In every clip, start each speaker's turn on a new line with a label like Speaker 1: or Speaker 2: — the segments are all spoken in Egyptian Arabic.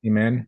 Speaker 1: إيمان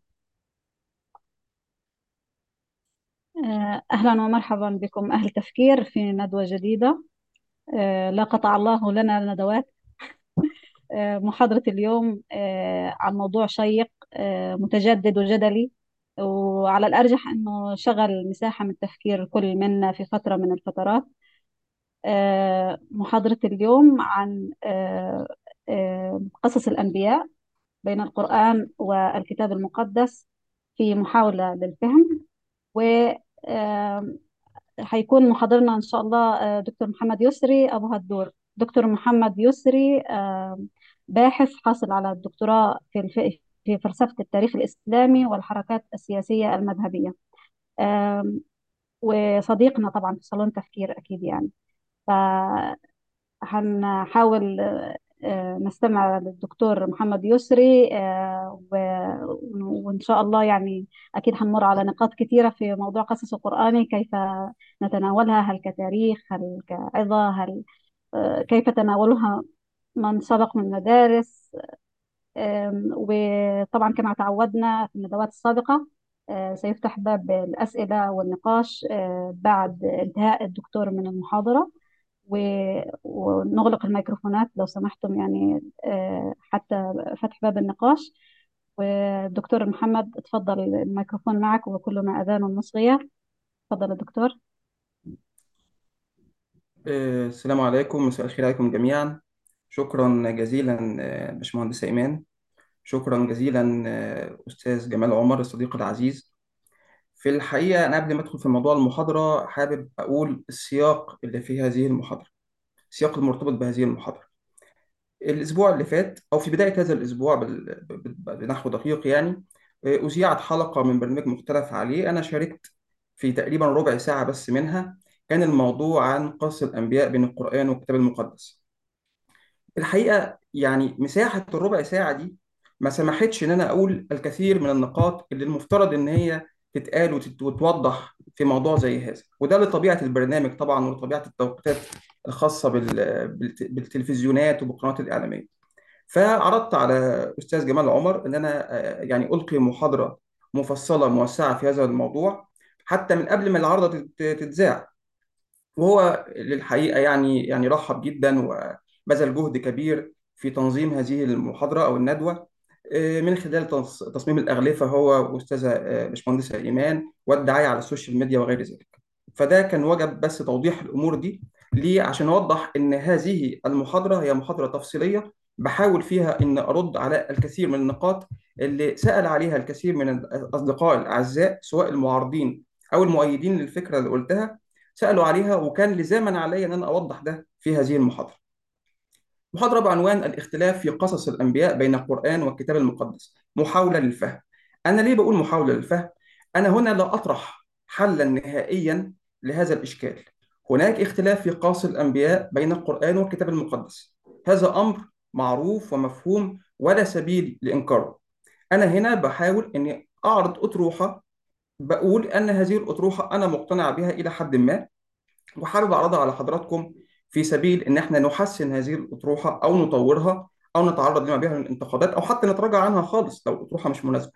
Speaker 2: آه، أهلا ومرحبا بكم أهل تفكير في ندوة جديدة آه، لا قطع الله لنا ندوات آه، محاضرة اليوم آه، عن موضوع شيق آه، متجدد وجدلي وعلى الأرجح أنه شغل مساحة من التفكير كل منا في فترة من الفترات آه، محاضرة اليوم عن آه، آه، قصص الأنبياء بين القرآن والكتاب المقدس في محاولة للفهم و آه، هيكون محاضرنا إن شاء الله آه، دكتور محمد يسري أبو هدور دكتور محمد يسري آه، باحث حاصل على الدكتوراه في الف... في فلسفة التاريخ الإسلامي والحركات السياسية المذهبية آم، وصديقنا طبعا في صالون تفكير أكيد يعني فهنحاول آه، آه، نستمع للدكتور محمد يسري آه، و- وإن شاء الله يعني أكيد هنمر على نقاط كثيرة في موضوع قصص القرآني كيف نتناولها هل كتاريخ هل كعظة هل آه، كيف تناولها من سبق من مدارس آم، وطبعا كما تعودنا في الندوات السابقة آه، سيفتح باب الأسئلة والنقاش آه، بعد انتهاء الدكتور من المحاضرة و- ونغلق الميكروفونات لو سمحتم يعني آه، حتى فتح باب النقاش والدكتور محمد اتفضل الميكروفون معك وكلنا أذان مصغية تفضل يا دكتور
Speaker 3: آه، السلام عليكم مساء الخير عليكم جميعا شكرا جزيلا آه، باشمهندس إيمان شكرا جزيلا آه، أستاذ جمال عمر الصديق العزيز في الحقيقة أنا قبل ما أدخل في موضوع المحاضرة حابب أقول السياق اللي في هذه المحاضرة السياق المرتبط بهذه المحاضرة الأسبوع اللي فات أو في بداية هذا الأسبوع بال- ب- ب- بنحو دقيق يعني آه، أذيعت حلقة من برنامج مختلف عليه أنا شاركت في تقريبا ربع ساعة بس منها كان الموضوع عن قصة الأنبياء بين القرآن والكتاب المقدس الحقيقة يعني مساحة الربع ساعة دي ما سمحتش إن أنا أقول الكثير من النقاط اللي المفترض إن هي تتقال وتت- وتوضح في موضوع زي هذا وده لطبيعة البرنامج طبعا ولطبيعة التوقيتات الخاصة بال- بالت- بالتلفزيونات وبالقنوات الإعلامية فعرضت على أستاذ جمال عمر إن أنا آه، يعني ألقي محاضرة مفصلة موسعة في هذا الموضوع حتى من قبل ما العرضة تت- تتذاع وهو للحقيقة يعني يعني رحب جدا وبذل جهد كبير في تنظيم هذه المحاضرة أو الندوة آه، من خلال تص- تصميم الأغلفة هو وأستاذة آه، باشمهندسة إيمان والدعاية على السوشيال ميديا وغير ذلك فده كان وجب بس توضيح الأمور دي ليه عشان أوضح إن هذه المحاضرة هي محاضرة تفصيلية بحاول فيها إن أرد على الكثير من النقاط اللي سأل عليها الكثير من الأصدقاء الأعزاء سواء المعارضين أو المؤيدين للفكرة اللي قلتها سألوا عليها وكان لزاما علي أن أنا أوضح ده في هذه المحاضرة. محاضرة بعنوان الاختلاف في قصص الأنبياء بين القرآن والكتاب المقدس محاولة للفهم. أنا ليه بقول محاولة للفهم؟ أنا هنا لا أطرح حلا نهائيا لهذا الإشكال. هناك اختلاف في قصص الأنبياء بين القرآن والكتاب المقدس. هذا أمر معروف ومفهوم ولا سبيل لإنكاره. أنا هنا بحاول أني أعرض أطروحة بقول أن هذه الأطروحة أنا مقتنع بها إلى حد ما وحابب أعرضها على حضراتكم في سبيل إن إحنا نحسن هذه الأطروحة أو نطورها أو نتعرض لما بها من الانتقادات أو حتى نتراجع عنها خالص لو الأطروحة مش مناسبة.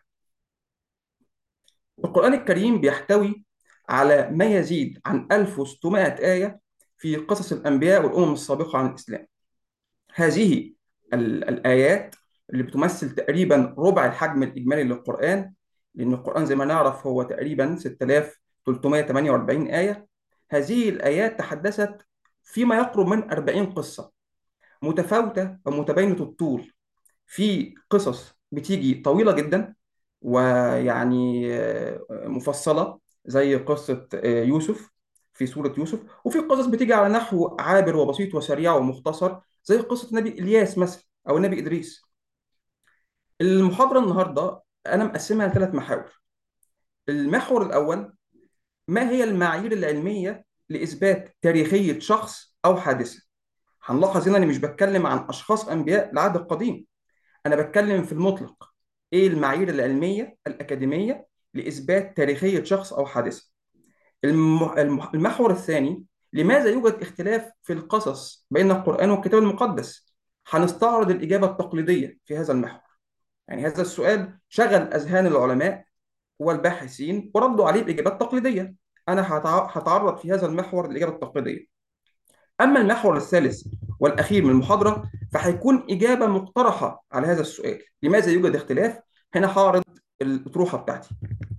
Speaker 3: القرآن الكريم بيحتوي على ما يزيد عن 1600 آية في قصص الأنبياء والأمم السابقة عن الإسلام. هذه ال- الآيات اللي بتمثل تقريبا ربع الحجم الإجمالي للقرآن لأن القرآن زي ما نعرف هو تقريبا 6348 آية هذه الآيات تحدثت فيما يقرب من 40 قصة متفاوتة ومتباينة الطول في قصص بتيجي طويلة جدا ويعني آه، مفصلة زي قصة آه، يوسف في سورة يوسف وفي قصص بتيجي على نحو عابر وبسيط وسريع ومختصر زي قصة النبي إلياس مثلا أو النبي إدريس المحاضرة النهاردة أنا مقسمها لثلاث محاور المحور الأول ما هي المعايير العلمية لإثبات تاريخية شخص أو حادثة هنلاحظ هنا اني مش بتكلم عن اشخاص انبياء العهد القديم انا بتكلم في المطلق ايه المعايير العلميه الاكاديميه لاثبات تاريخيه شخص او حادثه الم- الم- المحور الثاني لماذا يوجد اختلاف في القصص بين القران والكتاب المقدس هنستعرض الاجابه التقليديه في هذا المحور يعني هذا السؤال شغل أذهان العلماء والباحثين وردوا عليه بإجابات تقليدية أنا هتعرض في هذا المحور للإجابة التقليدية أما المحور الثالث والأخير من المحاضرة فهيكون إجابة مقترحة على هذا السؤال لماذا يوجد اختلاف؟ هنا هعرض الأطروحة بتاعتي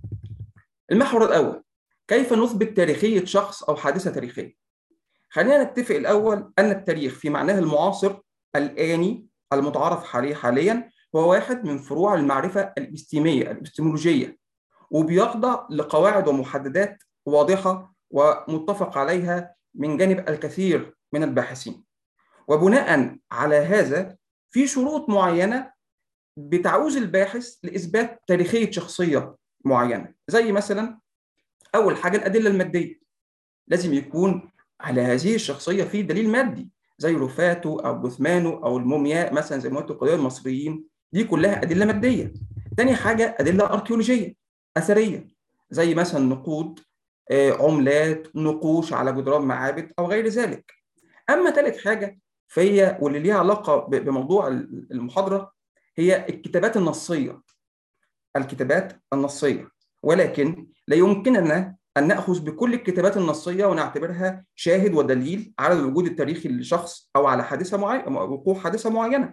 Speaker 3: المحور الأول كيف نثبت تاريخية شخص أو حادثة تاريخية؟ خلينا نتفق الأول أن التاريخ في معناه المعاصر الآني المتعارف عليه حاليا هو واحد من فروع المعرفة الإبستيمية الإبستيمولوجية وبيخضع لقواعد ومحددات واضحة ومتفق عليها من جانب الكثير من الباحثين وبناء على هذا في شروط معينة بتعوز الباحث لإثبات تاريخية شخصية معينة زي مثلا أول حاجة الأدلة المادية لازم يكون على هذه الشخصية في دليل مادي زي رفاته أو جثمانه أو المومياء مثلا زي ما قلت القضايا المصريين دي كلها أدلة مادية تاني حاجة أدلة أركيولوجية أثرية زي مثلا نقود عملات نقوش على جدران معابد أو غير ذلك أما ثالث حاجة فهي واللي ليها علاقة بموضوع المحاضرة هي الكتابات النصية الكتابات النصية ولكن لا يمكننا أن نأخذ بكل الكتابات النصية ونعتبرها شاهد ودليل على الوجود التاريخي لشخص أو على حادثة معينة وقوع حادثة معينة.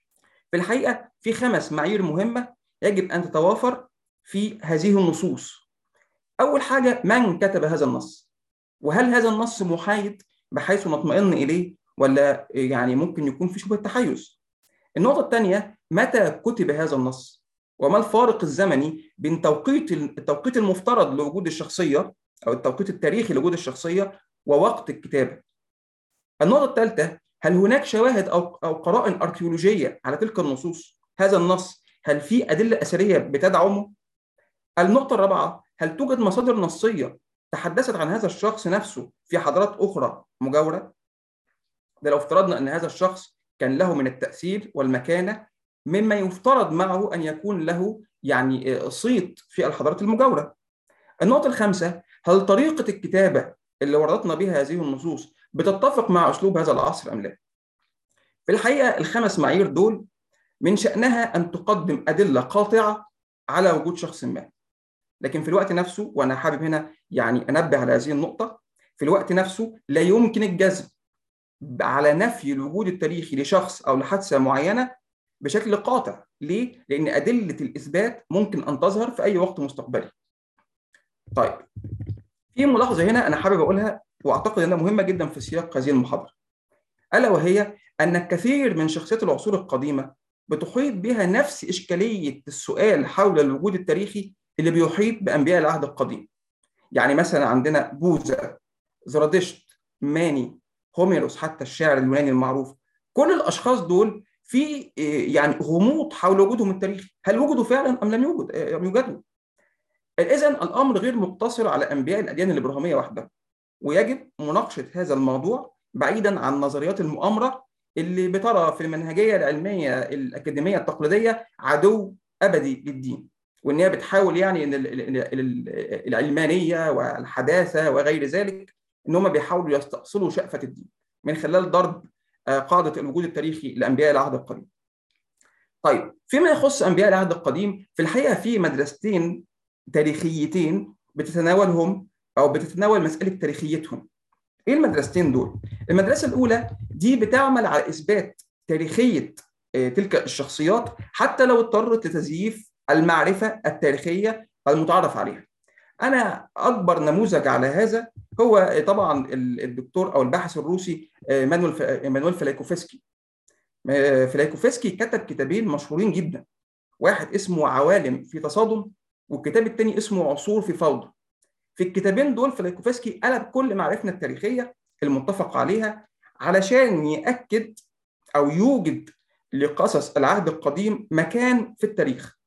Speaker 3: في الحقيقة في خمس معايير مهمة يجب أن تتوافر في هذه النصوص. أول حاجة من كتب هذا النص؟ وهل هذا النص محايد بحيث نطمئن إليه ولا يعني ممكن يكون في شبهة تحيز؟ النقطة الثانية متى كتب هذا النص؟ وما الفارق الزمني بين توقيت التوقيت المفترض لوجود الشخصيه او التوقيت التاريخي لوجود الشخصيه ووقت الكتابه. النقطه الثالثه هل هناك شواهد او او قرائن اركيولوجيه على تلك النصوص؟ هذا النص هل في ادله اثريه بتدعمه؟ النقطه الرابعه هل توجد مصادر نصيه تحدثت عن هذا الشخص نفسه في حضارات اخرى مجاوره؟ ده لو افترضنا ان هذا الشخص كان له من التاثير والمكانه مما يفترض معه ان يكون له يعني صيت في الحضارات المجاوره. النقطه الخامسه هل طريقه الكتابه اللي وردتنا بها هذه النصوص بتتفق مع اسلوب هذا العصر ام لا؟ في الحقيقه الخمس معايير دول من شانها ان تقدم ادله قاطعه على وجود شخص ما. لكن في الوقت نفسه وانا حابب هنا يعني انبه على هذه النقطه في الوقت نفسه لا يمكن الجزم على نفي الوجود التاريخي لشخص او لحادثه معينه بشكل قاطع ليه؟ لأن أدلة الإثبات ممكن أن تظهر في أي وقت مستقبلي. طيب في ملاحظة هنا أنا حابب أقولها وأعتقد أنها مهمة جدا في سياق هذه المحاضرة. ألا وهي أن الكثير من شخصيات العصور القديمة بتحيط بها نفس إشكالية السؤال حول الوجود التاريخي اللي بيحيط بأنبياء العهد القديم. يعني مثلا عندنا بوذا، زرادشت، ماني، هوميروس حتى الشاعر اليوناني المعروف. كل الأشخاص دول في يعني غموض حول وجودهم التاريخي هل وجدوا فعلا ام لم يوجد لم يوجدوا اذا الامر غير مقتصر على انبياء الاديان الابراهيميه وحدها ويجب مناقشه هذا الموضوع بعيدا عن نظريات المؤامره اللي بترى في المنهجيه العلميه الاكاديميه التقليديه عدو ابدي للدين وان هي بتحاول يعني ان العلمانيه والحداثه وغير ذلك ان هم بيحاولوا يستأصلوا شأفة الدين من خلال ضرب قاعده الوجود التاريخي لانبياء العهد القديم. طيب فيما يخص انبياء العهد القديم في الحقيقه في مدرستين تاريخيتين بتتناولهم او بتتناول مساله تاريخيتهم. ايه المدرستين دول؟ المدرسه الاولى دي بتعمل على اثبات تاريخيه تلك الشخصيات حتى لو اضطرت لتزييف المعرفه التاريخيه المتعارف عليها. انا اكبر نموذج على هذا هو طبعا الدكتور او الباحث الروسي مانويل مانويل فلايكوفسكي فلايكوفسكي كتب كتابين مشهورين جدا واحد اسمه عوالم في تصادم والكتاب الثاني اسمه عصور في فوضى في الكتابين دول فلايكوفسكي قلب كل معرفتنا التاريخيه المتفق عليها علشان ياكد او يوجد لقصص العهد القديم مكان في التاريخ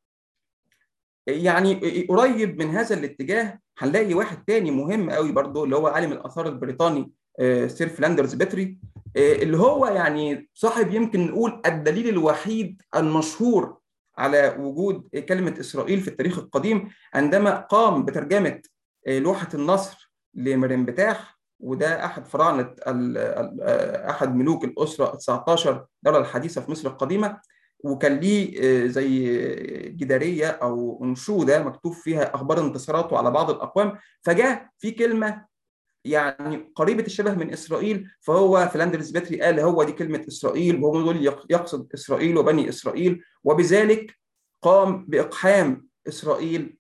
Speaker 3: يعني قريب من هذا الاتجاه هنلاقي واحد تاني مهم قوي برضه اللي هو عالم الاثار البريطاني سير فلاندرز بيتري اللي هو يعني صاحب يمكن نقول الدليل الوحيد المشهور على وجود كلمه اسرائيل في التاريخ القديم عندما قام بترجمه لوحه النصر لمرنبتاح وده احد فراعنه احد ملوك الاسره ال 19 الدوله الحديثه في مصر القديمه وكان ليه زي جداريه او انشوده مكتوب فيها اخبار انتصاراته على بعض الاقوام فجاء في كلمه يعني قريبه الشبه من اسرائيل فهو فلاندرز باتري قال هو دي كلمه اسرائيل وهو دول يقصد اسرائيل وبني اسرائيل وبذلك قام باقحام اسرائيل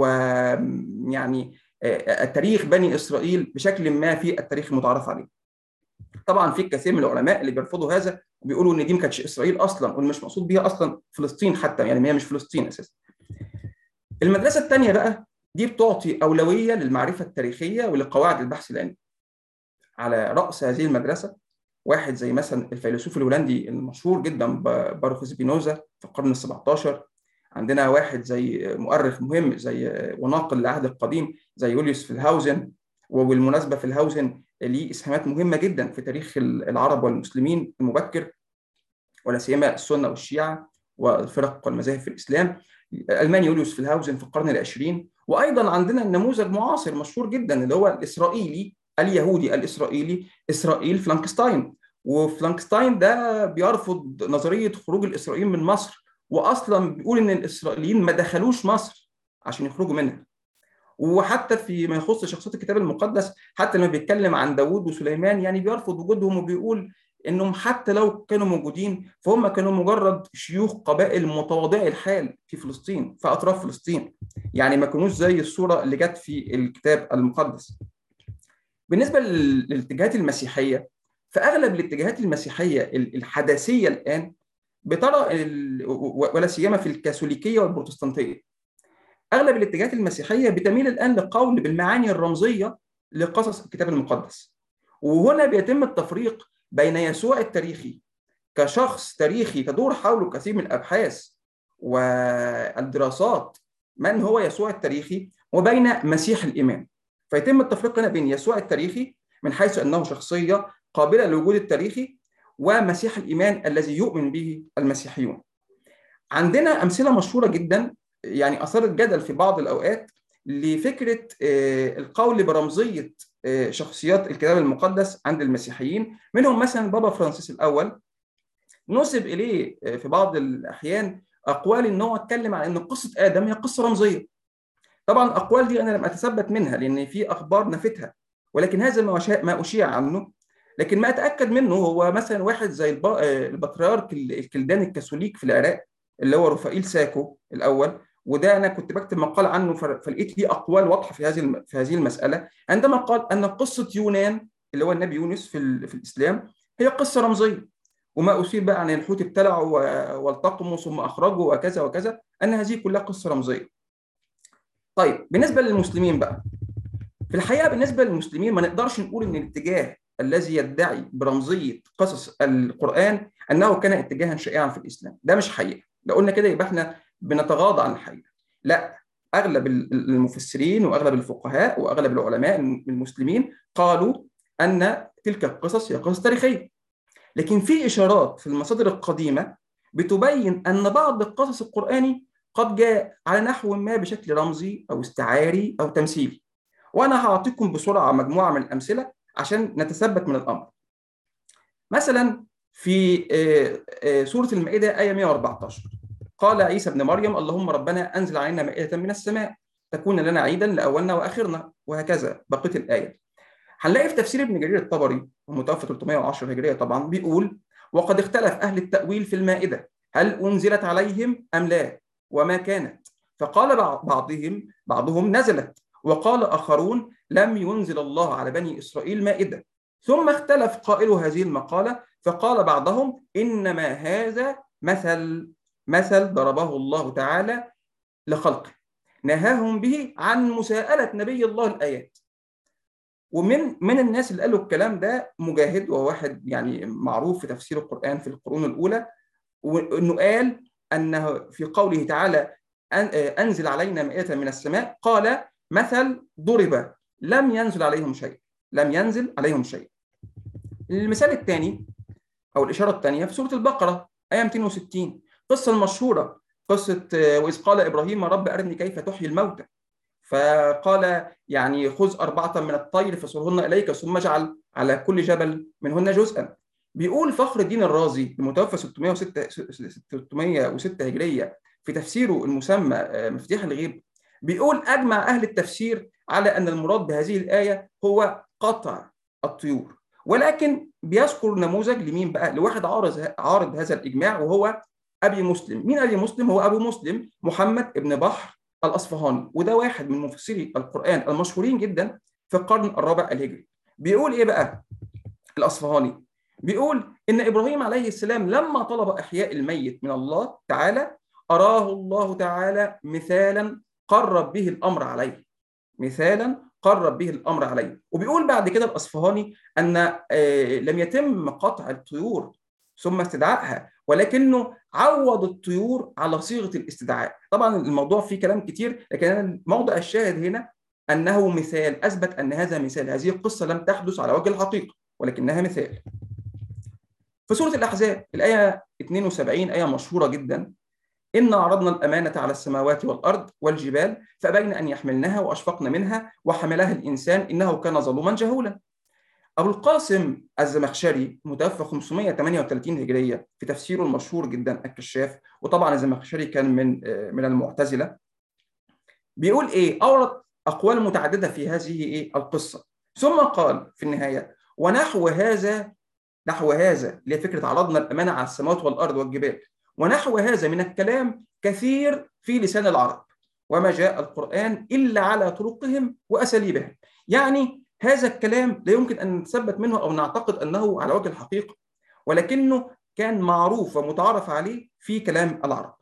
Speaker 3: ويعني التاريخ بني اسرائيل بشكل ما في التاريخ المتعارف عليه. طبعا في الكثير من العلماء اللي بيرفضوا هذا وبيقولوا ان دي ما كانتش اسرائيل اصلا وان مش مقصود بيها اصلا فلسطين حتى يعني هي مش فلسطين اساسا. المدرسه الثانيه بقى دي بتعطي اولويه للمعرفه التاريخيه ولقواعد البحث العلمي. على راس هذه المدرسه واحد زي مثلا الفيلسوف الهولندي المشهور جدا باروخ سبينوزا في القرن ال 17 عندنا واحد زي مؤرخ مهم زي وناقل العهد القديم زي يوليوس فيلهاوزن وبالمناسبه فيلهاوزن ليه اسهامات مهمه جدا في تاريخ العرب والمسلمين المبكر ولا سيما السنه والشيعه والفرق والمذاهب في الاسلام الالماني يوليوس فيلهاوزن في القرن العشرين وايضا عندنا نموذج معاصر مشهور جدا اللي هو الاسرائيلي اليهودي الاسرائيلي اسرائيل فلانكستاين وفلانكستاين ده بيرفض نظريه خروج الاسرائيليين من مصر واصلا بيقول ان الاسرائيليين ما دخلوش مصر عشان يخرجوا منها وحتى فيما يخص شخصيات الكتاب المقدس حتى لما بيتكلم عن داوود وسليمان يعني بيرفض وجودهم وبيقول انهم حتى لو كانوا موجودين فهم كانوا مجرد شيوخ قبائل متواضعي الحال في فلسطين في اطراف فلسطين يعني ما كانوش زي الصوره اللي جت في الكتاب المقدس بالنسبه للاتجاهات المسيحيه فاغلب الاتجاهات المسيحيه الحداثيه الان بترى ولا سيما في الكاثوليكيه والبروتستانتيه اغلب الاتجاهات المسيحيه بتميل الان للقول بالمعاني الرمزيه لقصص الكتاب المقدس وهنا بيتم التفريق بين يسوع التاريخي كشخص تاريخي تدور حوله كثير من الابحاث والدراسات من هو يسوع التاريخي وبين مسيح الايمان فيتم التفريق هنا بين يسوع التاريخي من حيث انه شخصيه قابله للوجود التاريخي ومسيح الايمان الذي يؤمن به المسيحيون. عندنا امثله مشهوره جدا يعني اثارت جدل في بعض الاوقات لفكره القول برمزيه شخصيات الكتاب المقدس عند المسيحيين منهم مثلا بابا فرانسيس الاول نسب اليه في بعض الاحيان اقوال ان هو اتكلم عن ان قصه ادم هي قصه رمزيه. طبعا الاقوال دي انا لم اتثبت منها لان في اخبار نفتها ولكن هذا ما اشيع عنه لكن ما اتاكد منه هو مثلا واحد زي البطريرك الكلداني الكاثوليك في العراق اللي هو رفائيل ساكو الاول وده انا كنت بكتب مقال عنه فلقيت ليه اقوال واضحه في هذه في هذه المساله عندما قال ان قصه يونان اللي هو النبي يونس في في الاسلام هي قصه رمزيه وما اثير بقى عن الحوت ابتلعوا والتقموا ثم اخرجوا وكذا وكذا ان هذه كلها قصه رمزيه. طيب بالنسبه للمسلمين بقى في الحقيقه بالنسبه للمسلمين ما نقدرش نقول ان الاتجاه الذي يدعي برمزيه قصص القران انه كان اتجاها شائعا في الاسلام ده مش حقيقه لو قلنا كده يبقى احنا بنتغاضى عن الحقيقه لا اغلب المفسرين واغلب الفقهاء واغلب العلماء المسلمين قالوا ان تلك القصص هي قصص تاريخيه لكن في اشارات في المصادر القديمه بتبين ان بعض القصص القراني قد جاء على نحو ما بشكل رمزي او استعاري او تمثيلي وانا هعطيكم بسرعه مجموعه من الامثله عشان نتثبت من الامر. مثلا في سوره المائده ايه 114 قال عيسى ابن مريم اللهم ربنا انزل علينا مائده من السماء تكون لنا عيدا لاولنا واخرنا وهكذا بقيه الايه. هنلاقي في تفسير ابن جرير الطبري المتوفى 310 هجريه طبعا بيقول وقد اختلف اهل التاويل في المائده هل انزلت عليهم ام لا وما كانت فقال بعضهم بعضهم نزلت وقال آخرون لم ينزل الله على بني إسرائيل مائدة ثم اختلف قائل هذه المقالة فقال بعضهم إنما هذا مثل مثل ضربه الله تعالى لخلقه نهاهم به عن مساءلة نبي الله الآيات ومن من الناس اللي قالوا الكلام ده مجاهد وهو واحد يعني معروف في تفسير القرآن في القرون الأولى وإنه قال أنه في قوله تعالى أنزل علينا مائدة من السماء قال مثل ضرب لم ينزل عليهم شيء لم ينزل عليهم شيء المثال الثاني او الاشاره الثانيه في سوره البقره ايه 260 قصه المشهوره قصه واذ قال ابراهيم رب ارني كيف تحيي الموتى فقال يعني خذ أربعة من الطير فصرهن إليك ثم اجعل على كل جبل منهن جزءا بيقول فخر الدين الرازي المتوفى 606 606 هجريه في تفسيره المسمى مفتاح الغيب بيقول اجمع اهل التفسير على ان المراد بهذه الايه هو قطع الطيور ولكن بيذكر نموذج لمين بقى لواحد عارض عارض هذا الاجماع وهو ابي مسلم مين ابي مسلم هو ابو مسلم محمد ابن بحر الاصفهاني وده واحد من مفسري القران المشهورين جدا في القرن الرابع الهجري بيقول ايه بقى الاصفهاني بيقول ان ابراهيم عليه السلام لما طلب احياء الميت من الله تعالى اراه الله تعالى مثالا قرب به الامر عليه مثالا قرب به الامر عليه وبيقول بعد كده الاصفهاني ان لم يتم قطع الطيور ثم استدعائها ولكنه عوض الطيور على صيغه الاستدعاء طبعا الموضوع فيه كلام كتير لكن موضع الشاهد هنا انه مثال اثبت ان هذا مثال هذه القصه لم تحدث على وجه الحقيقه ولكنها مثال في سوره الاحزاب الايه 72 ايه مشهوره جدا إن عرضنا الأمانة على السماوات والأرض والجبال فأبين أن يحملنها وأشفقن منها وحملها الإنسان إنه كان ظلوما جهولا أبو القاسم الزمخشري متوفى 538 هجرية في تفسيره المشهور جدا الكشاف وطبعا الزمخشري كان من من المعتزلة بيقول إيه أورد أقوال متعددة في هذه إيه القصة ثم قال في النهاية ونحو هذا نحو هذا اللي هي فكرة عرضنا الأمانة على السماوات والأرض والجبال ونحو هذا من الكلام كثير في لسان العرب وما جاء القرآن إلا على طرقهم وأساليبهم يعني هذا الكلام لا يمكن أن نتثبت منه أو نعتقد أنه على وجه الحقيقة ولكنه كان معروف ومتعارف عليه في كلام العرب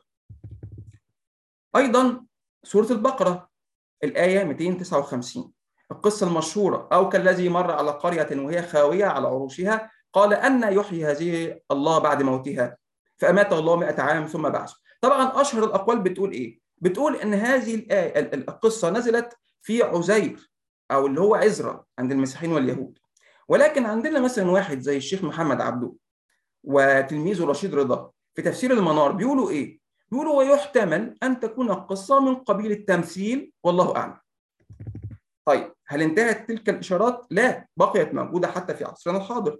Speaker 3: أيضا سورة البقرة الآية 259 القصة المشهورة أو كالذي مر على قرية وهي خاوية على عروشها قال أن يحيي هذه الله بعد موتها فأماته الله 100 عام ثم بعثه طبعا أشهر الأقوال بتقول إيه؟ بتقول إن هذه الآية القصة نزلت في عزير أو اللي هو عزرا عند المسيحيين واليهود ولكن عندنا مثلا واحد زي الشيخ محمد عبده وتلميذه رشيد رضا في تفسير المنار بيقولوا إيه؟ بيقولوا ويحتمل أن تكون القصة من قبيل التمثيل والله أعلم طيب هل انتهت تلك الإشارات؟ لا بقيت موجودة حتى في عصرنا الحاضر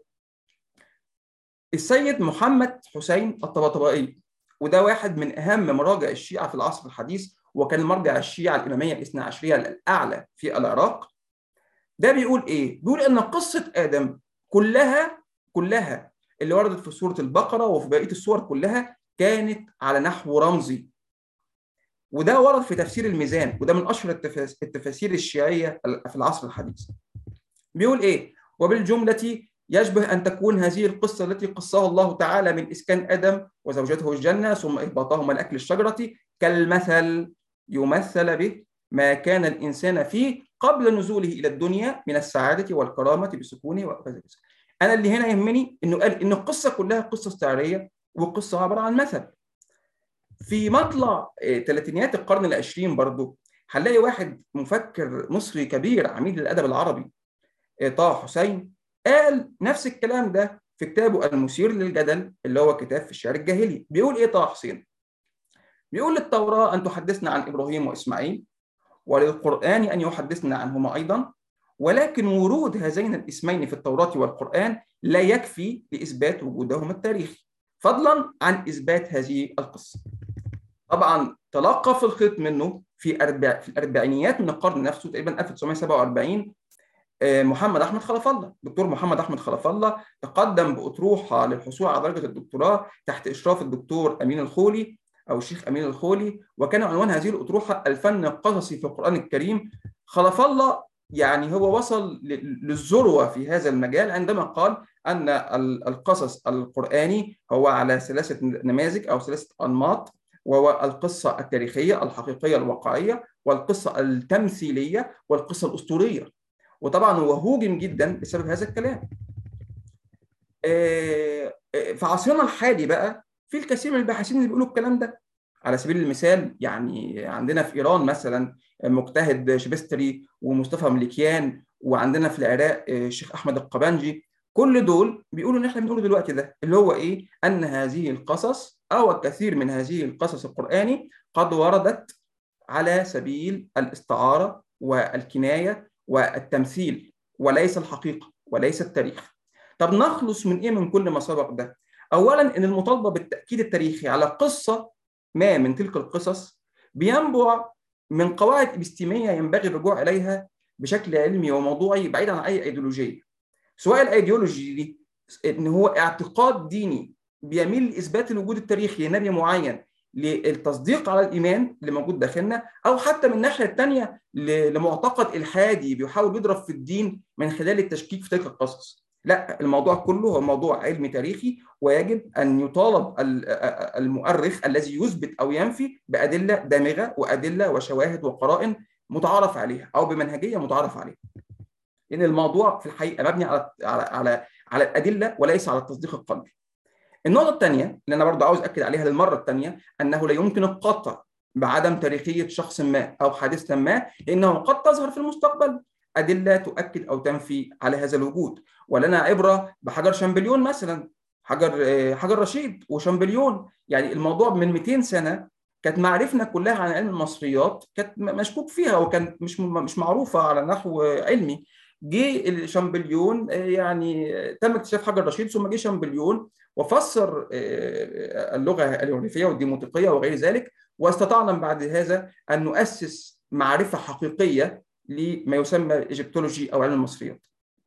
Speaker 3: السيد محمد حسين الطباطبائي وده واحد من اهم مراجع الشيعه في العصر الحديث وكان مرجع الشيعه الاماميه الاثنى عشريه الاعلى في العراق ده بيقول ايه؟ بيقول ان قصه ادم كلها كلها اللي وردت في سوره البقره وفي بقيه السور كلها كانت على نحو رمزي وده ورد في تفسير الميزان وده من اشهر التفاسير الشيعيه في العصر الحديث بيقول ايه؟ وبالجمله يشبه أن تكون هذه القصة التي قصها الله تعالى من إسكان آدم وزوجته الجنة ثم إهباطهما لأكل الشجرة كالمثل يمثل به ما كان الإنسان فيه قبل نزوله إلى الدنيا من السعادة والكرامة بسكونه وكذا أنا اللي هنا يهمني إنه قال إن القصة كلها قصة استعارية والقصة عبارة عن مثل في مطلع ثلاثينيات القرن العشرين برضو هنلاقي واحد مفكر مصري كبير عميد الأدب العربي طه حسين قال نفس الكلام ده في كتابه المثير للجدل اللي هو كتاب في الشعر الجاهلي بيقول ايه طه حسين بيقول للتوراة أن تحدثنا عن إبراهيم وإسماعيل وللقرآن أن يحدثنا عنهما أيضا ولكن ورود هذين الاسمين في التوراة والقرآن لا يكفي لإثبات وجودهما التاريخي فضلا عن إثبات هذه القصة طبعا تلقى في الخيط منه في أربع في الأربعينيات من القرن نفسه تقريبا 1947 محمد احمد خلف الله دكتور محمد احمد خلف الله تقدم باطروحه للحصول على درجه الدكتوراه تحت اشراف الدكتور امين الخولي او الشيخ امين الخولي وكان عنوان هذه الاطروحه الفن القصصي في القران الكريم خلف الله يعني هو وصل للذروه في هذا المجال عندما قال ان القصص القراني هو على ثلاثه نماذج او ثلاثه انماط وهو القصه التاريخيه الحقيقيه الواقعيه والقصه التمثيليه والقصه الاسطوريه وطبعا هو هوجم جدا بسبب هذا الكلام في عصرنا الحالي بقى في الكثير من الباحثين اللي بيقولوا الكلام ده على سبيل المثال يعني عندنا في ايران مثلا مجتهد شبستري ومصطفى مليكيان وعندنا في العراق الشيخ احمد القبانجي كل دول بيقولوا ان احنا بنقوله دلوقتي ده اللي هو ايه ان هذه القصص او الكثير من هذه القصص القراني قد وردت على سبيل الاستعاره والكنايه والتمثيل وليس الحقيقه وليس التاريخ طب نخلص من ايه من كل ما سبق ده اولا ان المطالبه بالتاكيد التاريخي على قصه ما من تلك القصص بينبع من قواعد ابستيميه ينبغي الرجوع اليها بشكل علمي وموضوعي بعيدا عن اي ايديولوجيه سواء الايديولوجي دي ان هو اعتقاد ديني بيميل لاثبات الوجود التاريخي لنبي معين للتصديق على الايمان اللي موجود داخلنا او حتى من الناحيه الثانيه لمعتقد الحادي بيحاول يضرب في الدين من خلال التشكيك في تلك القصص لا الموضوع كله هو موضوع علمي تاريخي ويجب ان يطالب المؤرخ الذي يثبت او ينفي بادله دامغه وادله وشواهد وقرائن متعارف عليها او بمنهجيه متعارف عليها لان الموضوع في الحقيقه مبني على على على, على الادله وليس على التصديق القلبي النقطه الثانيه اللي انا برضه عاوز اكد عليها للمره الثانيه انه لا يمكن القطع بعدم تاريخيه شخص ما او حادث ما لانه قد تظهر في المستقبل ادله تؤكد او تنفي على هذا الوجود ولنا عبره بحجر شامبليون مثلا حجر حجر رشيد وشامبليون يعني الموضوع من 200 سنه كانت معرفنا كلها عن علم المصريات كانت مشكوك فيها وكانت مش مش معروفه على نحو علمي جه شامبليون يعني تم اكتشاف حجر رشيد ثم جه شامبليون وفسر اللغه الهيروغليفيه والديموتيقيه وغير ذلك واستطعنا بعد هذا ان نؤسس معرفه حقيقيه لما يسمى الايجيبتولوجي او علم المصريات.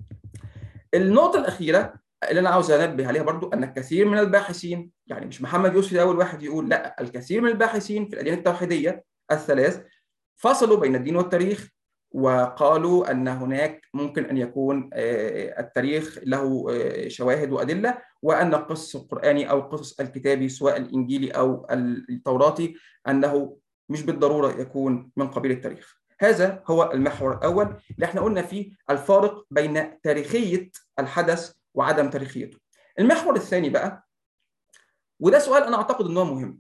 Speaker 3: النقطه الاخيره اللي انا عاوز انبه عليها برضو ان الكثير من الباحثين يعني مش محمد يوسف اول واحد يقول لا الكثير من الباحثين في الاديان التوحيديه الثلاث فصلوا بين الدين والتاريخ وقالوا ان هناك ممكن ان يكون التاريخ له شواهد وادله وان القصص القراني او القصص الكتابي سواء الانجيلي او التوراتي انه مش بالضروره يكون من قبيل التاريخ. هذا هو المحور الاول اللي احنا قلنا فيه الفارق بين تاريخيه الحدث وعدم تاريخيته. المحور الثاني بقى وده سؤال انا اعتقد ان هو مهم.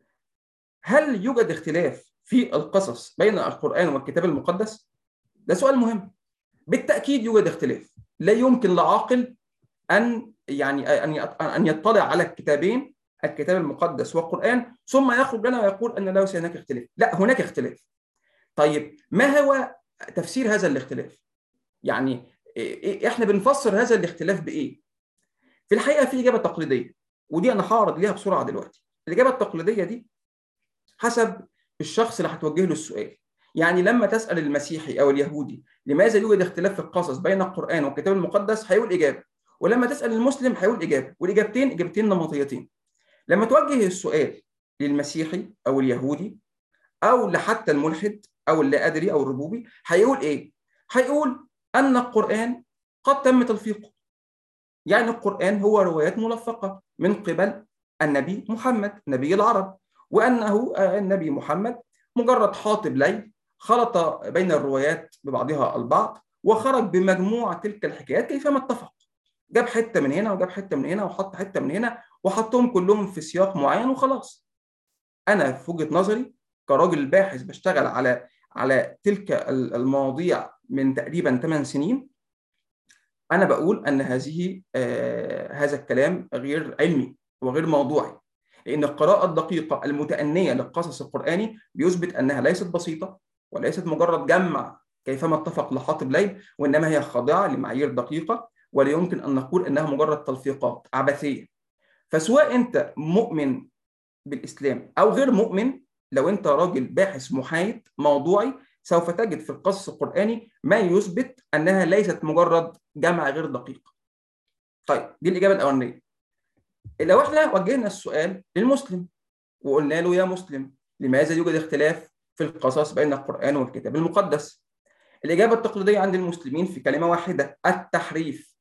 Speaker 3: هل يوجد اختلاف في القصص بين القران والكتاب المقدس؟ ده سؤال مهم. بالتاكيد يوجد اختلاف. لا يمكن لعاقل ان يعني ان ان يطلع على الكتابين الكتاب المقدس والقران ثم يخرج لنا ويقول ان ليس هناك اختلاف. لا هناك اختلاف. طيب ما هو تفسير هذا الاختلاف؟ يعني احنا بنفسر هذا الاختلاف بايه؟ في الحقيقه في اجابه تقليديه ودي انا هعرض ليها بسرعه دلوقتي. الاجابه التقليديه دي حسب الشخص اللي هتوجه له السؤال. يعني لما تسال المسيحي او اليهودي لماذا يوجد اختلاف في القصص بين القران والكتاب المقدس هيقول اجابه ولما تسال المسلم هيقول اجابه والاجابتين اجابتين نمطيتين. لما توجه السؤال للمسيحي او اليهودي او لحتى الملحد او اللا ادري او الربوبي هيقول ايه؟ هيقول ان القران قد تم تلفيقه. يعني القران هو روايات ملفقه من قبل النبي محمد نبي العرب وانه النبي محمد مجرد حاطب ليل خلط بين الروايات ببعضها البعض وخرج بمجموع تلك الحكايات كيفما اتفق. جاب حته من هنا وجاب حته من هنا وحط حته من هنا وحطهم كلهم في سياق معين وخلاص. انا في وجهه نظري كراجل باحث بشتغل على على تلك المواضيع من تقريبا 8 سنين انا بقول ان هذه آه هذا الكلام غير علمي وغير موضوعي لان القراءه الدقيقه المتانيه للقصص القراني بيثبت انها ليست بسيطه وليست مجرد جمع كيفما اتفق لحاطب ليل وانما هي خاضعه لمعايير دقيقه ولا يمكن ان نقول انها مجرد تلفيقات عبثيه فسواء انت مؤمن بالاسلام او غير مؤمن لو انت راجل باحث محايد موضوعي سوف تجد في القصص القرآني ما يثبت أنها ليست مجرد جمع غير دقيق. طيب دي الإجابة الأولانية. لو احنا وجهنا السؤال للمسلم وقلنا له يا مسلم لماذا يوجد اختلاف في القصص بين القرآن والكتاب المقدس؟ الإجابة التقليدية عند المسلمين في كلمة واحدة التحريف.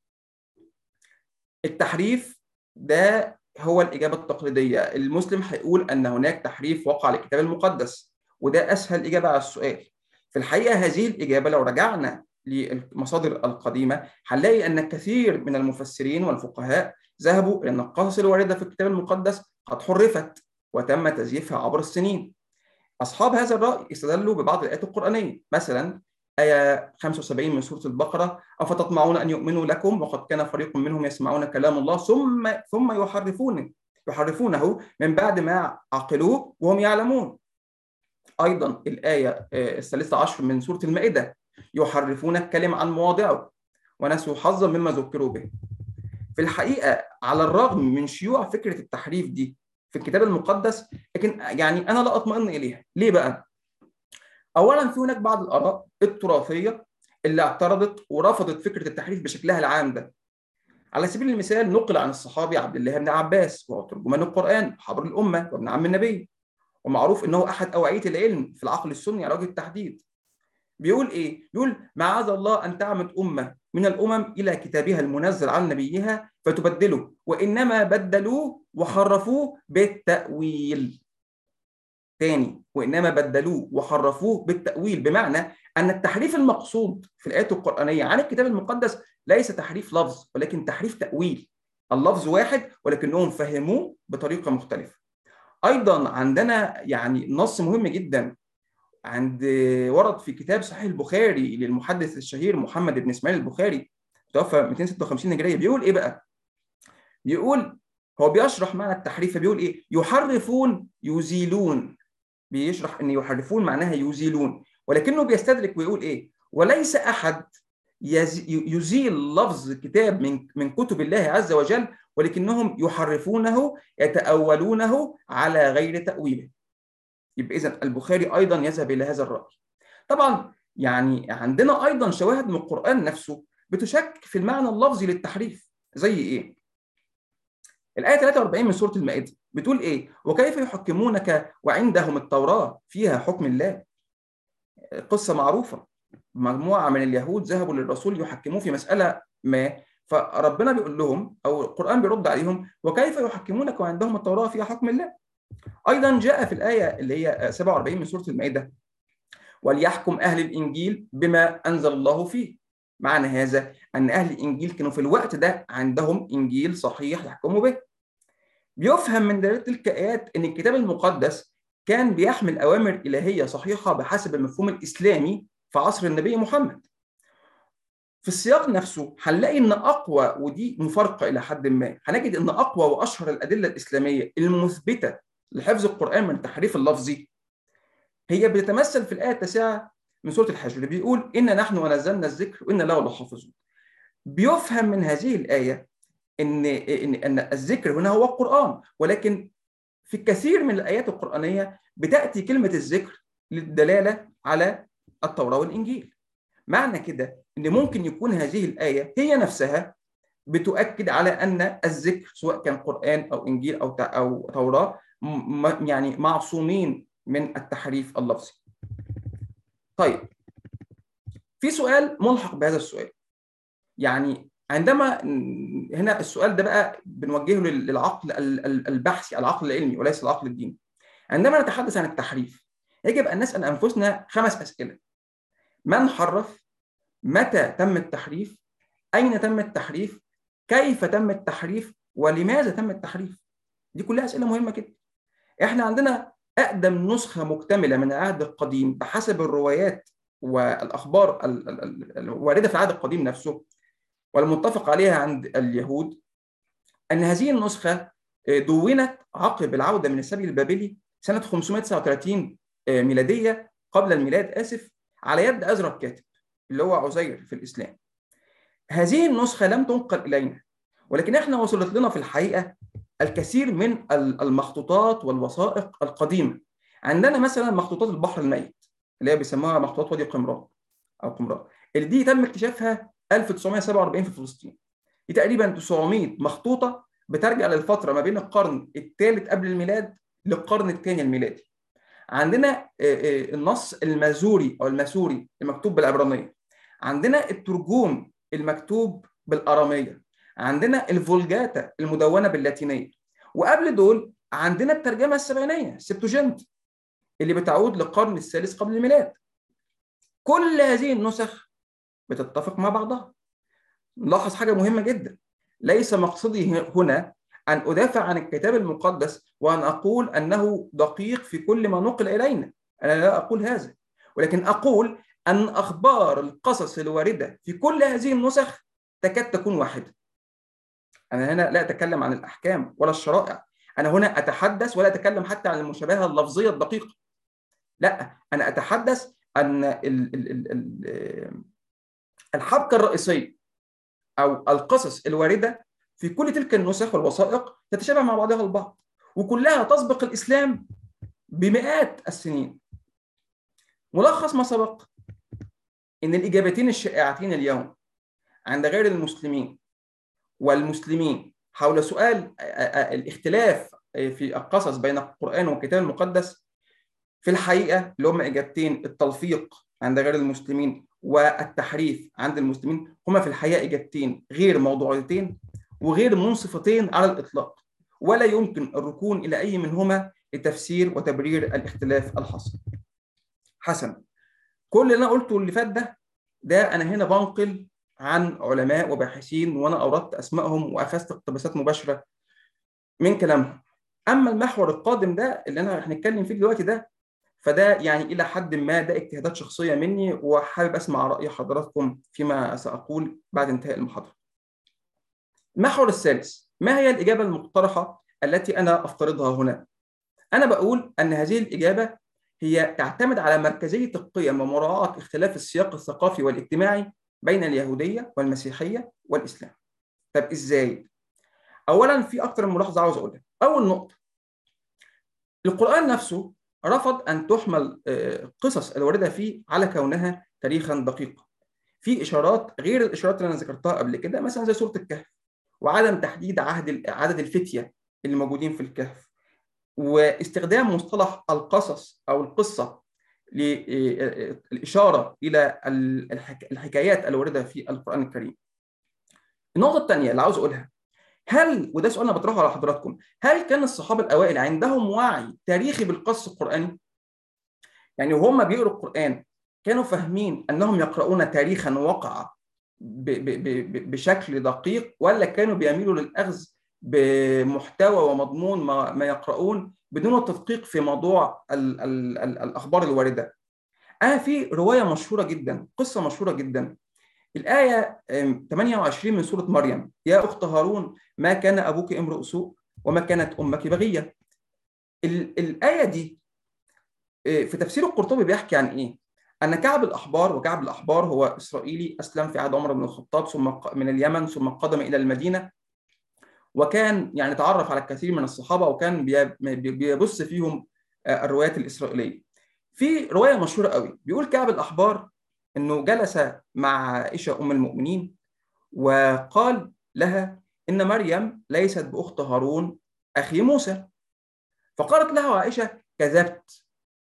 Speaker 3: التحريف ده هو الإجابة التقليدية المسلم هيقول أن هناك تحريف وقع للكتاب المقدس وده أسهل إجابة على السؤال في الحقيقة هذه الإجابة لو رجعنا للمصادر القديمة هنلاقي أن كثير من المفسرين والفقهاء ذهبوا إلى أن القصص الواردة في الكتاب المقدس قد حرفت وتم تزييفها عبر السنين أصحاب هذا الرأي استدلوا ببعض الآيات القرآنية مثلا آية 75 من سورة البقرة أفتطمعون أن يؤمنوا لكم وقد كان فريق منهم يسمعون كلام الله ثم ثم يحرفونه يحرفونه من بعد ما عقلوه وهم يعلمون أيضا الآية الثالثة عشر من سورة المائدة يحرفون الكلم عن مواضعه ونسوا حظا مما ذكروا به في الحقيقه على الرغم من شيوع فكره التحريف دي في الكتاب المقدس لكن يعني انا لا اطمئن اليها ليه بقى اولا في هناك بعض الاراء التراثيه اللي اعترضت ورفضت فكره التحريف بشكلها العام ده على سبيل المثال نقل عن الصحابي عبد الله بن عباس وهو ترجمان القران حبر الامه وابن عم النبي ومعروف انه احد اوعيه العلم في العقل السني على وجه التحديد بيقول ايه بيقول معاذ الله ان تعمد امه من الامم الى كتابها المنزل عن نبيها فتبدله وانما بدلوه وحرفوه بالتاويل تاني وانما بدلوه وحرفوه بالتاويل بمعنى ان التحريف المقصود في الايات القرانيه عن الكتاب المقدس ليس تحريف لفظ ولكن تحريف تاويل اللفظ واحد ولكنهم فهموه بطريقه مختلفه ايضا عندنا يعني نص مهم جدا عند ورد في كتاب صحيح البخاري للمحدث الشهير محمد بن اسماعيل البخاري توفى 256 هجريه بيقول ايه بقى؟ بيقول هو بيشرح معنى التحريف بيقول ايه؟ يحرفون يزيلون بيشرح ان يحرفون معناها يزيلون ولكنه بيستدرك ويقول ايه؟ وليس احد يزيل لفظ كتاب من من كتب الله عز وجل ولكنهم يحرفونه يتأولونه على غير تأويله. يبقى اذا البخاري ايضا يذهب الى هذا الراي. طبعا يعني عندنا ايضا شواهد من القران نفسه بتشك في المعنى اللفظي للتحريف زي ايه؟ الآية 43 من سورة المائدة بتقول إيه؟ وكيف يحكمونك وعندهم التوراة فيها حكم الله؟ قصة معروفة مجموعة من اليهود ذهبوا للرسول يحكموه في مسألة ما فربنا بيقول لهم أو القرآن بيرد عليهم وكيف يحكمونك وعندهم التوراة فيها حكم الله؟ أيضا جاء في الآية اللي هي 47 من سورة المائدة وليحكم أهل الإنجيل بما أنزل الله فيه معنى هذا أن أهل الإنجيل كانوا في الوقت ده عندهم إنجيل صحيح يحكموا به بيفهم من دلالة تلك الآيات أن الكتاب المقدس كان بيحمل أوامر إلهية صحيحة بحسب المفهوم الإسلامي في عصر النبي محمد في السياق نفسه هنلاقي ان اقوى ودي مفارقه الى حد ما هنجد ان اقوى واشهر الادله الاسلاميه المثبته لحفظ القران من التحريف اللفظي هي بتتمثل في الايه التاسعه من سوره الحجر اللي بيقول انا نحن نزلنا الذكر وانا له لحافظون بيفهم من هذه الايه ان ان ان الذكر هنا هو القران ولكن في الكثير من الايات القرانيه بتاتي كلمه الذكر للدلاله على التوراه والانجيل معنى كده ان ممكن يكون هذه الايه هي نفسها بتؤكد على ان الذكر سواء كان قران او انجيل او او توراه يعني معصومين من التحريف اللفظي طيب في سؤال ملحق بهذا السؤال يعني عندما هنا السؤال ده بقى بنوجهه للعقل البحثي العقل العلمي وليس العقل الديني عندما نتحدث عن التحريف يجب ان نسال انفسنا خمس اسئله من حرف متى تم التحريف اين تم التحريف كيف تم التحريف ولماذا تم التحريف دي كلها اسئله مهمه جدا احنا عندنا اقدم نسخه مكتمله من العهد القديم بحسب الروايات والاخبار الوارده في العهد القديم نفسه والمتفق عليها عند اليهود ان هذه النسخه دونت عقب العوده من السبي البابلي سنه 539 ميلاديه قبل الميلاد اسف على يد ازرا الكاتب اللي هو عزير في الاسلام. هذه النسخه لم تنقل الينا ولكن احنا وصلت لنا في الحقيقه الكثير من المخطوطات والوثائق القديمه. عندنا مثلا مخطوطات البحر الميت اللي هي بيسموها مخطوطات وادي قمران او قمران اللي دي تم اكتشافها 1947 في فلسطين. دي تقريبا 900 مخطوطه بترجع للفتره ما بين القرن الثالث قبل الميلاد للقرن الثاني الميلادي. عندنا النص المازوري او الماسوري المكتوب بالعبرانيه عندنا الترجوم المكتوب بالاراميه عندنا الفولجاتا المدونه باللاتينيه وقبل دول عندنا الترجمه السبعينيه السبتوجنت اللي بتعود للقرن الثالث قبل الميلاد كل هذه النسخ بتتفق مع بعضها نلاحظ حاجه مهمه جدا ليس مقصدي هنا أن أدافع عن الكتاب المقدس وأن أقول أنه دقيق في كل ما نقل إلينا أنا لا أقول هذا ولكن أقول أن أخبار القصص الواردة في كل هذه النسخ تكاد تكون واحدة أنا هنا لا أتكلم عن الأحكام ولا الشرائع أنا هنا أتحدث ولا أتكلم حتى عن المشابهة اللفظية الدقيقة لا أنا أتحدث أن الحبكة الرئيسية أو القصص الواردة في كل تلك النسخ والوثائق تتشابه مع بعضها البعض وكلها تسبق الإسلام بمئات السنين ملخص ما سبق إن الإجابتين الشائعتين اليوم عند غير المسلمين والمسلمين حول سؤال الاختلاف في القصص بين القرآن والكتاب المقدس في الحقيقة اللي هم إجابتين التلفيق عند غير المسلمين والتحريف عند المسلمين هما في الحقيقة إجابتين غير موضوعيتين وغير منصفتين على الإطلاق ولا يمكن الركون إلى أي منهما لتفسير وتبرير الاختلاف الحاصل حسنا كل اللي أنا قلته اللي فات ده ده أنا هنا بنقل عن علماء وباحثين وأنا أوردت أسمائهم وأخذت اقتباسات مباشرة من كلامهم أما المحور القادم ده اللي أنا هنتكلم فيه دلوقتي ده فده يعني الى حد ما ده اجتهادات شخصيه مني وحابب اسمع راي حضراتكم فيما ساقول بعد انتهاء المحاضره. المحور الثالث ما هي الاجابه المقترحه التي انا افترضها هنا؟ انا بقول ان هذه الاجابه هي تعتمد على مركزيه القيم ومراعاه اختلاف السياق الثقافي والاجتماعي بين اليهوديه والمسيحيه والاسلام. طب ازاي؟ اولا في اكثر من ملاحظه عاوز اقولها. اول نقطه القران نفسه رفض أن تحمل قصص الواردة فيه على كونها تاريخا دقيقا في إشارات غير الإشارات اللي أنا ذكرتها قبل كده مثلا زي سورة الكهف وعدم تحديد عدد عدد الفتية اللي موجودين في الكهف واستخدام مصطلح القصص أو القصة للإشارة إلى الحكايات الواردة في القرآن الكريم النقطة الثانية اللي عاوز أقولها هل وده سؤال انا بطرحه على حضراتكم هل كان الصحابه الاوائل عندهم وعي تاريخي بالقصص القراني يعني وهم بيقروا القران كانوا فاهمين انهم يقرؤون تاريخا وقع بشكل دقيق ولا كانوا بيميلوا للاخذ بمحتوى ومضمون ما, ما يقرؤون بدون التدقيق في موضوع ال ال ال الاخبار الوارده انا في روايه مشهوره جدا قصه مشهوره جدا الآية 28 من سورة مريم يا أخت هارون ما كان أبوك امرؤ سوء وما كانت أمك بغية الآية دي في تفسير القرطبي بيحكي عن إيه؟ أن كعب الأحبار وكعب الأحبار هو إسرائيلي أسلم في عهد عمر بن الخطاب ثم من اليمن ثم قدم إلى المدينة وكان يعني تعرف على الكثير من الصحابة وكان بيبث فيهم الروايات الإسرائيلية في رواية مشهورة قوي بيقول كعب الأحبار انه جلس مع عائشه ام المؤمنين وقال لها ان مريم ليست باخت هارون اخي موسى فقالت له عائشه كذبت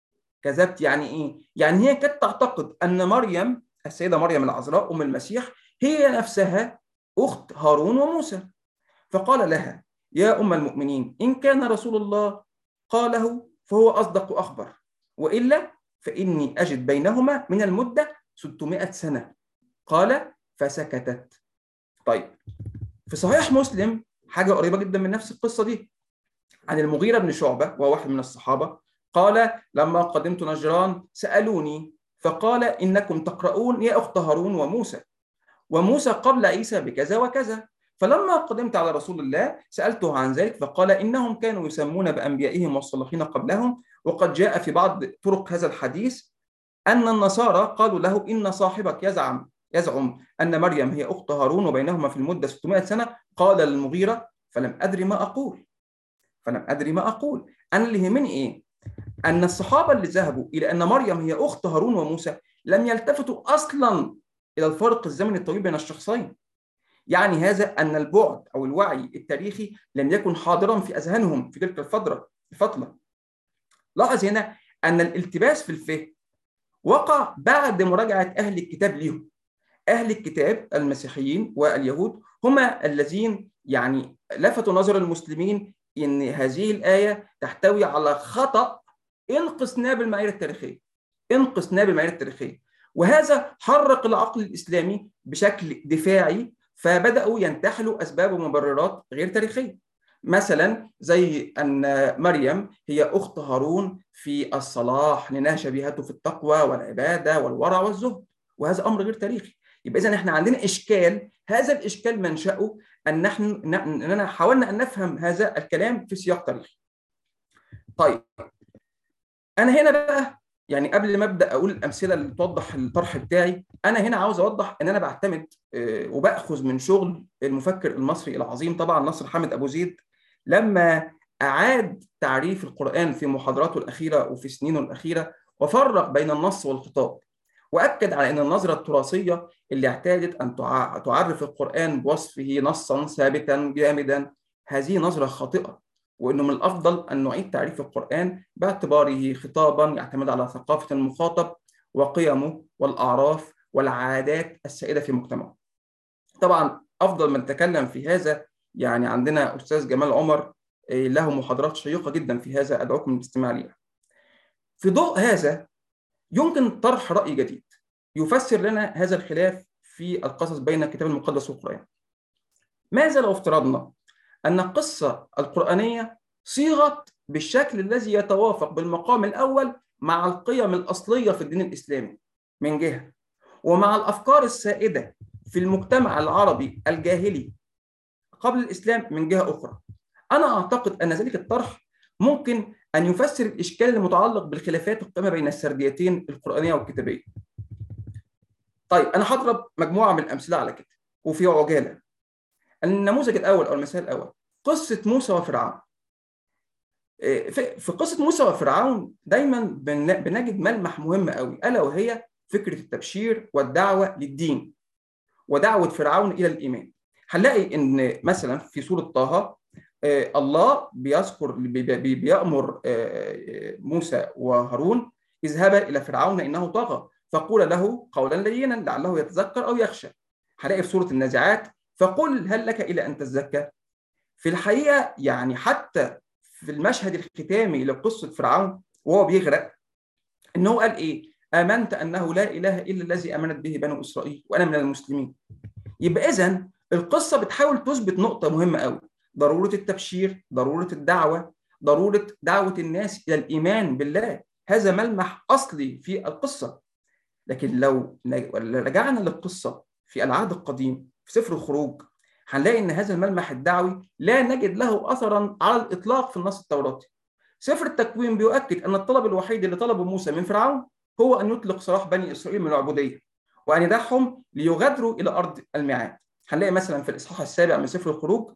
Speaker 3: كذبت يعني ايه يعني هي كانت تعتقد ان مريم السيده مريم العذراء ام المسيح هي نفسها اخت هارون وموسى فقال لها يا ام المؤمنين ان كان رسول الله قاله فهو اصدق اخبر والا فاني اجد بينهما من المده 600 سنة قال فسكتت طيب في صحيح مسلم حاجة قريبة جدا من نفس القصة دي عن المغيرة بن شعبة وهو واحد من الصحابة قال لما قدمت نجران سألوني فقال إنكم تقرؤون يا أخت هارون وموسى وموسى قبل عيسى بكذا وكذا فلما قدمت على رسول الله سألته عن ذلك فقال إنهم كانوا يسمون بأنبيائهم والصالحين قبلهم وقد جاء في بعض طرق هذا الحديث أن النصارى قالوا له إن صاحبك يزعم يزعم أن مريم هي أخت هارون وبينهما في المدة 600 سنة قال للمغيرة فلم أدري ما أقول فلم أدري ما أقول أنا اللي يهمني إيه أن الصحابة اللي ذهبوا إلى أن مريم هي أخت هارون وموسى لم يلتفتوا أصلا إلى الفرق الزمني الطويل بين الشخصين يعني هذا أن البعد أو الوعي التاريخي لم يكن حاضرا في أذهانهم في تلك الفترة الفترة لاحظ هنا أن الالتباس في الفهم وقع بعد مراجعة أهل الكتاب لهم أهل الكتاب المسيحيين واليهود هما الذين يعني لفتوا نظر المسلمين أن هذه الآية تحتوي على خطأ انقسناه بالمعايير التاريخية انقسناه بالمعايير التاريخية وهذا حرك العقل الإسلامي بشكل دفاعي فبدأوا ينتحلوا أسباب ومبررات غير تاريخية مثلا زي أن مريم هي أخت هارون في الصلاح لأنها شبيهته في التقوى والعبادة والورع والزهد وهذا أمر غير تاريخي يبقى إذا إحنا عندنا إشكال هذا الإشكال منشأه أن نحن أننا حاولنا أن نفهم هذا الكلام في سياق تاريخي طيب أنا هنا بقى يعني قبل ما ابدا اقول الامثله اللي توضح الطرح بتاعي انا هنا عاوز اوضح ان انا بعتمد وباخذ من شغل المفكر المصري العظيم طبعا ناصر حامد ابو زيد لما اعاد تعريف القران في محاضراته الاخيره وفي سنينه الاخيره وفرق بين النص والخطاب واكد على ان النظره التراثيه اللي اعتادت ان تعرف القران بوصفه نصا ثابتا جامدا هذه نظره خاطئه وانه من الافضل ان نعيد تعريف القران باعتباره خطابا يعتمد على ثقافه المخاطب وقيمه والاعراف والعادات السائده في مجتمعه. طبعا افضل من تكلم في هذا يعني عندنا استاذ جمال عمر له محاضرات شيقه جدا في هذا ادعوكم للاستماع لها. في ضوء هذا يمكن طرح راي جديد يفسر لنا هذا الخلاف في القصص بين الكتاب المقدس والقران. ماذا لو افترضنا أن القصة القرآنية صيغت بالشكل الذي يتوافق بالمقام الأول مع القيم الأصلية في الدين الإسلامي من جهة ومع الأفكار السائدة في المجتمع العربي الجاهلي قبل الإسلام من جهة أخرى أنا أعتقد أن ذلك الطرح ممكن أن يفسر الإشكال المتعلق بالخلافات القائمة بين السرديتين القرآنية والكتابية طيب أنا هضرب مجموعة من الأمثلة على كده وفي عجالة النموذج الاول او المثال الاول قصه موسى وفرعون في قصه موسى وفرعون دايما بنجد ملمح مهم قوي الا وهي فكره التبشير والدعوه للدين ودعوه فرعون الى الايمان هنلاقي ان مثلا في سوره طه الله بيذكر بيامر موسى وهارون اذهبا الى فرعون انه طغى فقول له قولا لينا لعله يتذكر او يخشى هنلاقي في سوره النازعات فقل هل لك الى ان تزكى؟ في الحقيقه يعني حتى في المشهد الختامي لقصه فرعون وهو بيغرق ان هو قال ايه؟ امنت انه لا اله الا الذي امنت به بنو اسرائيل وانا من المسلمين. يبقى اذا القصه بتحاول تثبت نقطه مهمه قوي ضروره التبشير، ضروره الدعوه، ضروره دعوه الناس الى الايمان بالله، هذا ملمح اصلي في القصه. لكن لو رجعنا للقصه في العهد القديم في سفر الخروج هنلاقي ان هذا الملمح الدعوي لا نجد له اثرا على الاطلاق في النص التوراتي. سفر التكوين بيؤكد ان الطلب الوحيد اللي طلبه موسى من فرعون هو ان يطلق سراح بني اسرائيل من العبوديه وان يدعهم ليغادروا الى ارض الميعاد. هنلاقي مثلا في الاصحاح السابع من سفر الخروج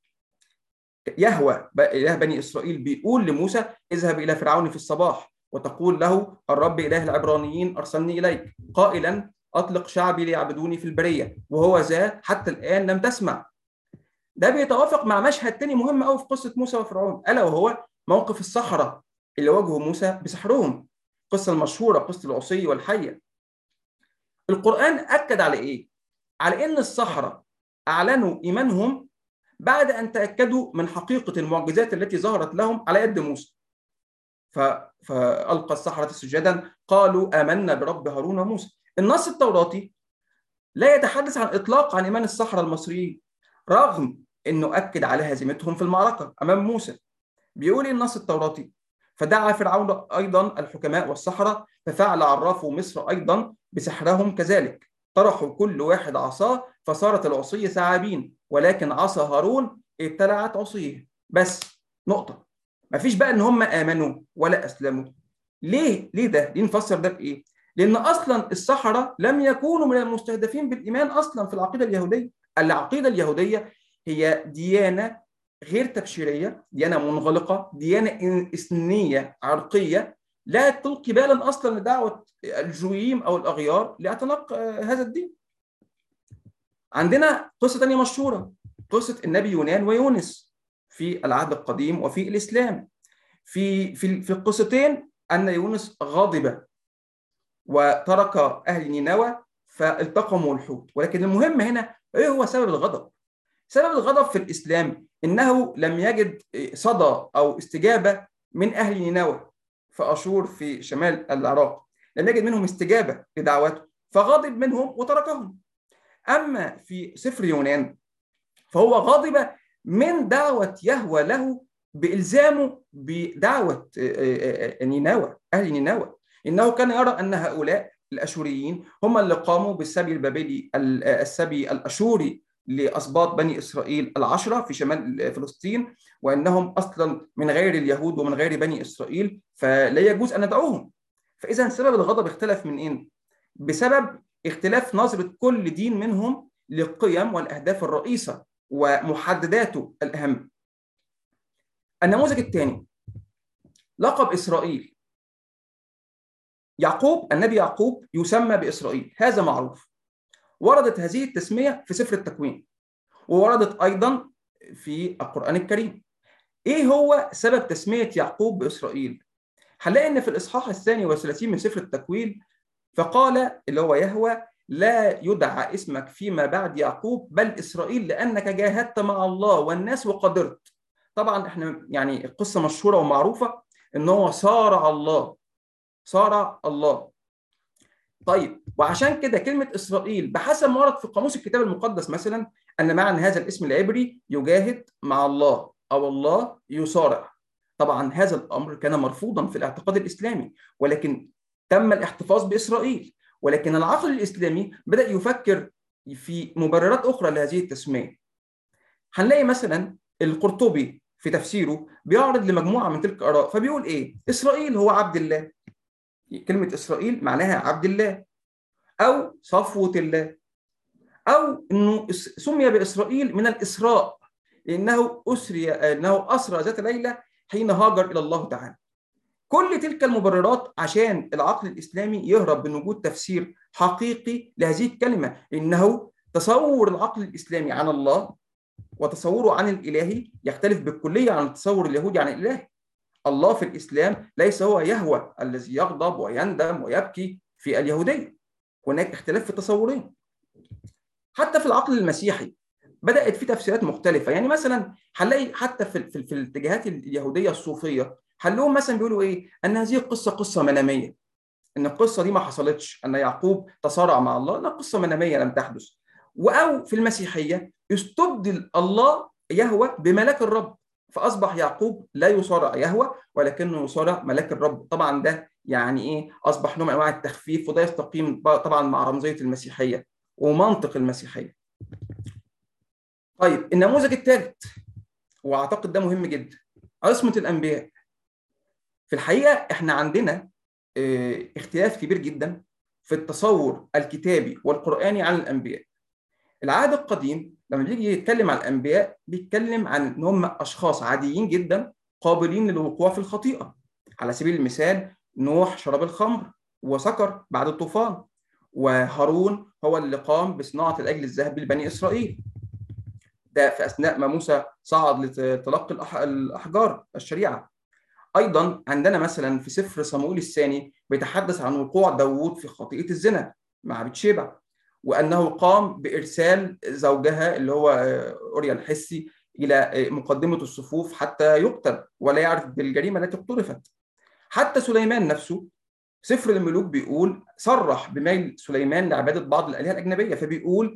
Speaker 3: يهوى اله بني اسرائيل بيقول لموسى اذهب الى فرعون في الصباح وتقول له الرب اله العبرانيين ارسلني اليك قائلا اطلق شعبي ليعبدوني في البريه وهو ذا حتى الان لم تسمع ده بيتوافق مع مشهد تاني مهم قوي في قصه موسى وفرعون الا وهو موقف الصحراء اللي واجهوا موسى بسحرهم القصه المشهوره قصه العصي والحيه القران اكد على ايه على ان الصحراء اعلنوا ايمانهم بعد ان تاكدوا من حقيقه المعجزات التي ظهرت لهم على يد موسى ف... فالقى السحره سجدا قالوا امنا برب هارون وموسى النص التوراتي لا يتحدث عن اطلاق عن ايمان السحره المصريين رغم انه اكد على هزيمتهم في المعركه امام موسى بيقول النص التوراتي فدعا فرعون ايضا الحكماء والسحره ففعل عرافوا مصر ايضا بسحرهم كذلك طرحوا كل واحد عصاه فصارت العصي ثعابين ولكن عصا هارون ابتلعت عصيه بس نقطه مفيش بقى ان هم امنوا ولا اسلموا ليه ليه ده ليه نفسر ده بايه لان اصلا السحره لم يكونوا من المستهدفين بالايمان اصلا في العقيده اليهوديه العقيده اليهوديه هي ديانه غير تبشيريه ديانه منغلقه ديانه اثنيه عرقيه لا تلقي بالا اصلا لدعوه الجويم او الاغيار لاعتناق هذا الدين عندنا قصه ثانيه مشهوره قصه النبي يونان ويونس في العهد القديم وفي الاسلام في في في القصتين ان يونس غضب وترك اهل نينوى فالتقموا الحوت ولكن المهم هنا ايه هو سبب الغضب سبب الغضب في الاسلام انه لم يجد صدى او استجابه من اهل نينوى في اشور في شمال العراق لم يجد منهم استجابه لدعوته فغضب منهم وتركهم اما في سفر يونان فهو غضب من دعوه يهوى له بالزامه بدعوه نينوى اهل نينوى انه كان يرى ان هؤلاء الاشوريين هم اللي قاموا بالسبي البابلي السبي الاشوري لاسباط بني اسرائيل العشره في شمال فلسطين وانهم اصلا من غير اليهود ومن غير بني اسرائيل فلا يجوز ان ندعوهم فاذا سبب الغضب اختلف من ايه بسبب اختلاف نظره كل دين منهم للقيم والاهداف الرئيسه ومحدداته الاهم النموذج الثاني لقب اسرائيل يعقوب النبي يعقوب يسمى باسرائيل هذا معروف وردت هذه التسميه في سفر التكوين ووردت ايضا في القران الكريم ايه هو سبب تسميه يعقوب باسرائيل هنلاقي ان في الاصحاح الثاني والثلاثين من سفر التكوين فقال اللي هو يهوى لا يدعى اسمك فيما بعد يعقوب بل اسرائيل لانك جاهدت مع الله والناس وقدرت طبعا احنا يعني القصه مشهوره ومعروفه ان هو صارع الله صارع الله طيب وعشان كده كلمه اسرائيل بحسب ما ورد في قاموس الكتاب المقدس مثلا ان معنى هذا الاسم العبري يجاهد مع الله او الله يصارع طبعا هذا الامر كان مرفوضا في الاعتقاد الاسلامي ولكن تم الاحتفاظ باسرائيل ولكن العقل الاسلامي بدا يفكر في مبررات اخرى لهذه التسميه هنلاقي مثلا القرطبي في تفسيره بيعرض لمجموعه من تلك الاراء فبيقول ايه اسرائيل هو عبد الله كلمه اسرائيل معناها عبد الله او صفوه الله او انه سمي باسرائيل من الاسراء لانه اسري انه اسرى ذات ليله حين هاجر الى الله تعالى كل تلك المبررات عشان العقل الاسلامي يهرب من وجود تفسير حقيقي لهذه الكلمه انه تصور العقل الاسلامي عن الله وتصوره عن الالهي يختلف بالكليه عن التصور اليهودي عن الالهي الله في الاسلام ليس هو يهوى الذي يغضب ويندم ويبكي في اليهوديه هناك اختلاف في التصورين حتى في العقل المسيحي بدات في تفسيرات مختلفه يعني مثلا هنلاقي حتى في, في, في الاتجاهات اليهوديه الصوفيه هنلاقيهم مثلا بيقولوا ايه ان هذه القصه قصه مناميه ان القصه دي ما حصلتش ان يعقوب تصارع مع الله انها قصه مناميه لم تحدث او في المسيحيه استبدل الله يهوى بملاك الرب فاصبح يعقوب لا يصارع يهوى ولكنه يصارع ملاك الرب طبعا ده يعني ايه اصبح نوع من انواع التخفيف وده يستقيم طبعا مع رمزيه المسيحيه ومنطق المسيحيه طيب النموذج الثالث واعتقد ده مهم جدا عصمه الانبياء في الحقيقه احنا عندنا اختلاف كبير جدا في التصور الكتابي والقراني عن الانبياء العهد القديم لما بيجي يتكلم عن الانبياء بيتكلم عن ان هم اشخاص عاديين جدا قابلين للوقوع في الخطيئه على سبيل المثال نوح شرب الخمر وسكر بعد الطوفان وهارون هو اللي قام بصناعه العجل الذهبي لبني اسرائيل ده في اثناء ما موسى صعد لتلقي الاحجار الشريعه ايضا عندنا مثلا في سفر صموئيل الثاني بيتحدث عن وقوع داوود في خطيئه الزنا مع بتشيبع وانه قام بارسال زوجها اللي هو اوريا الحسي الى مقدمه الصفوف حتى يقتل ولا يعرف بالجريمه التي اقترفت حتى سليمان نفسه سفر الملوك بيقول صرح بميل سليمان لعباده بعض الالهه الاجنبيه فبيقول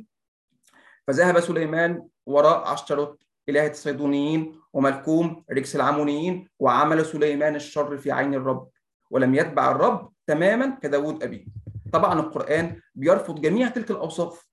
Speaker 3: فذهب سليمان وراء عشتروت إلهة الصيدونيين وملكوم رجس العمونيين وعمل سليمان الشر في عين الرب ولم يتبع الرب تماما كداود أبيه طبعا القرآن بيرفض جميع تلك الأوصاف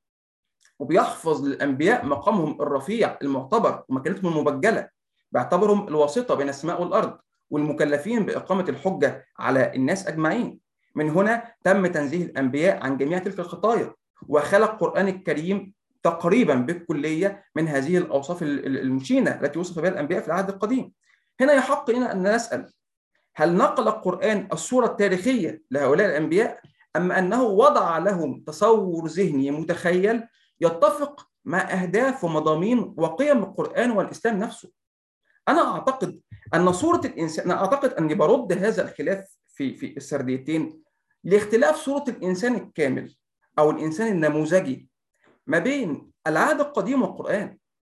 Speaker 3: وبيحفظ للأنبياء مقامهم الرفيع المعتبر ومكانتهم المبجلة باعتبرهم الواسطة بين السماء والأرض والمكلفين بإقامة الحجة على الناس أجمعين من هنا تم تنزيه الأنبياء عن جميع تلك الخطايا وخلق القرآن الكريم تقريبا بالكليه من هذه الاوصاف المشينه التي وصف بها الانبياء في العهد القديم. هنا يحق لنا ان نسال هل نقل القران الصوره التاريخيه لهؤلاء الانبياء ام انه وضع لهم تصور ذهني متخيل يتفق مع اهداف ومضامين وقيم القران والاسلام نفسه. انا اعتقد ان صوره الانسان انا اعتقد اني برد هذا الخلاف في في السرديتين لاختلاف صوره الانسان الكامل او الانسان النموذجي ما بين العهد القديم والقرآن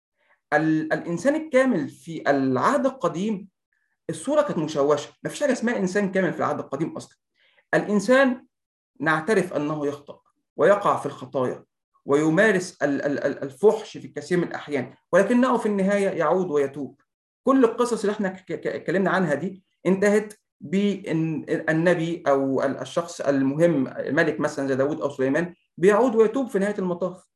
Speaker 3: الإنسان الكامل في العهد القديم الصورة كانت مشوشة ما فيش حاجة اسمها إنسان كامل في العهد القديم أصلا الإنسان نعترف أنه يخطأ ويقع في الخطايا ويمارس الفحش في كثير من الأحيان ولكنه في النهاية يعود ويتوب كل القصص اللي احنا اتكلمنا عنها دي انتهت بالنبي أو الشخص المهم الملك مثلا زي داود أو سليمان بيعود ويتوب في نهاية المطاف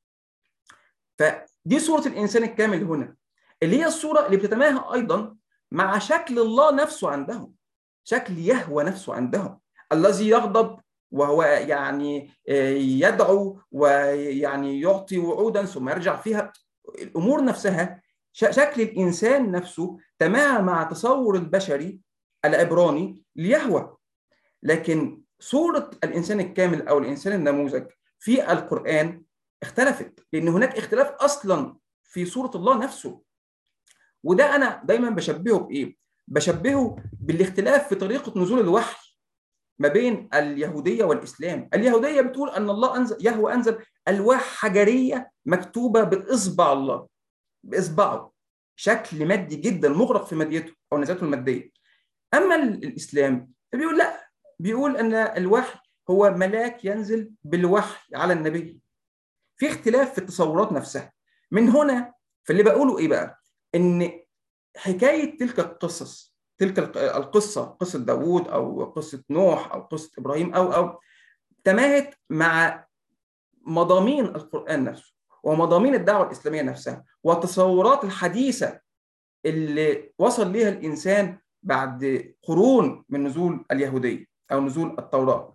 Speaker 3: فدي صورة الإنسان الكامل هنا اللي هي الصورة اللي بتتماهى أيضا مع شكل الله نفسه عندهم شكل يهوى نفسه عندهم الذي يغضب وهو يعني يدعو ويعني يعطي وعودا ثم يرجع فيها الامور نفسها شكل الانسان نفسه تماما مع تصور البشري العبراني ليهوى لكن صوره الانسان الكامل او الانسان النموذج في القران اختلفت لان هناك اختلاف اصلا في صوره الله نفسه وده انا دايما بشبهه بايه بشبهه بالاختلاف في طريقه نزول الوحي ما بين اليهوديه والاسلام اليهوديه بتقول ان الله انزل يهوى انزل الواح حجريه مكتوبه باصبع الله باصبعه شكل مادي جدا مغرق في ماديته او نزاته الماديه اما الاسلام بيقول لا بيقول ان الوحي هو ملاك ينزل بالوحي على النبي في اختلاف في التصورات نفسها من هنا فاللي بقوله ايه بقى ان حكايه تلك القصص تلك القصه قصه داوود او قصه نوح او قصه ابراهيم او او تماهت مع مضامين القران نفسه ومضامين الدعوه الاسلاميه نفسها والتصورات الحديثه اللي وصل ليها الانسان بعد قرون من نزول اليهوديه او نزول التوراه.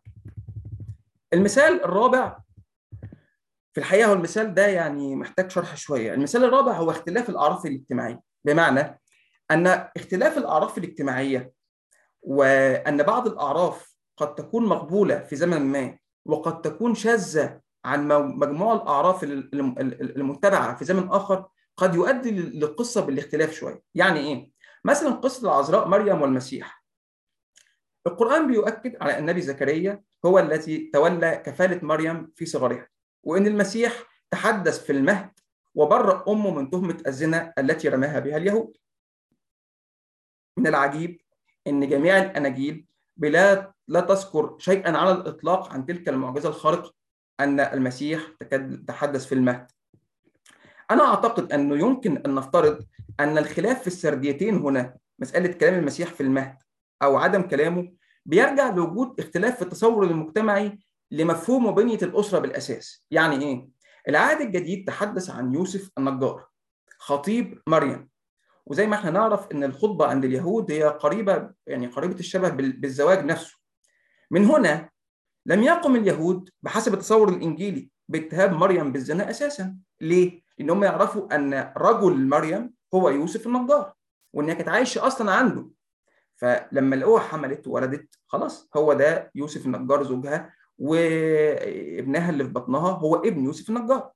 Speaker 3: المثال الرابع في الحقيقه هو المثال ده يعني محتاج شرح شويه، المثال الرابع هو اختلاف الاعراف الاجتماعيه، بمعنى ان اختلاف الاعراف الاجتماعيه وان بعض الاعراف قد تكون مقبوله في زمن ما وقد تكون شاذه عن مجموع الاعراف المتبعه في زمن اخر قد يؤدي للقصه بالاختلاف شويه، يعني ايه؟ مثلا قصه العذراء مريم والمسيح. القران بيؤكد على النبي زكريا هو الذي تولى كفاله مريم في صغرها، وان المسيح تحدث في المهد وبرأ امه من تهمه الزنا التي رماها بها اليهود. من العجيب ان جميع الاناجيل بلا لا تذكر شيئا على الاطلاق عن تلك المعجزه الخارقه ان المسيح تحدث في المهد. انا اعتقد انه يمكن ان نفترض ان الخلاف في السرديتين هنا مساله كلام المسيح في المهد او عدم كلامه بيرجع لوجود اختلاف في التصور المجتمعي لمفهوم وبنيه الاسره بالاساس، يعني ايه؟ العهد الجديد تحدث عن يوسف النجار خطيب مريم وزي ما احنا نعرف ان الخطبه عند اليهود هي قريبه يعني قريبه الشبه بالزواج نفسه. من هنا لم يقم اليهود بحسب التصور الانجيلي باتهام مريم بالزنا اساسا، ليه؟ لان هم يعرفوا ان رجل مريم هو يوسف النجار وانها كانت عايشه اصلا عنده. فلما لقوها حملت وولدت خلاص هو ده يوسف النجار زوجها وابنها اللي في بطنها هو ابن يوسف النجار.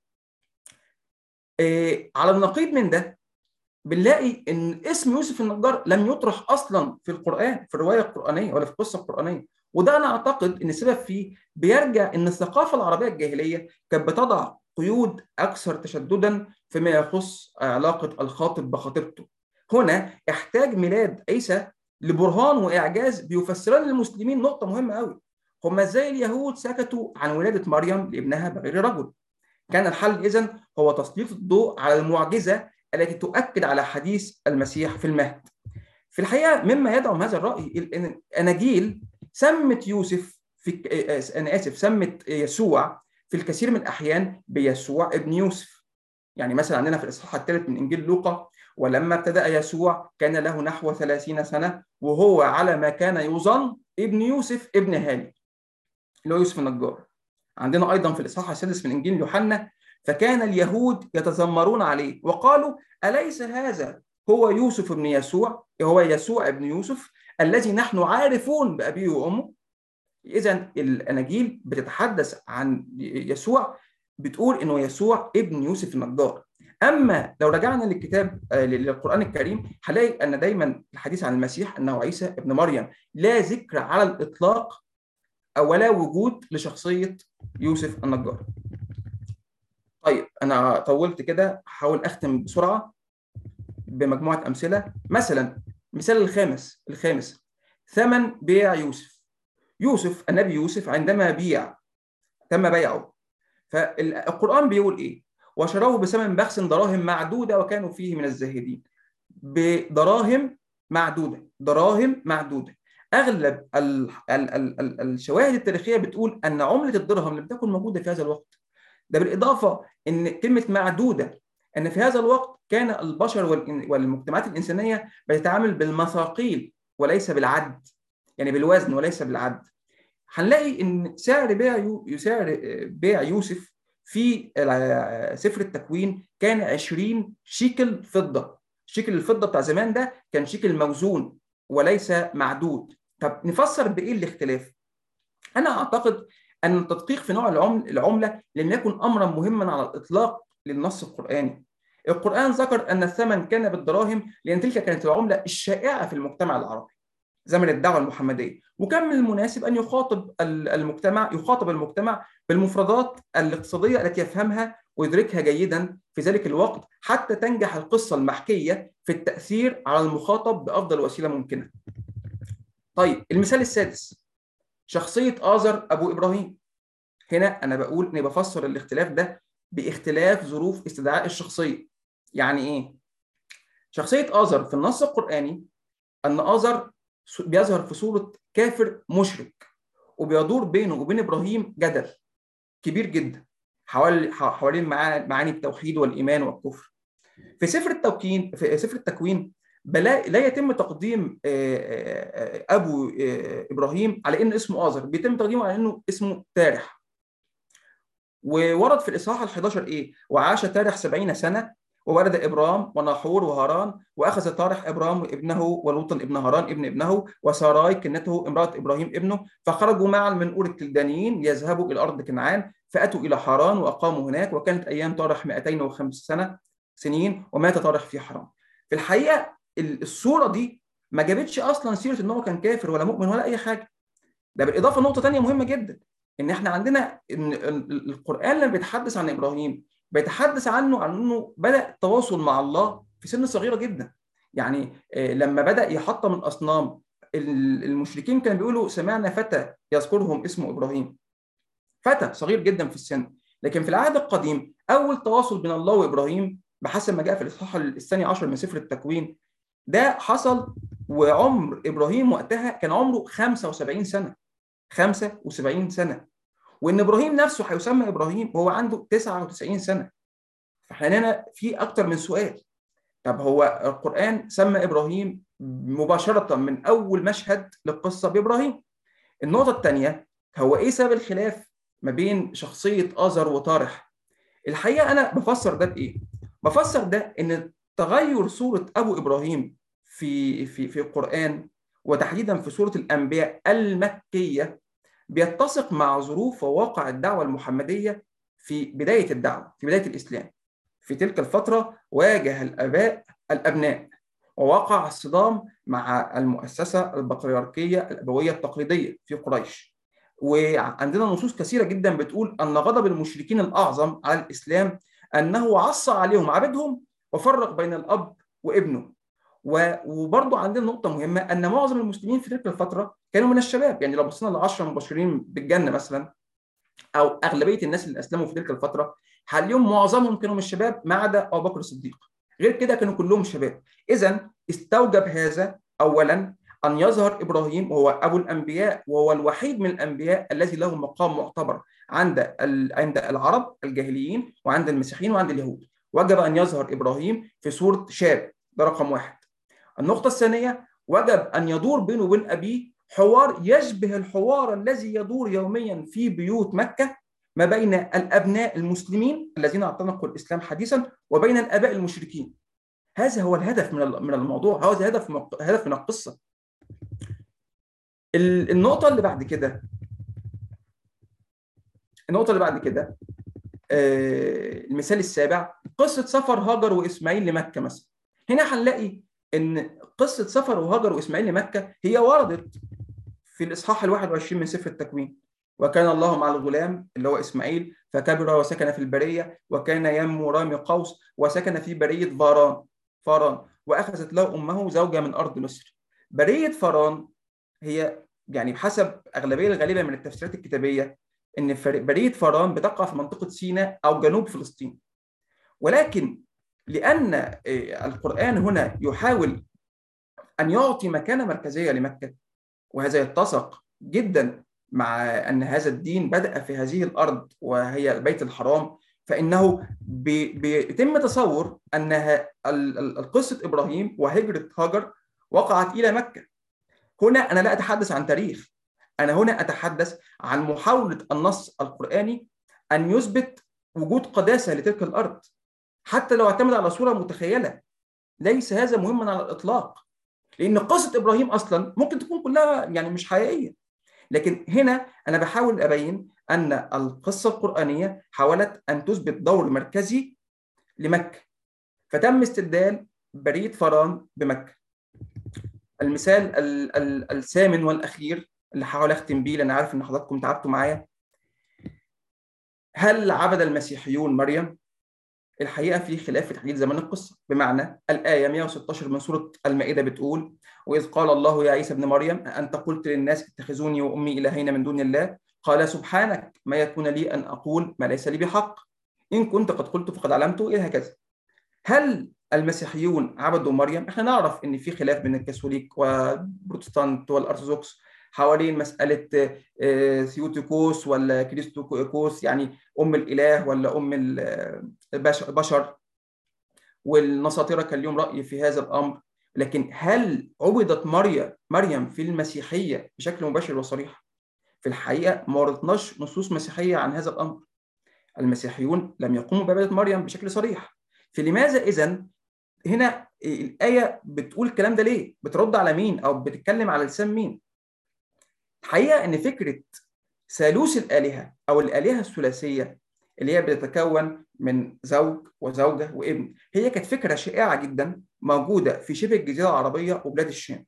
Speaker 3: إيه على النقيض من ده بنلاقي ان اسم يوسف النجار لم يطرح اصلا في القران في الروايه القرانيه ولا في القصه القرانيه وده انا اعتقد ان السبب فيه بيرجع ان الثقافه العربيه الجاهليه كانت بتضع قيود اكثر تشددا فيما يخص علاقه الخاطب بخطيبته هنا احتاج ميلاد عيسى لبرهان واعجاز بيفسران للمسلمين نقطه مهمه قوي هم ازاي اليهود سكتوا عن ولاده مريم لابنها بغير رجل كان الحل اذا هو تسليط الضوء على المعجزه التي تؤكد على حديث المسيح في المهد. في الحقيقه مما يدعم هذا الراي الاناجيل سمت يوسف في انا اسف سمت يسوع في الكثير من الاحيان بيسوع ابن يوسف. يعني مثلا عندنا في الاصحاح الثالث من انجيل لوقا ولما ابتدا يسوع كان له نحو 30 سنه وهو على ما كان يظن ابن يوسف ابن هالي اللي هو يوسف النجار. عندنا ايضا في الاصحاح السادس من انجيل يوحنا فكان اليهود يتذمرون عليه وقالوا أليس هذا هو يوسف ابن يسوع هو يسوع ابن يوسف الذي نحن عارفون بأبيه وأمه إذا الأناجيل بتتحدث عن يسوع بتقول إنه يسوع ابن يوسف النجار أما لو رجعنا للكتاب للقرآن الكريم هنلاقي أن دايما الحديث عن المسيح أنه عيسى ابن مريم لا ذكر على الإطلاق ولا وجود لشخصية يوسف النجار طيب انا طولت كده هحاول اختم بسرعه بمجموعه امثله مثلا مثال الخامس الخامس ثمن بيع يوسف يوسف النبي يوسف عندما بيع تم بيعه فالقران بيقول ايه وشروه بثمن بخس دراهم معدوده وكانوا فيه من الزاهدين بدراهم معدوده دراهم معدوده اغلب ال ال ال ال الشواهد التاريخيه بتقول ان عمله الدرهم لم تكن موجوده في هذا الوقت ده بالاضافه ان كلمه معدوده ان في هذا الوقت كان البشر والمجتمعات الانسانيه بتتعامل بالمثاقيل وليس بالعد يعني بالوزن وليس بالعد هنلاقي ان سعر بيع يو... سعر بيع يوسف في سفر التكوين كان 20 شيكل فضه شيكل الفضه بتاع زمان ده كان شيكل موزون وليس معدود طب نفسر بايه الاختلاف انا اعتقد ان التدقيق في نوع العمل العمله لم يكن امرا مهما على الاطلاق للنص القراني القران ذكر ان الثمن كان بالدراهم لان تلك كانت العمله الشائعه في المجتمع العربي زمن الدعوه المحمديه وكان من المناسب ان يخاطب المجتمع يخاطب المجتمع بالمفردات الاقتصاديه التي يفهمها ويدركها جيدا في ذلك الوقت حتى تنجح القصه المحكيه في التاثير على المخاطب بافضل وسيله ممكنه. طيب المثال السادس شخصيه آزر ابو ابراهيم. هنا انا بقول اني بفسر الاختلاف ده باختلاف ظروف استدعاء الشخصيه. يعني ايه؟ شخصيه آزر في النص القراني ان آزر بيظهر في صوره كافر مشرك وبيدور بينه وبين ابراهيم جدل كبير جدا حوالي حوالين معاني التوحيد والايمان والكفر. في سفر التوكين في سفر التكوين بلا لا يتم تقديم ابو ابراهيم على ان اسمه آزر بيتم تقديمه على انه اسمه تارح. وورد في الاصحاح ال11 ايه؟ وعاش تارح 70 سنه وولد ابرام وناحور وهاران واخذ طارح ابرام ابنه ولوطا ابن هاران ابن ابنه وساراي كنته امراه ابراهيم ابنه فخرجوا معا من اور الكلدانيين ليذهبوا الى ارض كنعان فاتوا الى حران واقاموا هناك وكانت ايام طارح 205 سنه سنين ومات طارح في حران. في الحقيقه الصوره دي ما جابتش اصلا سيره ان هو كان كافر ولا مؤمن ولا اي حاجه. ده بالاضافه لنقطه ثانيه مهمه جدا ان احنا عندنا ان القران لما بيتحدث عن ابراهيم بيتحدث عنه عن انه بدا التواصل مع الله في سن صغيره جدا يعني لما بدا يحطم الاصنام المشركين كانوا بيقولوا سمعنا فتى يذكرهم اسمه ابراهيم فتى صغير جدا في السن لكن في العهد القديم اول تواصل بين الله وابراهيم بحسب ما جاء في الاصحاح الثاني عشر من سفر التكوين ده حصل وعمر ابراهيم وقتها كان عمره 75 سنه 75 سنه وان ابراهيم نفسه هيسمى ابراهيم وهو عنده 99 سنه فاحنا هنا في اكتر من سؤال طب هو القران سمى ابراهيم مباشره من اول مشهد للقصه بابراهيم النقطه الثانيه هو ايه سبب الخلاف ما بين شخصيه ازر وطارح الحقيقه انا بفسر ده بايه بفسر ده ان تغير صوره ابو ابراهيم في في في القران وتحديدا في سوره الانبياء المكيه بيتسق مع ظروف وواقع الدعوة المحمدية في بداية الدعوة في بداية الإسلام في تلك الفترة واجه الآباء الأبناء ووقع الصدام مع المؤسسة البطريركية الأبوية التقليدية في قريش وعندنا نصوص كثيرة جدا بتقول أن غضب المشركين الأعظم على الإسلام أنه عصى عليهم عبدهم وفرق بين الأب وابنه وبرضه عندنا نقطة مهمة أن معظم المسلمين في تلك الفترة كانوا من الشباب، يعني لو بصينا للعشرة المبشرين بالجنة مثلا أو أغلبية الناس اللي أسلموا في تلك الفترة هنلاقيهم معظمهم كانوا من الشباب ما عدا أبو بكر الصديق. غير كده كانوا كلهم شباب. إذا استوجب هذا أولا أن يظهر إبراهيم وهو أبو الأنبياء وهو الوحيد من الأنبياء الذي له مقام معتبر عند عند العرب الجاهليين وعند المسيحيين وعند اليهود. وجب أن يظهر إبراهيم في صورة شاب ده رقم واحد. النقطة الثانية وجب أن يدور بينه وبين أبيه حوار يشبه الحوار الذي يدور يوميا في بيوت مكة ما بين الأبناء المسلمين الذين اعتنقوا الإسلام حديثا وبين الآباء المشركين هذا هو الهدف من من الموضوع هذا هدف هدف من القصة النقطة اللي بعد كده النقطة اللي بعد كده المثال السابع قصة سفر هاجر وإسماعيل لمكة مثلا هنا هنلاقي ان قصه سفر وهاجر واسماعيل لمكه هي وردت في الاصحاح ال 21 من سفر التكوين وكان الله مع الغلام اللي هو اسماعيل فكبر وسكن في البريه وكان ينمو رامي قوس وسكن في بريه فاران فاران واخذت له امه زوجه من ارض مصر بريه فاران هي يعني بحسب اغلبيه الغالبه من التفسيرات الكتابيه ان بريه فاران بتقع في منطقه سيناء او جنوب فلسطين ولكن لأن القرآن هنا يحاول أن يعطي مكانة مركزية لمكة وهذا يتسق جدا مع أن هذا الدين بدأ في هذه الأرض وهي البيت الحرام فإنه بيتم تصور أن قصة إبراهيم وهجرة هاجر وقعت إلى مكة هنا أنا لا أتحدث عن تاريخ أنا هنا أتحدث عن محاولة النص القرآني أن يثبت وجود قداسة لتلك الأرض حتى لو اعتمد على صورة متخيلة ليس هذا مهما على الإطلاق لأن قصة إبراهيم أصلا ممكن تكون كلها يعني مش حقيقية لكن هنا أنا بحاول أبين أن القصة القرآنية حاولت أن تثبت دور مركزي لمكة فتم استبدال بريد فران بمكة المثال ال ال الثامن والأخير اللي هحاول أختم بيه لأن عارف إن حضراتكم تعبتوا معايا هل عبد المسيحيون مريم؟ الحقيقة في خلاف في تحديد زمن القصة بمعنى الآية 116 من سورة المائدة بتقول وإذ قال الله يا عيسى ابن مريم أنت قلت للناس اتخذوني وأمي إلهين من دون الله قال سبحانك ما يكون لي أن أقول ما ليس لي بحق إن كنت قد قلت فقد علمت إلى هكذا هل المسيحيون عبدوا مريم؟ احنا نعرف ان في خلاف بين الكاثوليك والبروتستانت والارثوذكس حوالين مساله ثيوتيكوس ولا كريستوكوس يعني ام الاله ولا ام البشر والنصاطره كان لهم راي في هذا الامر لكن هل عبدت مريم مريم في المسيحيه بشكل مباشر وصريح؟ في الحقيقه ما وردتناش نصوص مسيحيه عن هذا الامر. المسيحيون لم يقوموا بعباده مريم بشكل صريح. فلماذا اذا هنا الايه بتقول الكلام ده ليه؟ بترد على مين او بتتكلم على لسان مين؟ الحقيقه ان فكره ثالوث الالهه او الالهه الثلاثيه اللي هي بتتكون من زوج وزوجه وابن هي كانت فكره شائعه جدا موجوده في شبه الجزيره العربيه وبلاد الشام.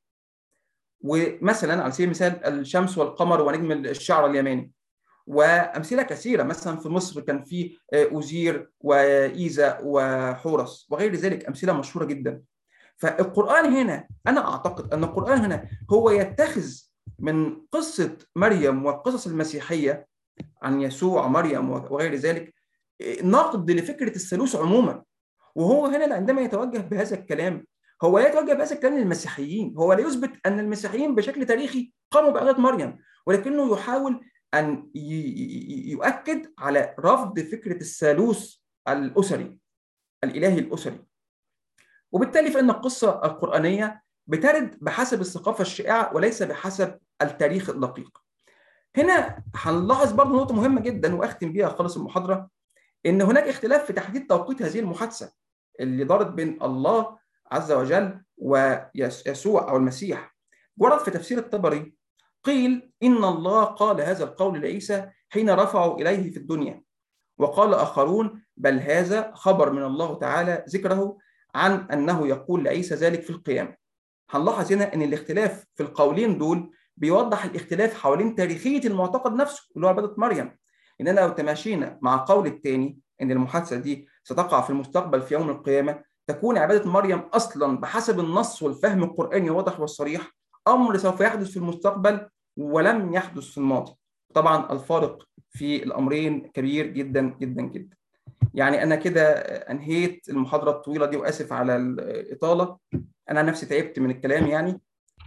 Speaker 3: ومثلا على سبيل المثال الشمس والقمر ونجم الشعر اليماني وامثله كثيره مثلا في مصر كان في اوزير وايزا وحورس وغير ذلك امثله مشهوره جدا فالقران هنا انا اعتقد ان القران هنا هو يتخذ من قصه مريم والقصص المسيحيه عن يسوع مريم وغير ذلك نقد لفكره الثالوث عموما وهو هنا عندما يتوجه بهذا الكلام هو لا يتوجه بهذا الكلام للمسيحيين هو لا يثبت ان المسيحيين بشكل تاريخي قاموا بعباده مريم ولكنه يحاول ان يؤكد على رفض فكره الثالوث الاسري الالهي الاسري وبالتالي فان القصه القرانيه بترد بحسب الثقافه الشائعه وليس بحسب التاريخ الدقيق هنا هنلاحظ برضه نقطه مهمه جدا واختم بيها خالص المحاضره ان هناك اختلاف في تحديد توقيت هذه المحادثه اللي دارت بين الله عز وجل ويسوع او المسيح ورد في تفسير الطبري قيل إن الله قال هذا القول لعيسى حين رفعوا إليه في الدنيا وقال آخرون بل هذا خبر من الله تعالى ذكره عن أنه يقول لعيسى ذلك في القيامة هنلاحظ هنا أن الاختلاف في القولين دول بيوضح الاختلاف حوالين تاريخية المعتقد نفسه اللي هو عبادة مريم إننا لو تماشينا مع القول الثاني أن المحادثة دي ستقع في المستقبل في يوم القيامة تكون عبادة مريم أصلا بحسب النص والفهم القرآني الواضح والصريح امر سوف يحدث في المستقبل ولم يحدث في الماضي طبعا الفارق في الامرين كبير جدا جدا جدا يعني انا كده انهيت المحاضره الطويله دي واسف على الاطاله انا نفسي تعبت من الكلام يعني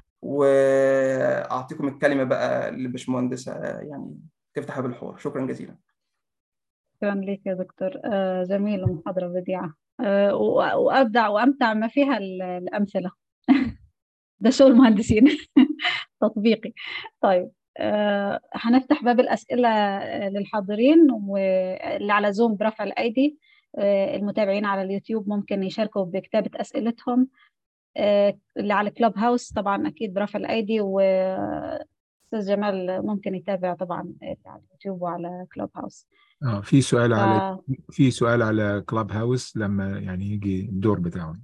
Speaker 3: واعطيكم الكلمه بقى للبشمهندسه يعني تفتح بالحوار شكرا جزيلا
Speaker 2: شكرا لك يا دكتور آه جميل المحاضره بديعه آه وابدع وامتع ما فيها الامثله ده شغل المهندسين تطبيقي طيب آه هنفتح باب الأسئلة للحاضرين واللي على زوم برفع الأيدي آه المتابعين على اليوتيوب ممكن يشاركوا بكتابة أسئلتهم آه اللي على كلوب هاوس طبعا أكيد برفع الأيدي وأستاذ جمال ممكن يتابع طبعا على اليوتيوب وعلى كلوب هاوس
Speaker 1: اه في سؤال على في سؤال على كلوب هاوس لما يعني يجي الدور بتاعه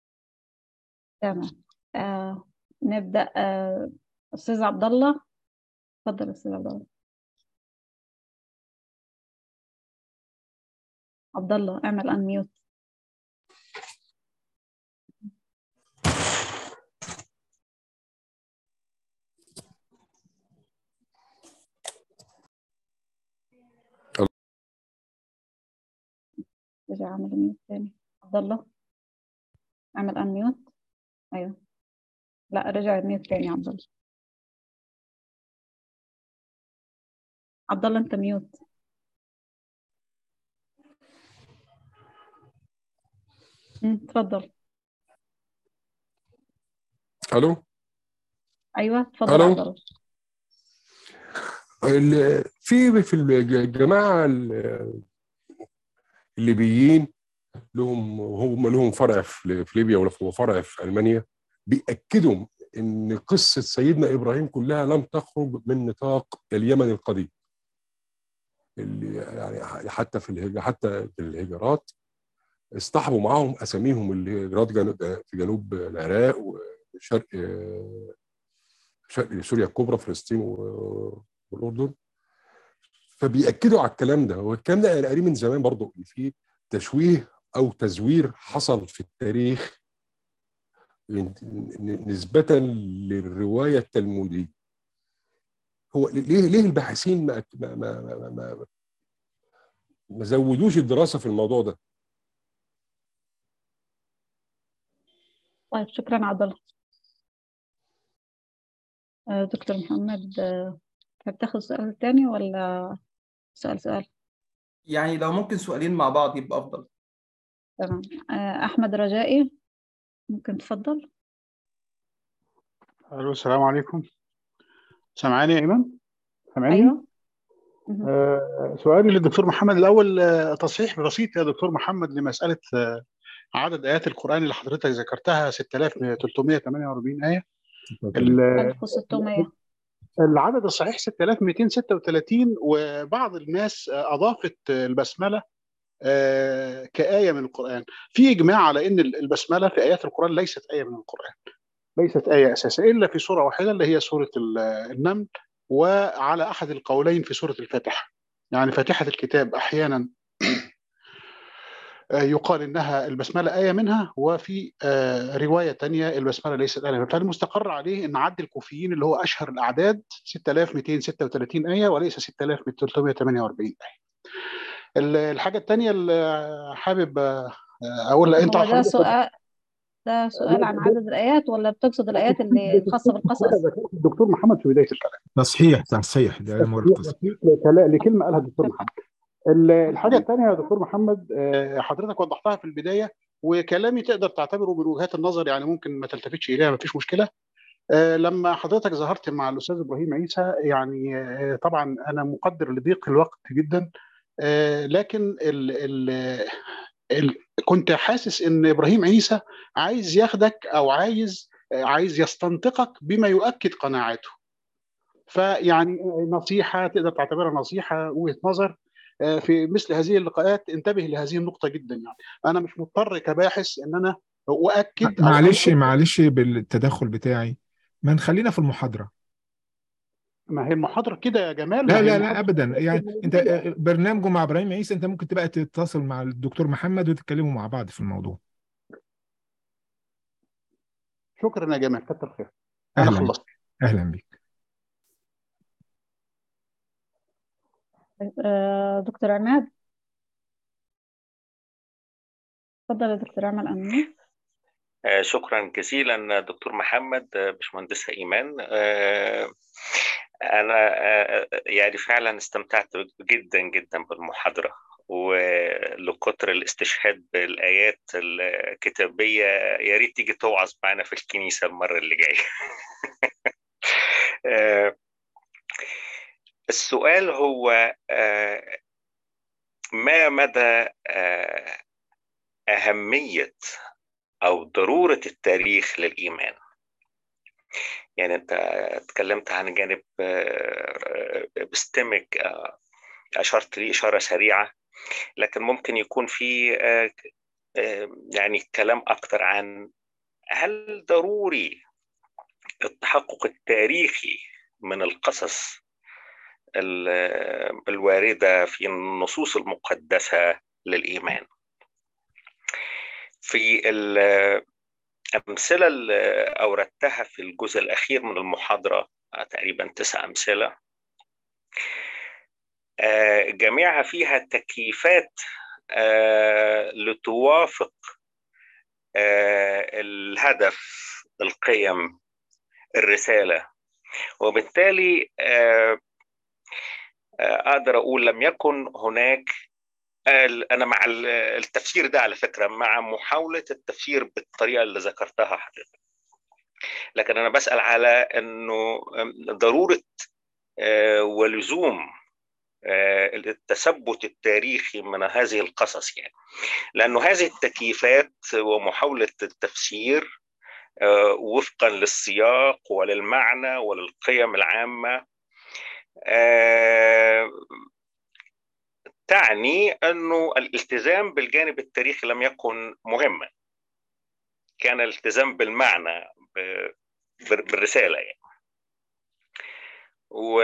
Speaker 2: تمام آه نبدأ آه أستاذ عبد الله اتفضل أستاذ عبد الله عبد الله اعمل انميوت رجع اعمل انميوت تاني عبد الله اعمل انميوت ايوه لا رجع ميوت تاني عبد الله عبد الله انت ميوت اتفضل
Speaker 4: الو
Speaker 2: ايوه اتفضل
Speaker 4: ألو؟
Speaker 2: عبد الله
Speaker 4: في في الجماعه الليبيين لهم هم لهم فرع في ليبيا ولا فرع في المانيا بيأكدوا ان قصه سيدنا ابراهيم كلها لم تخرج من نطاق اليمن القديم اللي يعني حتى في الهجرة حتى في الهجرات اصطحبوا معاهم اساميهم الهجرات في جنوب العراق وشرق شرق سوريا الكبرى فلسطين والاردن فبيأكدوا على الكلام ده والكلام ده انا قريب من زمان برضه ان في تشويه او تزوير حصل في التاريخ نسبة للرواية التلمودية هو ليه ليه الباحثين ما ما ما ما, ما, ما زودوش الدراسة في الموضوع ده؟
Speaker 2: طيب شكرا عبد الله دكتور محمد تحب تاخذ سؤال تاني ولا سؤال سؤال؟
Speaker 3: يعني لو ممكن سؤالين مع بعض يبقى أفضل
Speaker 2: تمام أحمد رجائي ممكن تفضل
Speaker 5: الو السلام عليكم سامعاني يا ايمن سامعاني
Speaker 2: ايوه
Speaker 5: آه سؤالي للدكتور محمد الاول آه تصحيح بسيط يا دكتور محمد لمساله آه عدد ايات القران اللي حضرتك ذكرتها 6348 ايه
Speaker 2: 1600
Speaker 5: العدد الصحيح 6236 وبعض الناس اضافت البسمله كآية من القرآن في إجماع على أن البسملة في آيات القرآن ليست آية من القرآن ليست آية أساسية إلا في سورة واحدة اللي هي سورة النمل وعلى أحد القولين في سورة الفاتحة يعني فاتحة الكتاب أحيانا يقال انها البسمله ايه منها وفي روايه ثانيه البسمله ليست ايه منها المستقر عليه ان عد الكوفيين اللي هو اشهر الاعداد 6236 ايه وليس 6348 ايه الحاجه الثانيه اللي حابب اقول
Speaker 2: انت هو ده سؤال ده سؤال عن عدد الايات ولا بتقصد الايات اللي الخاصه بالقصص
Speaker 5: الدكتور محمد في بدايه الكلام
Speaker 1: تصحيح تصحيح ده امر تصحيح
Speaker 5: لكلمه قالها الدكتور محمد الحاجه الثانيه يا دكتور محمد حضرتك وضحتها في البدايه وكلامي تقدر تعتبره من وجهات النظر يعني ممكن ما تلتفتش اليها ما فيش مشكله لما حضرتك ظهرت مع الاستاذ ابراهيم عيسى يعني طبعا انا مقدر لضيق الوقت جدا لكن ال ال ال كنت حاسس ان ابراهيم عيسى عايز ياخدك او عايز عايز يستنطقك بما يؤكد قناعاته فيعني نصيحه تقدر تعتبرها نصيحه وجهه نظر في مثل هذه اللقاءات انتبه لهذه النقطه جدا يعني انا مش مضطر كباحث ان انا اؤكد
Speaker 1: معلش معلش بالتدخل بتاعي ما نخلينا في المحاضره
Speaker 5: ما هي المحاضره كده يا جمال
Speaker 1: لا لا لا ابدا يعني انت برنامجه مع ابراهيم عيسى انت ممكن تبقى تتصل مع الدكتور محمد وتتكلموا مع بعض في الموضوع
Speaker 5: شكرا يا جمال كتر خير
Speaker 1: انا خلصت اهلا بك
Speaker 2: دكتور عماد تفضل يا دكتور عماد أمين
Speaker 6: شكرا جزيلا دكتور محمد باشمهندسة إيمان أنا يعني فعلا استمتعت جدا جدا بالمحاضرة ولكتر الاستشهاد بالآيات الكتابية يا ريت تيجي توعظ معنا في الكنيسة المرة اللي جاية السؤال هو ما مدى أهمية أو ضرورة التاريخ للإيمان يعني أنت اتكلمت عن جانب بستمك أشرت لي إشارة سريعة لكن ممكن يكون في يعني كلام أكتر عن هل ضروري التحقق التاريخي من القصص الواردة في النصوص المقدسة للإيمان في الأمثلة اللي أوردتها في الجزء الأخير من المحاضرة تقريبا تسع أمثلة جميعها فيها تكييفات لتوافق الهدف القيم الرسالة وبالتالي اقدر اقول لم يكن هناك انا مع التفسير ده على فكره مع محاوله التفسير بالطريقه اللي ذكرتها حضرتك لكن انا بسال على انه ضروره ولزوم التثبت التاريخي من هذه القصص يعني لأنه هذه التكييفات ومحاولة التفسير وفقا للسياق وللمعنى وللقيم العامة تعني أنه الالتزام بالجانب التاريخي لم يكن مهما كان الالتزام بالمعنى بالرسالة يعني و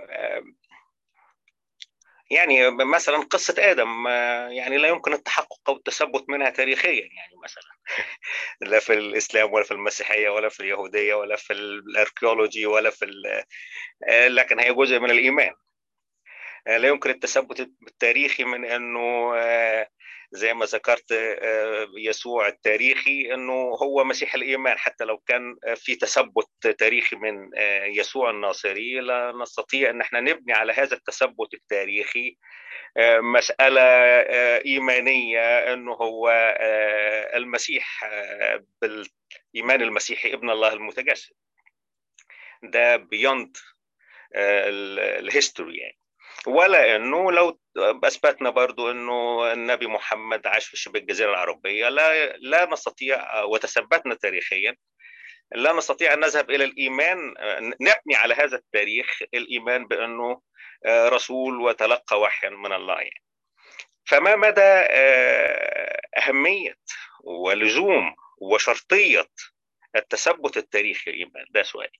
Speaker 6: يعني مثلا قصة آدم يعني لا يمكن التحقق أو التثبت منها تاريخيا يعني مثلا لا في الإسلام ولا في المسيحية ولا في اليهودية ولا في الأركيولوجي ولا في لكن هي جزء من الإيمان لا يمكن التثبت التاريخي من أنه زي ما ذكرت يسوع التاريخي انه هو مسيح الايمان حتى لو كان في تثبت تاريخي من يسوع الناصري لا نستطيع ان احنا نبني على هذا التثبت التاريخي مساله ايمانيه انه هو المسيح بالايمان المسيحي ابن الله المتجسد ده بيوند الهيستوري يعني ولا انه لو اثبتنا برضو انه النبي محمد عاش في شبه الجزيره العربيه لا لا نستطيع وتثبتنا تاريخيا لا نستطيع ان نذهب الى الايمان نبني على هذا التاريخ الايمان بانه رسول وتلقى وحيا من الله يعني. فما مدى اهميه ولزوم وشرطيه التثبت التاريخي الايمان ده سؤالي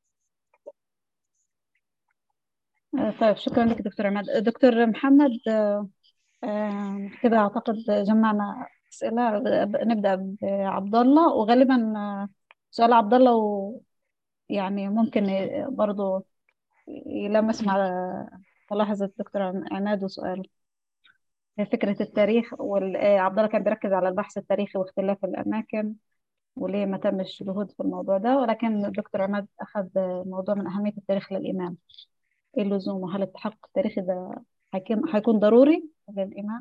Speaker 2: طيب شكرا لك دكتور عماد دكتور محمد كده أعتقد جمعنا أسئلة نبدأ بعبد الله وغالبا سؤال عبد الله و يعني ممكن برضو يلمس مع ملاحظة الدكتور عماد وسؤال فكرة التاريخ وعبد الله كان بيركز على البحث التاريخي واختلاف الأماكن وليه ما تمش جهود في الموضوع ده ولكن الدكتور عماد أخذ موضوع من أهمية التاريخ للإيمان ايه اللزوم وهل التحقق التاريخي ده هيكون هيكون ضروري للإيمان؟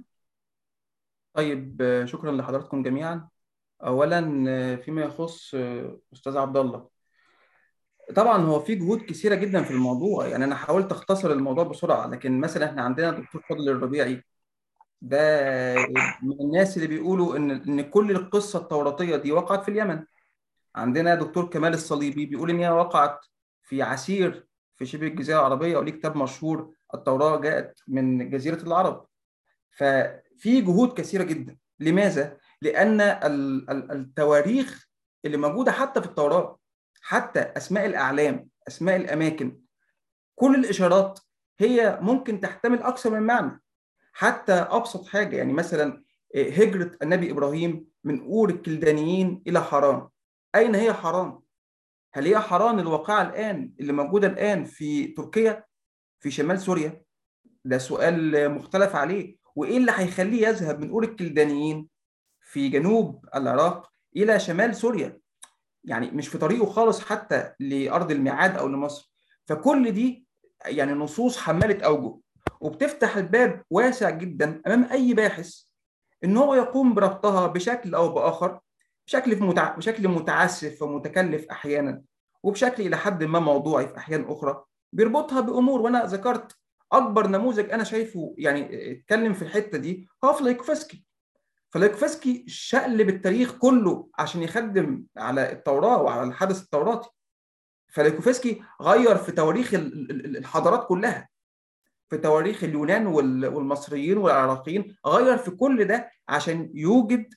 Speaker 3: طيب شكرا لحضراتكم جميعا اولا فيما يخص استاذ عبد الله طبعا هو في جهود كثيره جدا في الموضوع يعني انا حاولت اختصر الموضوع بسرعه لكن مثلا احنا عندنا الدكتور فضل الربيعي ده من الناس اللي بيقولوا ان ان كل القصه التوراتيه دي وقعت في اليمن عندنا دكتور كمال الصليبي بيقول ان هي وقعت في عسير في شبه الجزيره العربيه وليه كتاب مشهور التوراه جاءت من جزيره العرب ففي جهود كثيره جدا لماذا لان التواريخ اللي موجوده حتى في التوراه حتى اسماء الاعلام اسماء الاماكن كل الاشارات هي ممكن تحتمل اكثر من معنى حتى ابسط حاجه يعني مثلا هجره النبي ابراهيم من اور الكلدانيين الى حران اين هي حران هل هي حران الواقعه الان اللي موجوده الان في تركيا في شمال سوريا ده سؤال مختلف عليه وايه اللي هيخليه يذهب من اور الكلدانيين في جنوب العراق الى شمال سوريا يعني مش في طريقه خالص حتى لارض الميعاد او لمصر فكل دي يعني نصوص حماله اوجه وبتفتح الباب واسع جدا امام اي باحث ان هو يقوم بربطها بشكل او باخر بشكل متع... بشكل متعسف ومتكلف احيانا وبشكل الى حد ما موضوعي في احيان اخرى بيربطها بامور وانا ذكرت اكبر نموذج انا شايفه يعني اتكلم في الحته دي هو فلايكوفسكي فلايكوفسكي شقلب التاريخ كله عشان يخدم على التوراه وعلى الحدث التوراتي فلايكوفسكي غير في تواريخ الحضارات كلها في تواريخ اليونان والمصريين والعراقيين غير في كل ده عشان يوجد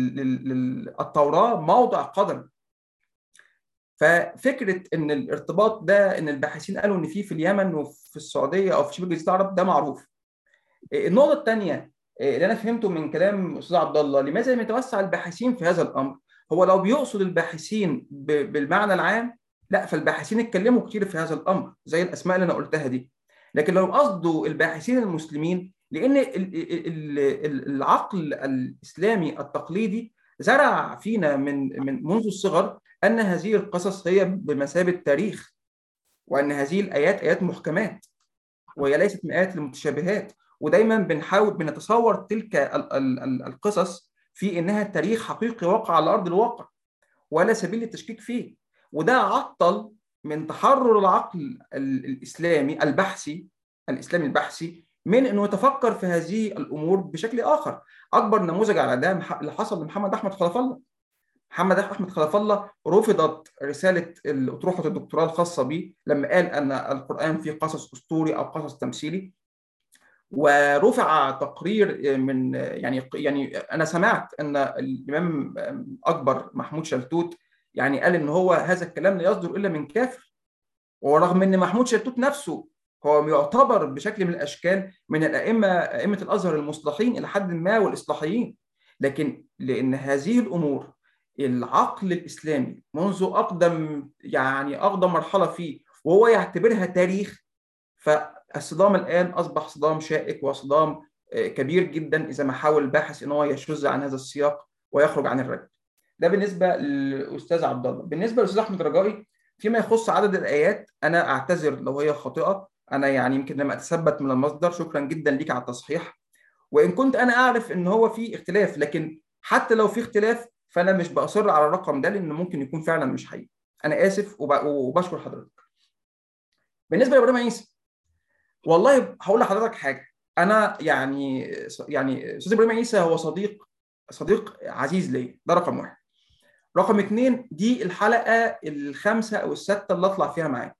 Speaker 3: للتوراه موضع قدم ففكره ان الارتباط ده ان الباحثين قالوا ان في في اليمن وفي السعوديه او في شبه جزيره العرب ده معروف النقطه الثانيه اللي انا فهمته من كلام استاذ عبد الله لماذا لم يتوسع الباحثين في هذا الامر هو لو بيقصد الباحثين بالمعنى العام لا فالباحثين اتكلموا كتير في هذا الامر زي الاسماء اللي انا قلتها دي لكن لو قصدوا الباحثين المسلمين لان العقل الاسلامي التقليدي زرع فينا من من منذ الصغر ان هذه القصص هي بمثابه تاريخ وان هذه الايات ايات محكمات وهي ليست من ايات المتشابهات ودايما بنحاول بنتصور تلك القصص في انها تاريخ حقيقي وقع على ارض الواقع ولا سبيل للتشكيك فيه وده عطل من تحرر العقل الاسلامي البحثي الاسلامي البحثي من انه يتفكر في هذه الامور بشكل اخر اكبر نموذج على ده اللي حصل لمحمد احمد خلف الله محمد احمد خلف الله رفضت رساله اطروحه الدكتوراه الخاصه به لما قال ان القران فيه قصص اسطوري او قصص تمثيلي ورفع تقرير من يعني يعني انا سمعت ان الامام اكبر محمود شلتوت يعني قال ان هو هذا الكلام لا يصدر الا من كافر ورغم ان محمود شلتوت نفسه هو يعتبر بشكل من الاشكال من الائمه ائمه الازهر المصلحين الى حد ما والاصلاحيين لكن لان هذه الامور العقل الاسلامي منذ اقدم يعني اقدم مرحله فيه وهو يعتبرها تاريخ فالصدام الان اصبح صدام شائك وصدام كبير جدا اذا ما حاول الباحث ان هو يشذ عن هذا السياق ويخرج عن الرد. ده بالنسبه للاستاذ عبد الله، بالنسبه للاستاذ احمد رجائي فيما يخص عدد الايات انا اعتذر لو هي خاطئه انا يعني يمكن لم اتثبت من المصدر شكرا جدا ليك على التصحيح وان كنت انا اعرف ان هو في اختلاف لكن حتى لو في اختلاف فانا مش باصر على الرقم ده لان ممكن يكون فعلا مش حقيقي انا اسف وبشكر حضرتك بالنسبه لابراهيم عيسى والله هقول لحضرتك حاجه انا يعني يعني استاذ ابراهيم عيسى هو صديق صديق عزيز ليا ده رقم واحد رقم اثنين دي الحلقه الخامسه او السادسه اللي اطلع فيها معاه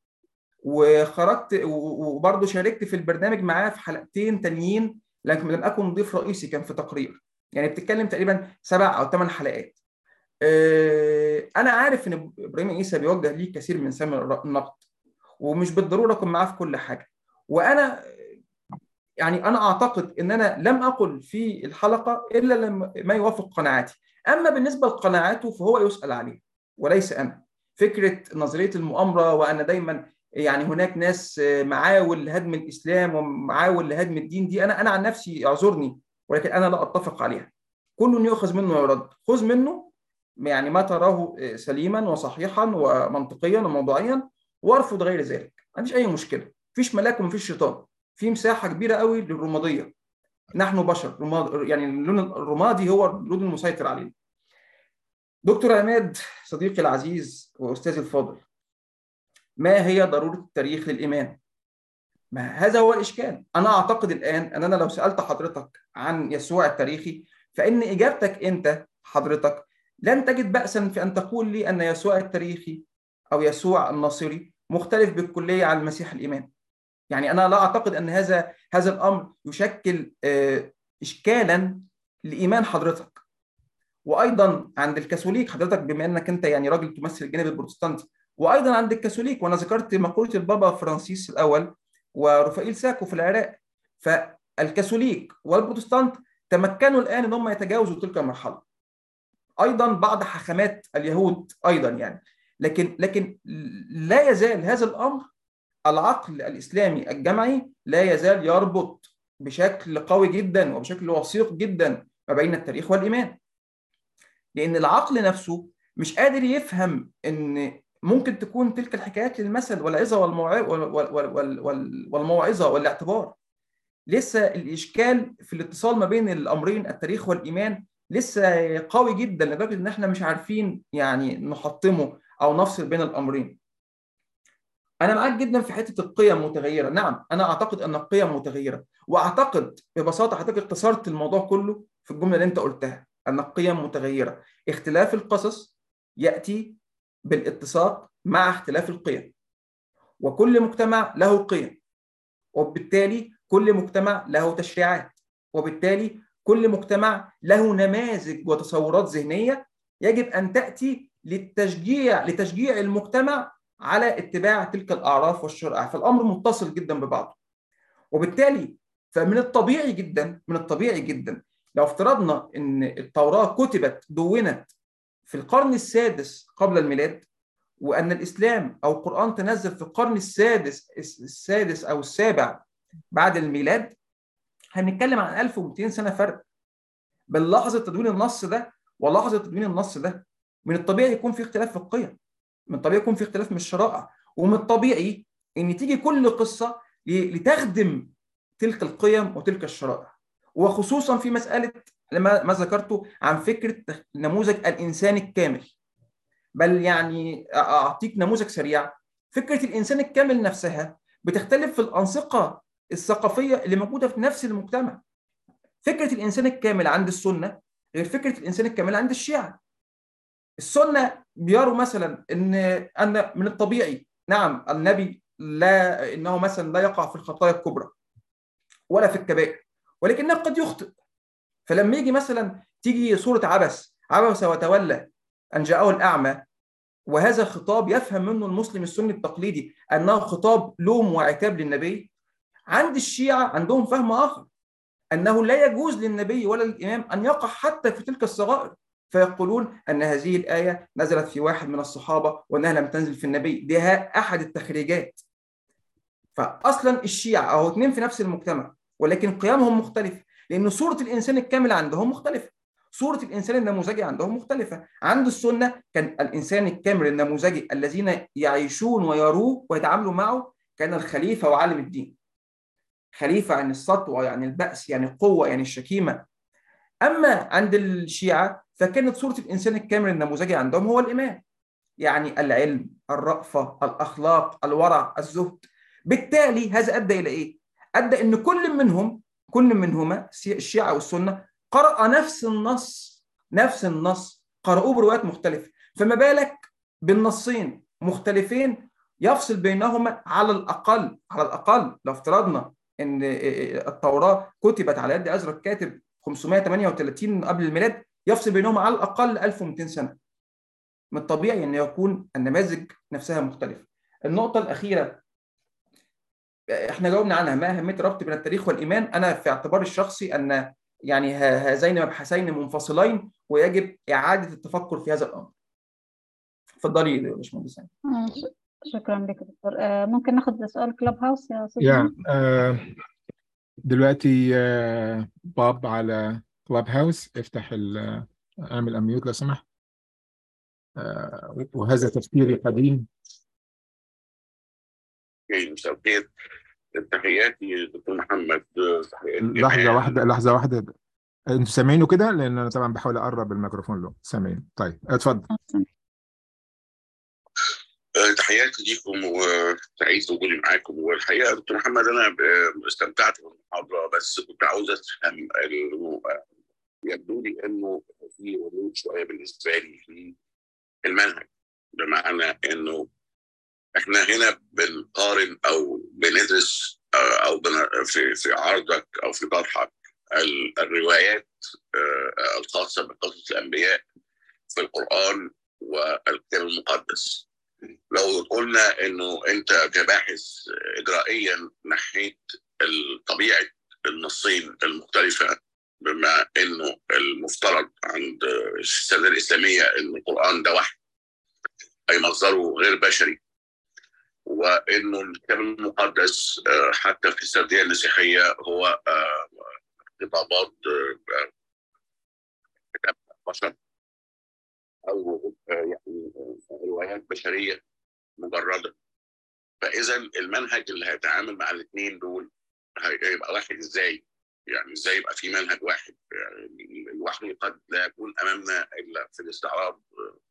Speaker 3: وخرجت وبرضه شاركت في البرنامج معاه في حلقتين تانيين لكن لم اكن ضيف رئيسي كان في تقرير يعني بتتكلم تقريبا سبع او ثمان حلقات انا عارف ان ابراهيم عيسى بيوجه ليه كثير من سام النقد ومش بالضروره اكون معاه في كل حاجه وانا يعني انا اعتقد ان انا لم اقل في الحلقه الا لما ما يوافق قناعاتي اما بالنسبه لقناعاته فهو يسال عليه وليس انا فكره نظريه المؤامره وان دايما يعني هناك ناس معاول لهدم الاسلام ومعاول لهدم الدين دي انا انا عن نفسي اعذرني ولكن انا لا اتفق عليها كل يؤخذ منه ويرد خذ منه يعني ما تراه سليما وصحيحا ومنطقيا وموضوعيا وارفض غير ذلك ما عنديش اي مشكله مفيش ملاك ومفيش شيطان في مساحه كبيره قوي للرماديه نحن بشر رماد يعني اللون الرمادي هو اللون المسيطر علينا دكتور عماد صديقي العزيز واستاذي الفاضل ما هي ضروره التاريخ للايمان ما هذا هو الاشكال انا اعتقد الان ان انا لو سالت حضرتك عن يسوع التاريخي فان اجابتك انت حضرتك لن تجد باسا في ان تقول لي ان يسوع التاريخي او يسوع الناصري مختلف بالكليه عن المسيح الايمان يعني انا لا اعتقد ان هذا هذا الامر يشكل اشكالا لايمان حضرتك وايضا عند الكاثوليك حضرتك بما انك انت يعني راجل تمثل الجانب البروتستانتي وايضا عند الكاثوليك وانا ذكرت مقوله البابا فرانسيس الاول ورفائيل ساكو في العراق فالكاثوليك والبروتستانت تمكنوا الان ان هم يتجاوزوا تلك المرحله ايضا بعض حاخامات اليهود ايضا يعني لكن لكن لا يزال هذا الامر العقل الاسلامي الجمعي لا يزال يربط بشكل قوي جدا وبشكل وثيق جدا ما بين التاريخ والايمان لان العقل نفسه مش قادر يفهم ان ممكن تكون تلك الحكايات للمثل والعظه والموعظه والاعتبار لسه الاشكال في الاتصال ما بين الامرين التاريخ والايمان لسه قوي جدا لدرجه ان احنا مش عارفين يعني نحطمه او نفصل بين الامرين انا معاك جدا في حته القيم متغيره نعم انا اعتقد ان القيم متغيره واعتقد ببساطه حضرتك اختصرت الموضوع كله في الجمله اللي انت قلتها ان القيم متغيره اختلاف القصص ياتي بالاتساق مع اختلاف القيم وكل مجتمع له قيم وبالتالي كل مجتمع له تشريعات وبالتالي كل مجتمع له نماذج وتصورات ذهنيه يجب ان تاتي للتشجيع لتشجيع المجتمع على اتباع تلك الاعراف والشرائع فالامر متصل جدا ببعضه وبالتالي فمن الطبيعي جدا من الطبيعي جدا لو افترضنا ان التوراه كتبت دونت في القرن السادس قبل الميلاد وان الاسلام او القران تنزل في القرن السادس السادس او السابع بعد الميلاد هنتكلم عن 1200 سنه فرق بل لحظه تدوين النص ده ولحظه تدوين النص ده من الطبيعي يكون في اختلاف في القيم من الطبيعي يكون في اختلاف من الشرائع ومن الطبيعي ان تيجي كل قصه لتخدم تلك القيم وتلك الشرائع وخصوصا في مساله لما ما ذكرته عن فكره نموذج الانسان الكامل بل يعني اعطيك نموذج سريع فكره الانسان الكامل نفسها بتختلف في الانسقه الثقافيه اللي موجوده في نفس المجتمع فكره الانسان الكامل عند السنه غير فكره الانسان الكامل عند الشيعه السنه بيروا مثلا ان ان من الطبيعي نعم النبي لا انه مثلا لا يقع في الخطايا الكبرى ولا في الكبائر ولكنه قد يخطئ فلما يجي مثلا تيجي سوره عبس عبس وتولى ان جاءه الاعمى وهذا خطاب يفهم منه المسلم السني التقليدي انه خطاب لوم وعتاب للنبي عند الشيعه عندهم فهم اخر انه لا يجوز للنبي ولا للامام ان يقع حتى في تلك الصغائر فيقولون ان هذه الايه نزلت في واحد من الصحابه وانها لم تنزل في النبي دي احد التخريجات فاصلا الشيعه اهو اثنين في نفس المجتمع ولكن قيمهم مختلف لان صوره الانسان الكامل عندهم مختلفه صوره الانسان النموذجي عندهم مختلفه عند السنه كان الانسان الكامل النموذجي الذين يعيشون ويروه ويتعاملوا معه كان الخليفه وعالم الدين خليفه يعني السطوه يعني البأس يعني القوه يعني الشكيمه اما عند الشيعه فكانت صوره الانسان الكامل النموذجي عندهم هو الامام يعني العلم الرأفه الاخلاق الورع الزهد بالتالي هذا ادى الى ايه ادى ان كل منهم كل منهما الشيعه والسنه قرأ نفس النص نفس النص قرأوه بروايات مختلفه فما بالك بالنصين مختلفين يفصل بينهما على الاقل على الاقل لو افترضنا ان التوراه كتبت على يد ازرا الكاتب 538 قبل الميلاد يفصل بينهما على الاقل 1200 سنه من الطبيعي ان يكون النماذج نفسها مختلفه النقطه الاخيره احنا جاوبنا عنها ما اهميه الربط بين التاريخ والايمان انا في اعتباري الشخصي ان يعني هذين مبحثين منفصلين ويجب اعاده التفكر في هذا الامر اتفضلي يا باشمهندس
Speaker 2: شكرا لك دكتور ممكن ناخذ سؤال كلاب هاوس يا استاذ
Speaker 1: يا آه دلوقتي آه باب على كلاب هاوس افتح اعمل اميوت لو سمحت آه وهذا تفكيري قديم
Speaker 7: مساء الخير تحياتي دكتور محمد
Speaker 1: لحظة واحدة لحظة واحدة انتوا سامعينه كده لان انا طبعا بحاول اقرب الميكروفون له سامعين طيب اتفضل
Speaker 7: تحياتي ليكم وسعيد بوجودي معاكم والحقيقه دكتور محمد انا استمتعت بالمحاضره بس كنت عاوز افهم يبدو لي انه في غموض شويه بالنسبه لي في المنهج بمعنى انه احنا هنا بنقارن او بندرس او في في عرضك او في طرحك الروايات الخاصه بقصص الانبياء في القران والكتاب المقدس لو قلنا انه انت كباحث اجرائيا نحيت طبيعه النصين المختلفه بما انه المفترض عند السنه الاسلاميه ان القران ده وحي اي مصدره غير بشري وانه الكتاب المقدس حتى في السرديه المسيحيه هو خطابات كتاب بشر او يعني روايات بشريه مجرده فاذا المنهج اللي هيتعامل مع الاثنين دول هيبقى واحد ازاي؟ يعني ازاي يبقى في منهج واحد؟ يعني الوحي قد لا يكون امامنا الا في الاستعراض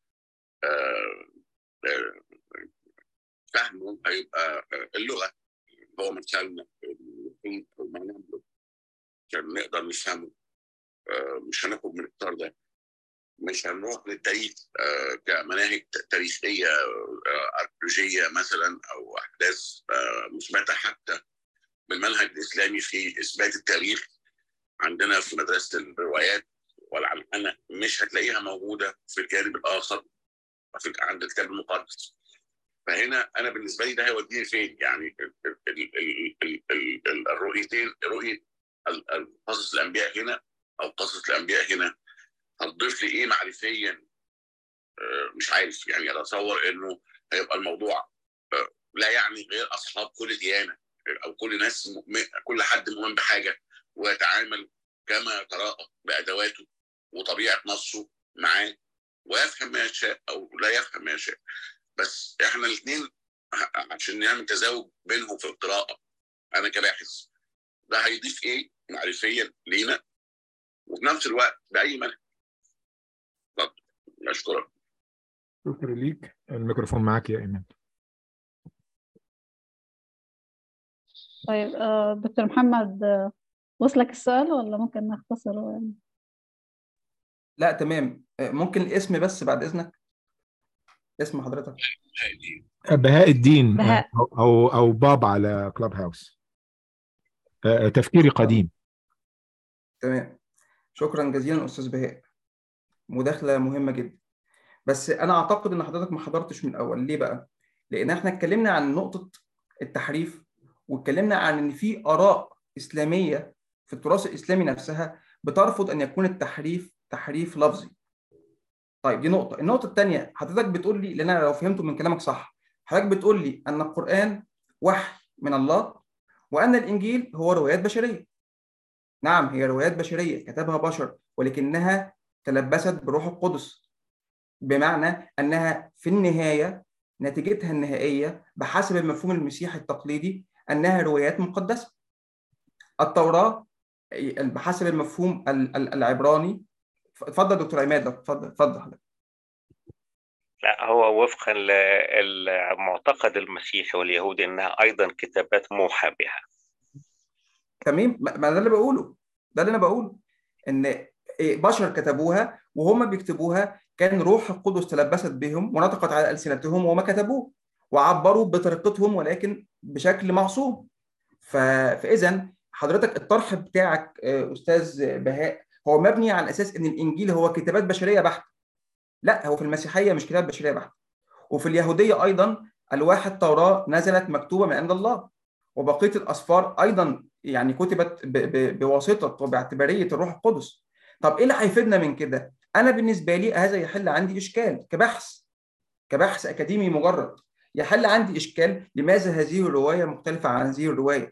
Speaker 7: فهمه هيبقى اللغه هو مثالنا الوحيد او ما نملك عشان نقدر نفهمه مش هناخد من الكتار ده مش هنروح للتاريخ كمناهج تاريخيه اركيولوجيه مثلا او احداث مثبته حتى بالمنهج الاسلامي في اثبات التاريخ عندنا في مدرسه الروايات والعلقنه مش هتلاقيها موجوده في الجانب الاخر في عند الكتاب المقدس فهنا انا بالنسبه لي ده هيوديني فين؟ يعني الرؤيتين رؤيه قصص الانبياء هنا او قصص الانبياء هنا هتضيف لي ايه معرفيا مش عارف يعني اتصور انه هيبقى الموضوع لا يعني غير اصحاب كل ديانه او كل ناس كل حد مؤمن بحاجه ويتعامل كما تراءى بادواته وطبيعه نصه معاه ويفهم ما يشاء او لا يفهم ما يشاء بس احنا الاثنين عشان نعمل تزاوج بينهم في القراءه انا كباحث ده هيضيف ايه معرفيا لينا وفي نفس الوقت باي منهج اشكرك
Speaker 1: شكرا ليك الميكروفون معك يا ايمان
Speaker 2: طيب آه، دكتور محمد آه، وصلك السؤال ولا ممكن نختصره يعني
Speaker 3: لا تمام آه، ممكن الاسم بس بعد اذنك اسم حضرتك
Speaker 1: بهاء الدين
Speaker 2: بهاء.
Speaker 1: او او او باب على كلاب هاوس آه، تفكيري قديم
Speaker 3: تمام شكرا جزيلا استاذ بهاء مداخله مهمه جدا بس انا اعتقد ان حضرتك ما حضرتش من الاول ليه بقى لان احنا اتكلمنا عن نقطه التحريف واتكلمنا عن ان في اراء اسلاميه في التراث الاسلامي نفسها بترفض ان يكون التحريف تحريف لفظي طيب دي نقطه النقطه الثانيه حضرتك بتقول لي لان انا لو فهمته من كلامك صح حضرتك بتقول لي ان القران وحي من الله وان الانجيل هو روايات بشريه نعم هي روايات بشريه كتبها بشر ولكنها تلبست بروح القدس بمعنى انها في النهايه نتيجتها النهائيه بحسب المفهوم المسيحي التقليدي انها روايات مقدسه. التوراه بحسب المفهوم ال- ال- العبراني اتفضل دكتور عماد لو اتفضل اتفضل حضرتك.
Speaker 6: لا هو وفقا للمعتقد المسيحي واليهودي انها ايضا كتابات موحى بها
Speaker 3: تمام ما ما ده اللي بقوله ده اللي انا بقوله ان بشر كتبوها وهم بيكتبوها كان روح القدس تلبست بهم ونطقت على السنتهم وما كتبوه وعبروا بطريقتهم ولكن بشكل معصوم ف... فاذا حضرتك الطرح بتاعك آه، استاذ بهاء هو مبني على اساس ان الانجيل هو كتابات بشريه بحته لا هو في المسيحيه مش كتاب بشريه بحته وفي اليهوديه ايضا الواح التوراه نزلت مكتوبه من عند الله وبقيه الاسفار ايضا يعني كتبت ب... ب... بواسطه وباعتباريه الروح القدس طب ايه اللي هيفيدنا من كده انا بالنسبه لي هذا يحل عندي اشكال كبحث كبحث اكاديمي مجرد يحل عندي اشكال لماذا هذه الروايه مختلفه عن هذه الروايه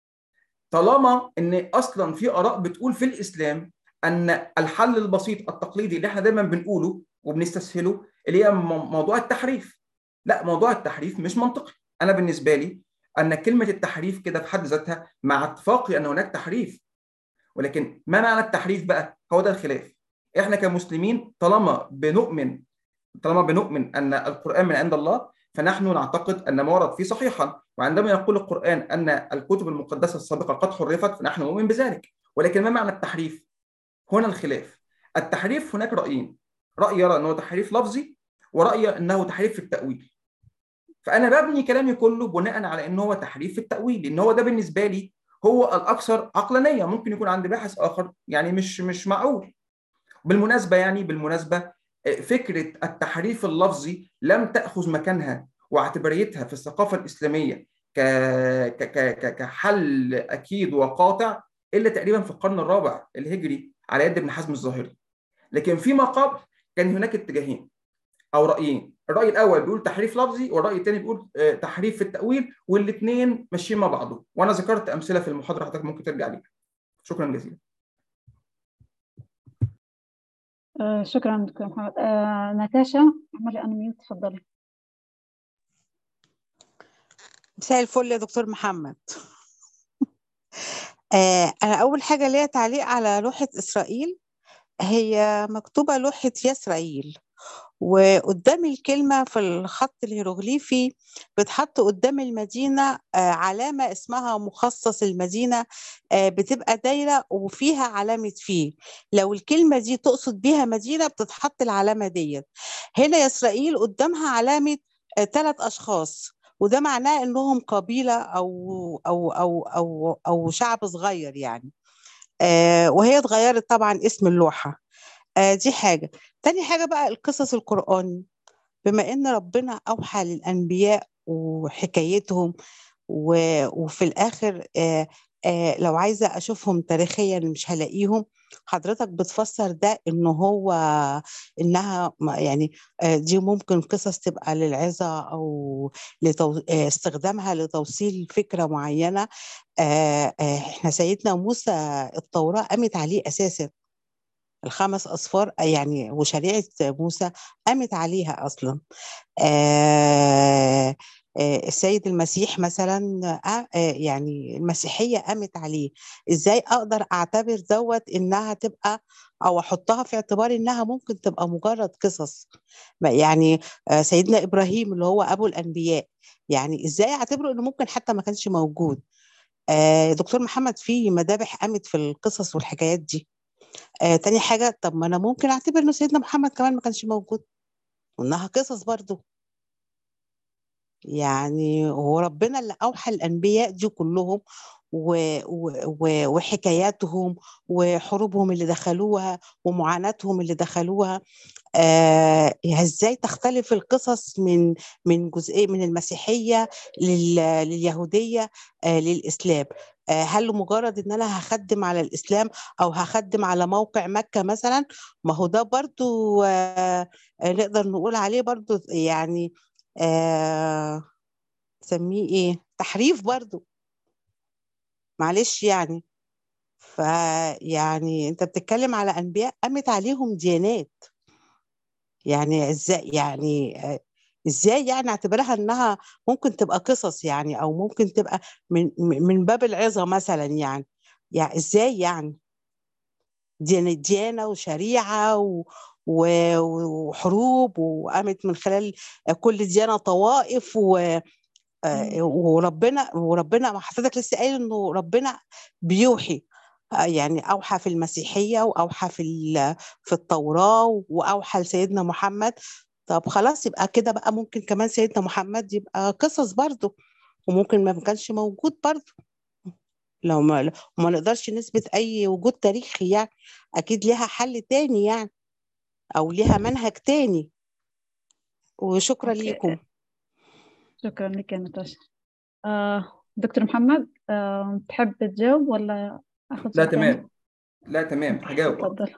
Speaker 3: طالما ان اصلا في اراء بتقول في الاسلام ان الحل البسيط التقليدي اللي احنا دايما بنقوله وبنستسهله اللي هي م- موضوع التحريف لا موضوع التحريف مش منطقي انا بالنسبه لي ان كلمه التحريف كده في حد ذاتها مع اتفاقي ان هناك تحريف ولكن ما معنى التحريف بقى هو ده الخلاف احنا كمسلمين طالما بنؤمن طالما بنؤمن ان القران من عند الله فنحن نعتقد ان ما ورد فيه صحيحا وعندما يقول القران ان الكتب المقدسه السابقه قد حرفت فنحن نؤمن بذلك ولكن ما معنى التحريف هنا الخلاف التحريف هناك رايين راي يرى انه تحريف لفظي وراي انه تحريف في التاويل فانا ببني كلامي كله بناء على ان هو تحريف في التاويل لان هو ده بالنسبه لي هو الاكثر عقلانيه ممكن يكون عند باحث اخر يعني مش مش معقول بالمناسبه يعني بالمناسبه فكره التحريف اللفظي لم تاخذ مكانها واعتباريتها في الثقافه الاسلاميه ك... ك... ك... كحل اكيد وقاطع الا تقريبا في القرن الرابع الهجري على يد ابن حزم الظاهري لكن فيما قبل كان هناك اتجاهين او رايين الراي الاول بيقول تحريف لفظي والراي الثاني بيقول تحريف في التاويل والاثنين ماشيين مع بعضهم وانا ذكرت امثله في المحاضره حضرتك ممكن ترجع ليها شكرا جزيلا
Speaker 2: آه شكرا دكتور محمد آه ناتاشا اعملي انميوت تفضلي
Speaker 8: مساء الفل يا دكتور محمد آه انا اول حاجه ليا تعليق على لوحه اسرائيل هي مكتوبه لوحه يسرائيل وقدام الكلمة في الخط الهيروغليفي بتحط قدام المدينة علامة اسمها مخصص المدينة بتبقى دايرة وفيها علامة فيه لو الكلمة دي تقصد بيها مدينة بتتحط العلامة ديت هنا إسرائيل قدامها علامة ثلاث أشخاص وده معناه إنهم قبيلة أو أو أو أو أو شعب صغير يعني وهي اتغيرت طبعا اسم اللوحة آه دي حاجة تاني حاجة بقى القصص القرآني بما إن ربنا أوحى للأنبياء وحكايتهم و... وفي الآخر آه آه لو عايزة أشوفهم تاريخيا مش هلاقيهم حضرتك بتفسر ده إنه هو إنها يعني دي ممكن قصص تبقى للعظة أو لتو... استخدامها لتوصيل فكرة معينة إحنا سيدنا موسى التوراة قامت عليه أساساً الخمس أصفار يعني وشريعة موسى قامت عليها أصلا آه السيد المسيح مثلا يعني المسيحية قامت عليه ازاي اقدر اعتبر دوت انها تبقى او احطها في اعتبار انها ممكن تبقى مجرد قصص يعني سيدنا ابراهيم اللي هو ابو الانبياء يعني ازاي اعتبره انه ممكن حتى ما كانش موجود دكتور محمد في مذابح قامت في القصص والحكايات دي تاني حاجة طب ما انا ممكن اعتبر انه سيدنا محمد كمان ما كانش موجود وانها قصص برضو يعني هو ربنا اللي اوحى الانبياء دي كلهم و... و... وحكاياتهم وحروبهم اللي دخلوها ومعاناتهم اللي دخلوها آه ازاي تختلف القصص من من جزئيه من المسيحيه لل... لليهوديه آه للاسلام آه هل مجرد ان انا هخدم على الاسلام او هخدم على موقع مكه مثلا ما هو ده برضو آه نقدر نقول عليه برضو يعني آه تسميه ايه تحريف برضو معلش يعني فيعني انت بتتكلم على انبياء قامت عليهم ديانات يعني ازاي يعني ازاي يعني اعتبرها انها ممكن تبقى قصص يعني او ممكن تبقى من من باب العظه مثلا يعني يعني ازاي يعني ديانه ديانه وشريعه و وحروب وقامت من خلال كل ديانه طوائف و وربنا وربنا حضرتك لسه قايل انه ربنا بيوحي يعني اوحى في المسيحيه واوحى في في التوراه واوحى لسيدنا محمد طب خلاص يبقى كده بقى ممكن كمان سيدنا محمد يبقى قصص برضه وممكن ما كانش موجود برضه لو ما ما نقدرش نثبت اي وجود تاريخي يعني اكيد ليها حل تاني يعني او ليها منهج تاني وشكرا
Speaker 2: أوكي.
Speaker 8: ليكم
Speaker 2: شكرا لك يا نتاشا آه دكتور محمد آه تحب تجاوب ولا اخذ
Speaker 3: لا
Speaker 2: سؤال تاني؟
Speaker 3: تمام لا تمام هجاوب
Speaker 2: تفضل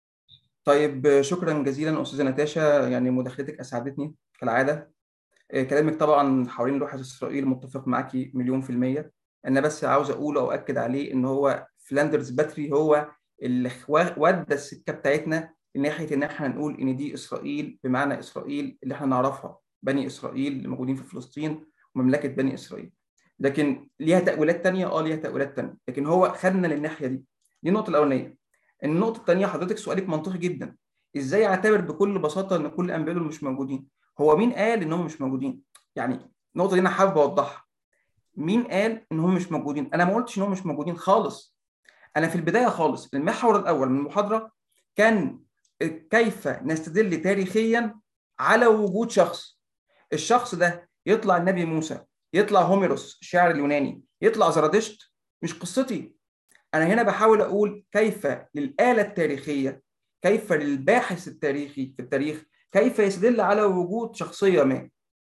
Speaker 3: طيب شكرا جزيلا استاذه نتاشا يعني مداخلتك اسعدتني كالعاده آه، كلامك طبعا حوالين لوحه اسرائيل متفق معاكي مليون في الميه انا بس عاوز اقول او اكد عليه ان هو فلاندرز باتري هو اللي خوا- ودى السكه بتاعتنا لناحيه ان احنا نقول ان دي اسرائيل بمعنى اسرائيل اللي احنا نعرفها بني اسرائيل اللي موجودين في فلسطين ومملكه بني اسرائيل لكن ليها تاويلات تانية اه ليها تاويلات تانية لكن هو خدنا للناحيه دي دي النقطه الاولانيه النقطه الثانيه حضرتك سؤالك منطقي جدا ازاي اعتبر بكل بساطه ان كل انبياء دول مش موجودين هو مين قال انهم مش موجودين يعني النقطه دي انا حابب اوضحها مين قال انهم مش موجودين انا ما قلتش انهم مش موجودين خالص انا في البدايه خالص المحور الاول من المحاضره كان كيف نستدل تاريخيا على وجود شخص الشخص ده يطلع النبي موسى يطلع هوميروس الشاعر اليوناني يطلع زرادشت مش قصتي انا هنا بحاول اقول كيف للاله التاريخيه كيف للباحث التاريخي في التاريخ كيف يستدل على وجود شخصيه ما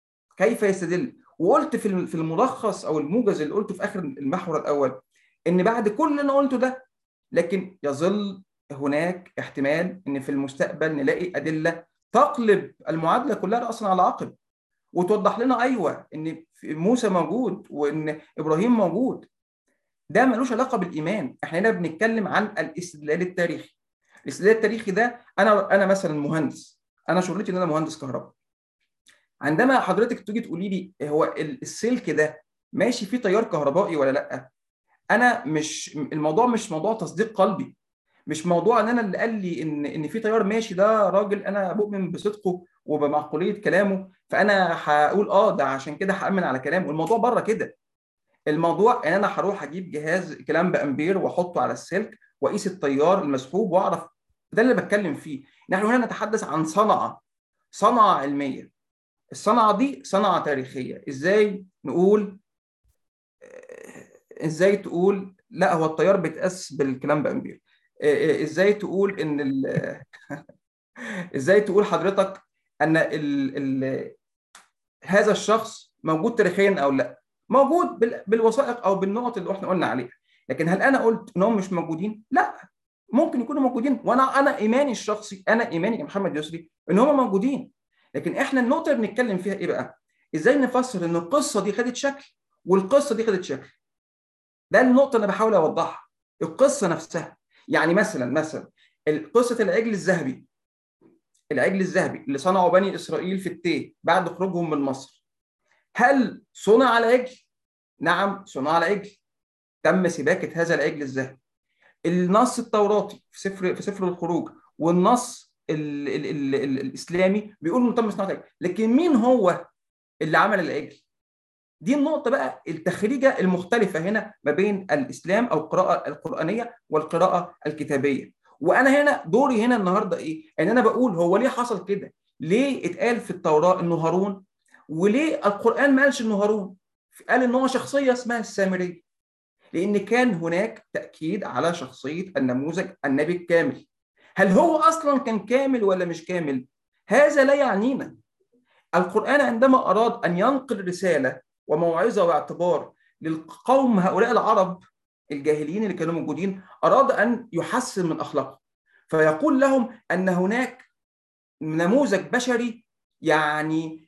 Speaker 3: كيف يستدل وقلت في في الملخص او الموجز اللي قلته في اخر المحور الاول ان بعد كل اللي انا قلته ده لكن يظل هناك احتمال ان في المستقبل نلاقي ادله تقلب المعادله كلها راسا على عقب وتوضح لنا ايوه ان موسى موجود وان ابراهيم موجود ده ملوش علاقه بالايمان احنا هنا بنتكلم عن الاستدلال التاريخي الاستدلال التاريخي ده انا انا مثلا مهندس انا شغلتي ان انا مهندس كهرباء عندما حضرتك تيجي تقولي لي هو السلك ده ماشي فيه تيار كهربائي ولا لا انا مش الموضوع مش موضوع تصديق قلبي مش موضوع ان انا اللي قال لي ان ان في تيار ماشي ده راجل انا بؤمن بصدقه وبمعقوليه كلامه فانا هقول اه ده عشان كده هامن على كلامه الموضوع بره كده الموضوع ان انا هروح اجيب جهاز كلام بامبير واحطه على السلك واقيس التيار المسحوب واعرف ده اللي بتكلم فيه نحن هنا نتحدث عن صنعه صنعه علميه الصنعه دي صنعه تاريخيه ازاي نقول ازاي تقول لا هو التيار بيتقاس بالكلام بامبير ازاي تقول ان ال... ازاي تقول حضرتك ان ال... ال... هذا الشخص موجود تاريخيا او لا موجود بال... بالوثائق او بالنقط اللي احنا قلنا عليها لكن هل انا قلت انهم مش موجودين لا ممكن يكونوا موجودين وانا انا ايماني الشخصي انا ايماني كمحمد يسري ان هم موجودين لكن احنا النقطه اللي بنتكلم فيها ايه بقى ازاي نفسر ان القصه دي خدت شكل والقصه دي خدت شكل ده النقطه اللي بحاول اوضحها القصه نفسها يعني مثلا مثلا قصه العجل الذهبي العجل الذهبي اللي صنعه بني اسرائيل في التيه بعد خروجهم من مصر هل صنع العجل؟ نعم صنع العجل تم سباكة هذا العجل ازاي؟ النص التوراتي في سفر في سفر الخروج والنص ال ال ال ال الاسلامي بيقول انه تم صناعه العجل لكن مين هو اللي عمل العجل؟ دي النقطة بقى التخريجة المختلفة هنا ما بين الإسلام أو القراءة القرآنية والقراءة الكتابية وأنا هنا دوري هنا النهاردة إيه؟ إن أنا بقول هو ليه حصل كده؟ ليه اتقال في التوراة إنه هارون؟ وليه القرآن ما قالش إنه هارون؟ قال إن هو شخصية اسمها السامري لأن كان هناك تأكيد على شخصية النموذج النبي الكامل هل هو أصلا كان كامل ولا مش كامل؟ هذا لا يعنينا القرآن عندما أراد أن ينقل رسالة وموعظة واعتبار للقوم هؤلاء العرب الجاهليين اللي كانوا موجودين أراد أن يحسن من أخلاقهم فيقول لهم أن هناك نموذج بشري يعني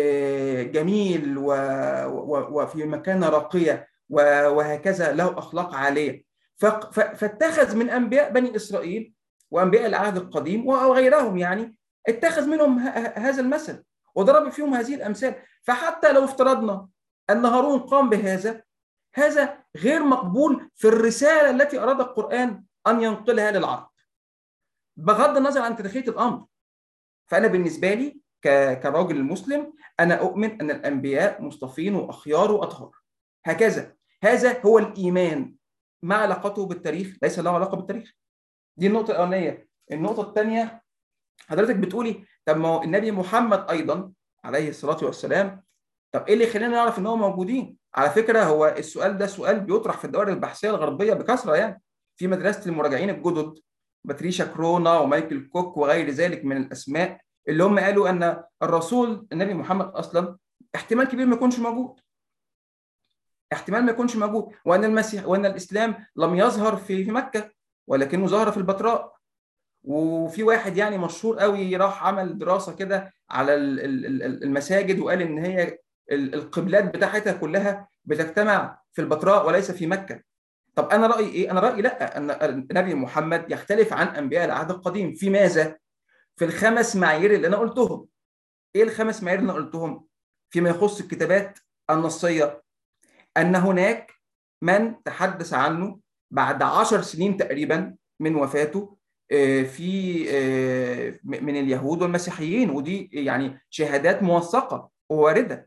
Speaker 3: جميل وفي مكانة راقية وهكذا له أخلاق عالية فاتخذ من أنبياء بني إسرائيل وأنبياء العهد القديم وغيرهم يعني اتخذ منهم هذا المثل وضرب فيهم هذه الأمثال فحتى لو افترضنا أن هارون قام بهذا هذا غير مقبول في الرسالة التي أراد القرآن أن ينقلها للعرب بغض النظر عن تاريخية الأمر فأنا بالنسبة لي كراجل مسلم أنا أؤمن أن الأنبياء مصطفين وأخيار وأطهار هكذا هذا هو الإيمان ما علاقته بالتاريخ ليس له علاقة بالتاريخ دي النقطة الأولانية النقطة الثانية حضرتك بتقولي طب ما هو النبي محمد أيضا عليه الصلاة والسلام طب ايه اللي يخلينا نعرف ان هم موجودين؟ على فكره هو السؤال ده سؤال بيطرح في الدوائر البحثيه الغربيه بكثره يعني في مدرسه المراجعين الجدد باتريشا كرونا ومايكل كوك وغير ذلك من الاسماء اللي هم قالوا ان الرسول النبي محمد اصلا احتمال كبير ما يكونش موجود. احتمال ما يكونش موجود وان المسيح وان الاسلام لم يظهر في في مكه ولكنه ظهر في البتراء. وفي واحد يعني مشهور قوي راح عمل دراسه كده على المساجد وقال ان هي القبلات بتاعتها كلها بتجتمع في البتراء وليس في مكة طب أنا رأيي إيه؟ أنا رأيي لا أن النبي محمد يختلف عن أنبياء العهد القديم في ماذا؟ في الخمس معايير اللي أنا قلتهم إيه الخمس معايير اللي أنا قلتهم؟ فيما يخص الكتابات النصية أن هناك من تحدث عنه بعد عشر سنين تقريبا من وفاته في من اليهود والمسيحيين ودي يعني شهادات موثقة وواردة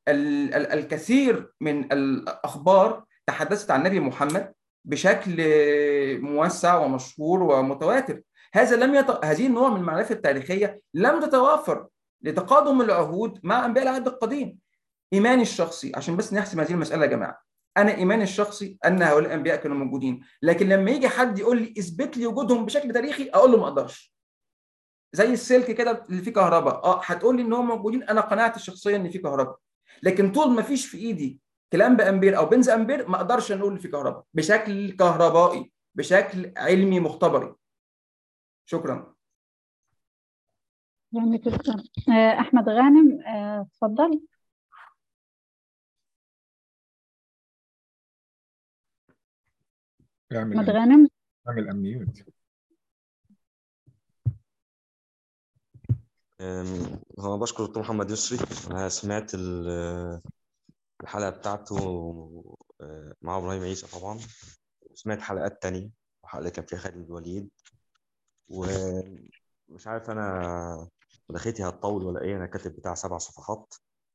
Speaker 3: الكثير من الأخبار تحدثت عن النبي محمد بشكل موسع ومشهور ومتواتر هذا لم يت... هذه النوع من المعرفة التاريخية لم تتوافر لتقادم العهود مع أنبياء العهد القديم إيماني الشخصي عشان بس نحسم هذه المسألة يا جماعة أنا إيماني الشخصي أن هؤلاء الأنبياء كانوا موجودين لكن لما يجي حد يقول لي اثبت لي وجودهم بشكل تاريخي أقول له ما أقدرش زي السلك كده اللي فيه كهرباء اه هتقول لي ان هم موجودين انا قناعتي الشخصيه ان في كهرباء لكن طول ما فيش في ايدي كلام بامبير او بنز امبير ما اقدرش نقول ان في كهرباء بشكل كهربائي بشكل علمي مختبري شكرا
Speaker 2: يعني تسلم احمد غانم اتفضل احمد غانم
Speaker 1: اعمل امنيوت
Speaker 9: هو بشكر الدكتور محمد يسري انا سمعت الحلقه بتاعته مع ابراهيم عيسى طبعا وسمعت حلقات تانية وحلقه كان فيها خالد الوليد ومش عارف انا مداخلتي هتطول ولا ايه انا كاتب بتاع سبع صفحات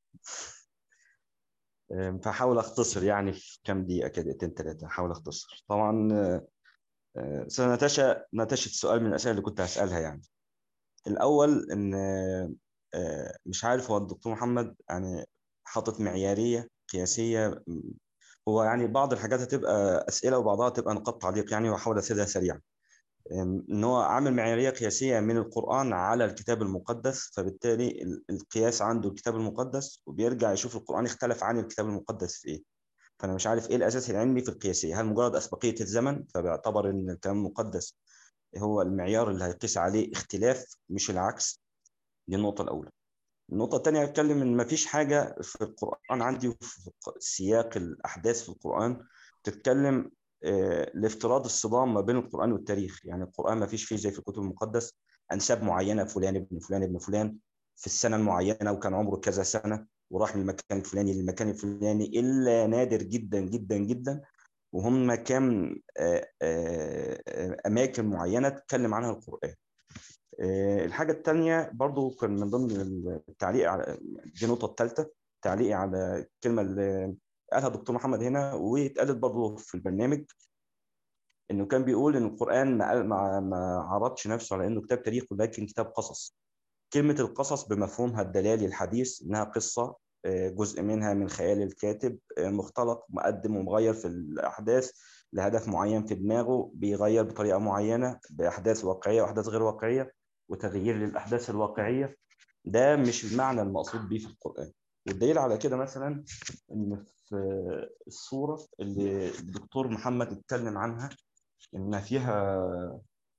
Speaker 9: فحاول اختصر يعني في كام دقيقه كده دقيقتين ثلاثه هحاول اختصر طبعا سنة نتاشا نتاشت سؤال من الاسئله اللي كنت هسالها يعني الاول ان مش عارف هو الدكتور محمد يعني حاطط معياريه قياسيه هو يعني بعض الحاجات هتبقى اسئله وبعضها تبقى نقاط تعليق يعني وهحاول اسردها سريعا ان هو عامل معياريه قياسيه من القران على الكتاب المقدس فبالتالي القياس عنده الكتاب المقدس وبيرجع يشوف القران اختلف عن الكتاب المقدس في ايه فانا مش عارف ايه الاساس العلمي في القياسيه هل مجرد اسبقيه الزمن فبيعتبر ان الكلام المقدس هو المعيار اللي هيقيس عليه اختلاف مش العكس دي النقطة الأولى النقطة الثانية هتكلم إن مفيش حاجة في القرآن عندي وفي سياق الأحداث في القرآن تتكلم لافتراض الصدام ما بين القرآن والتاريخ يعني القرآن ما فيش فيه زي في الكتب المقدس أنساب معينة فلان ابن فلان ابن فلان في السنة المعينة وكان عمره كذا سنة وراح من المكان الفلاني للمكان الفلاني الا نادر جدا جدا جدا وهم كام آه، آه، آه، اماكن معينه اتكلم عنها القران آه، الحاجه الثانيه برضو كان من ضمن التعليق على دي النقطه الثالثه تعليقي على الكلمه اللي قالها الدكتور محمد هنا واتقالت برضو في البرنامج انه كان بيقول ان القران ما قال- ما ما عرضش نفسه على انه كتاب تاريخ ولكن كتاب قصص كلمه القصص بمفهومها الدلالي الحديث انها قصه آه، جزء منها من خيال الكاتب آه، مختلق مقدم ومغير في الاحداث لهدف معين في دماغه بيغير بطريقه معينه باحداث واقعيه واحداث غير واقعيه وتغيير للاحداث الواقعيه ده مش المعنى المقصود بيه في القران والدليل على كده مثلا ان في الصوره اللي الدكتور محمد اتكلم عنها ان فيها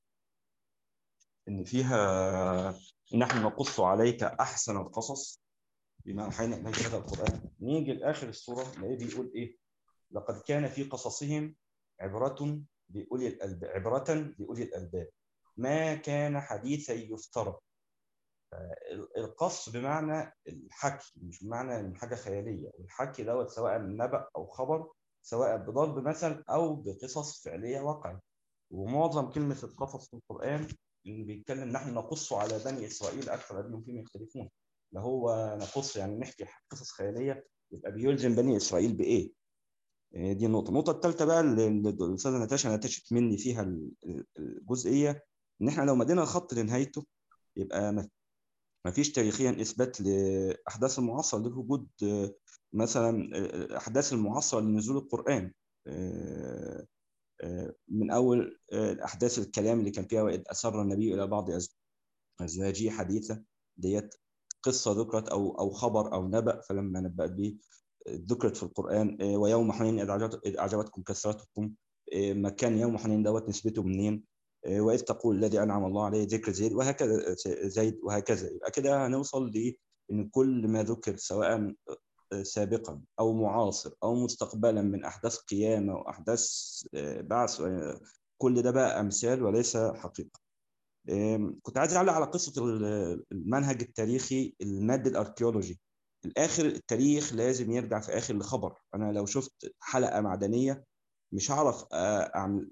Speaker 9: ان فيها نحن نقص عليك احسن القصص بما اوحينا اليك هذا القران نيجي لاخر السوره نلاقيه بيقول ايه لقد كان في قصصهم عبره لاولي الالباب عبره لاولي الالباب ما كان حديثا يفترى القص بمعنى الحكي مش بمعنى ان حاجه خياليه والحكي دوت سواء نبأ او خبر سواء بضرب مثل او بقصص فعليه واقعيه ومعظم كلمه القصص في القران اللي بيتكلم نحن نقص على بني اسرائيل اكثر الذين فيهم يختلفون لا هو نقص يعني نحكي قصص خياليه يبقى بيلزم بني اسرائيل بايه؟ إيه دي النقطه، النقطه الثالثه بقى اللي اللي الاستاذه نتاشا نتشت مني فيها ال- ال- الجزئيه ان احنا لو مدينا الخط لنهايته يبقى ما ما فيش تاريخيا اثبات لاحداث المعاصره لوجود آه، مثلا آه، الاحداث المعاصره لنزول القران آه، آه، من اول آه، احداث الكلام اللي كان فيها واذ اسر النبي الى بعض أز- ازواجه حديثه ديت قصه ذكرت او او خبر او نبأ فلما نبأت به ذكرت في القرآن آه، ويوم حنين إذ أعجبت- إذ أعجبتكم كثرتكم آه، مكان يوم حنين دوت نسبته منين آه، وإذ تقول الذي أنعم الله عليه ذكر زيد وهكذا آه، زيد وهكذا يبقى كده هنوصل لأن كل ما ذكر سواء آه، سابقا أو معاصر أو مستقبلا من أحداث قيامة وأحداث آه، بعث آه، كل ده بقى أمثال وليس حقيقة آم، كنت عايز أعلق على قصة ال- المنهج التاريخي المادي الأركيولوجي الاخر التاريخ لازم يرجع في اخر لخبر انا لو شفت حلقه معدنيه مش هعرف آه، اعمل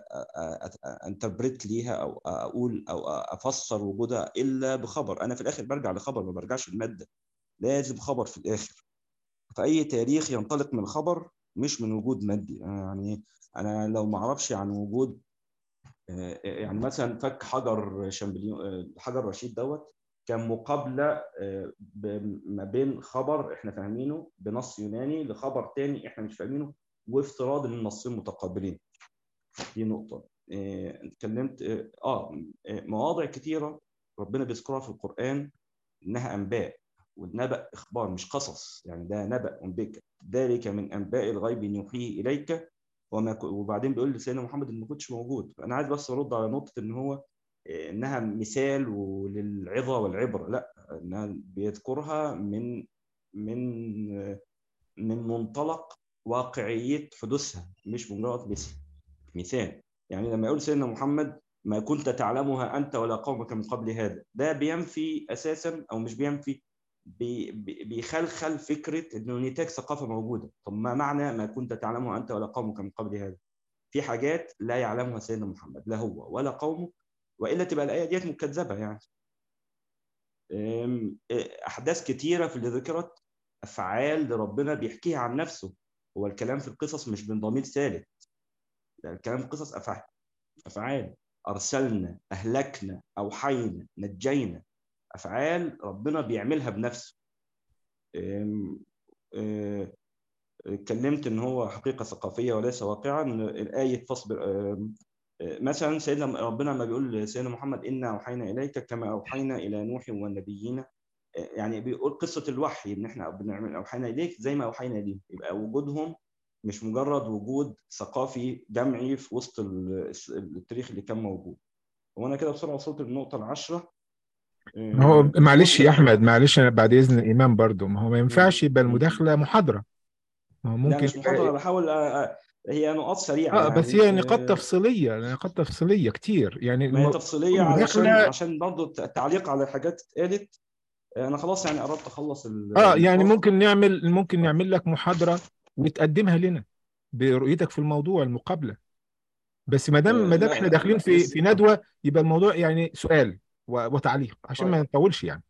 Speaker 9: انتربريت ليها او اقول او افسر وجودها الا بخبر انا في الاخر برجع لخبر ما برجعش الماده لازم خبر في الاخر فاي تاريخ ينطلق من خبر مش من وجود مادي أنا يعني انا لو ما اعرفش عن وجود آه، يعني مثلا فك حجر شامبليون آه، حجر رشيد دوت كان مقابله آه، ب- ما بين خبر احنا فاهمينه بنص يوناني لخبر تاني احنا مش فاهمينه وافتراض ان النصين متقابلين دي نقطه آه، اتكلمت اه آه، مواضع كتيره ربنا بيذكرها في القران انها انباء والنبأ اخبار مش قصص يعني ده نبأ بك ذلك من انباء الغيب نوحيه اليك وما ك- وبعدين بيقول لسيدنا محمد ان ما كنتش موجود انا عايز بس ارد على نقطه ان هو إيه، انها مثال وللعظه والعبره لا انها بيذكرها من من من منطلق واقعيه حدوثها مش مجرد مثل مثال يعني لما يقول سيدنا محمد ما كنت تعلمها انت ولا قومك من قبل هذا ده بينفي اساسا او مش بينفي بي بي- بيخلخل فكره انه نتاج ثقافه موجوده طب ما معنى ما كنت تعلمها انت ولا قومك من قبل هذا في حاجات لا يعلمها سيدنا محمد لا هو ولا قومه والا تبقى الايه ديت مكذبه يعني أم، احداث كتيره في اللي ذكرت افعال ربنا بيحكيها عن نفسه هو الكلام في القصص مش من ضمير ثالث ده الكلام في قصص افعال افعال ارسلنا اهلكنا اوحينا نجينا افعال ربنا بيعملها بنفسه أم، أه، اتكلمت ان هو حقيقه ثقافيه وليس واقعا الايه فاصبر أم، أه، مثلا سيدنا ربنا لما بيقول لسيدنا محمد انا اوحينا اليك كما اوحينا الى نوح والنبيين أه، يعني بيقول قصه الوحي ان احنا بنعمل اوحينا اليك زي ما اوحينا ليه يبقى وجودهم مش مجرد وجود ثقافي جمعي في وسط ال- التاريخ اللي كان موجود وانا كده بسرعه وصلت للنقطه العاشره
Speaker 1: ما هو معلش يا احمد معلش أنا بعد اذن الامام برضو ما هو ما ينفعش يبقى
Speaker 9: مم.
Speaker 1: المداخله محاضره ما هو
Speaker 9: لا
Speaker 1: ممكن
Speaker 9: مش محاضره بحاول أ- أ- هي نقاط سريعه
Speaker 1: اه بس
Speaker 9: يعني
Speaker 1: هي نقاط
Speaker 9: أه،
Speaker 1: تفصيليه نقاط تفصيليه كتير يعني
Speaker 9: ما هي
Speaker 1: الم-
Speaker 9: تفصيليه علشان
Speaker 1: المداخله
Speaker 9: عشان برضه التعليق على حاجات اتقالت انا خلاص يعني قربت اخلص ال-
Speaker 1: اه يعني
Speaker 9: النقاش.
Speaker 1: ممكن نعمل ممكن نعمل لك محاضرة وتقدمها لنا برؤيتك في الموضوع المقابلة بس ما دام
Speaker 9: آه،
Speaker 1: ما دام
Speaker 9: لا
Speaker 1: احنا
Speaker 9: لا
Speaker 1: داخلين
Speaker 9: لا
Speaker 1: في
Speaker 9: لسه
Speaker 1: في ندوة يبقى الموضوع يعني سؤال و- وتعليق عشان ما
Speaker 9: طيب
Speaker 1: نطولش يعني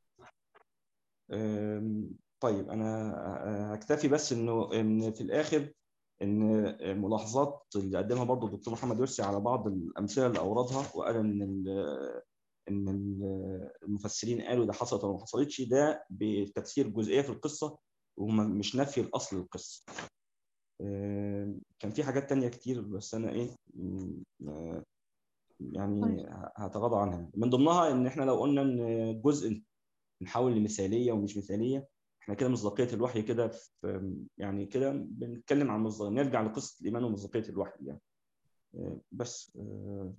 Speaker 9: آم، طيب انا آه، هكتفي بس انه ان في الاخر ان ملاحظات اللي قدمها برضو الدكتور محمد يرسي على بعض الامثله اللي اوردها وقال ان ال- ان ال- المفسرين قالوا ده حصلت ولا ما حصلتش ده بتفسير جزئيه في القصه وهم مش نفي الاصل للقصه آم، كان في حاجات تانية كتير بس انا ايه م- آه، يعني
Speaker 2: طيب.
Speaker 9: هتغاضى عنها من ضمنها ان احنا لو قلنا ان جزء نحول لمثاليه ومش مثاليه احنا كده مصداقيه الوحي كده في يعني كده بنتكلم عن مصداق نرجع لقصه الايمان ومصداقيه الوحي يعني آه، بس آه،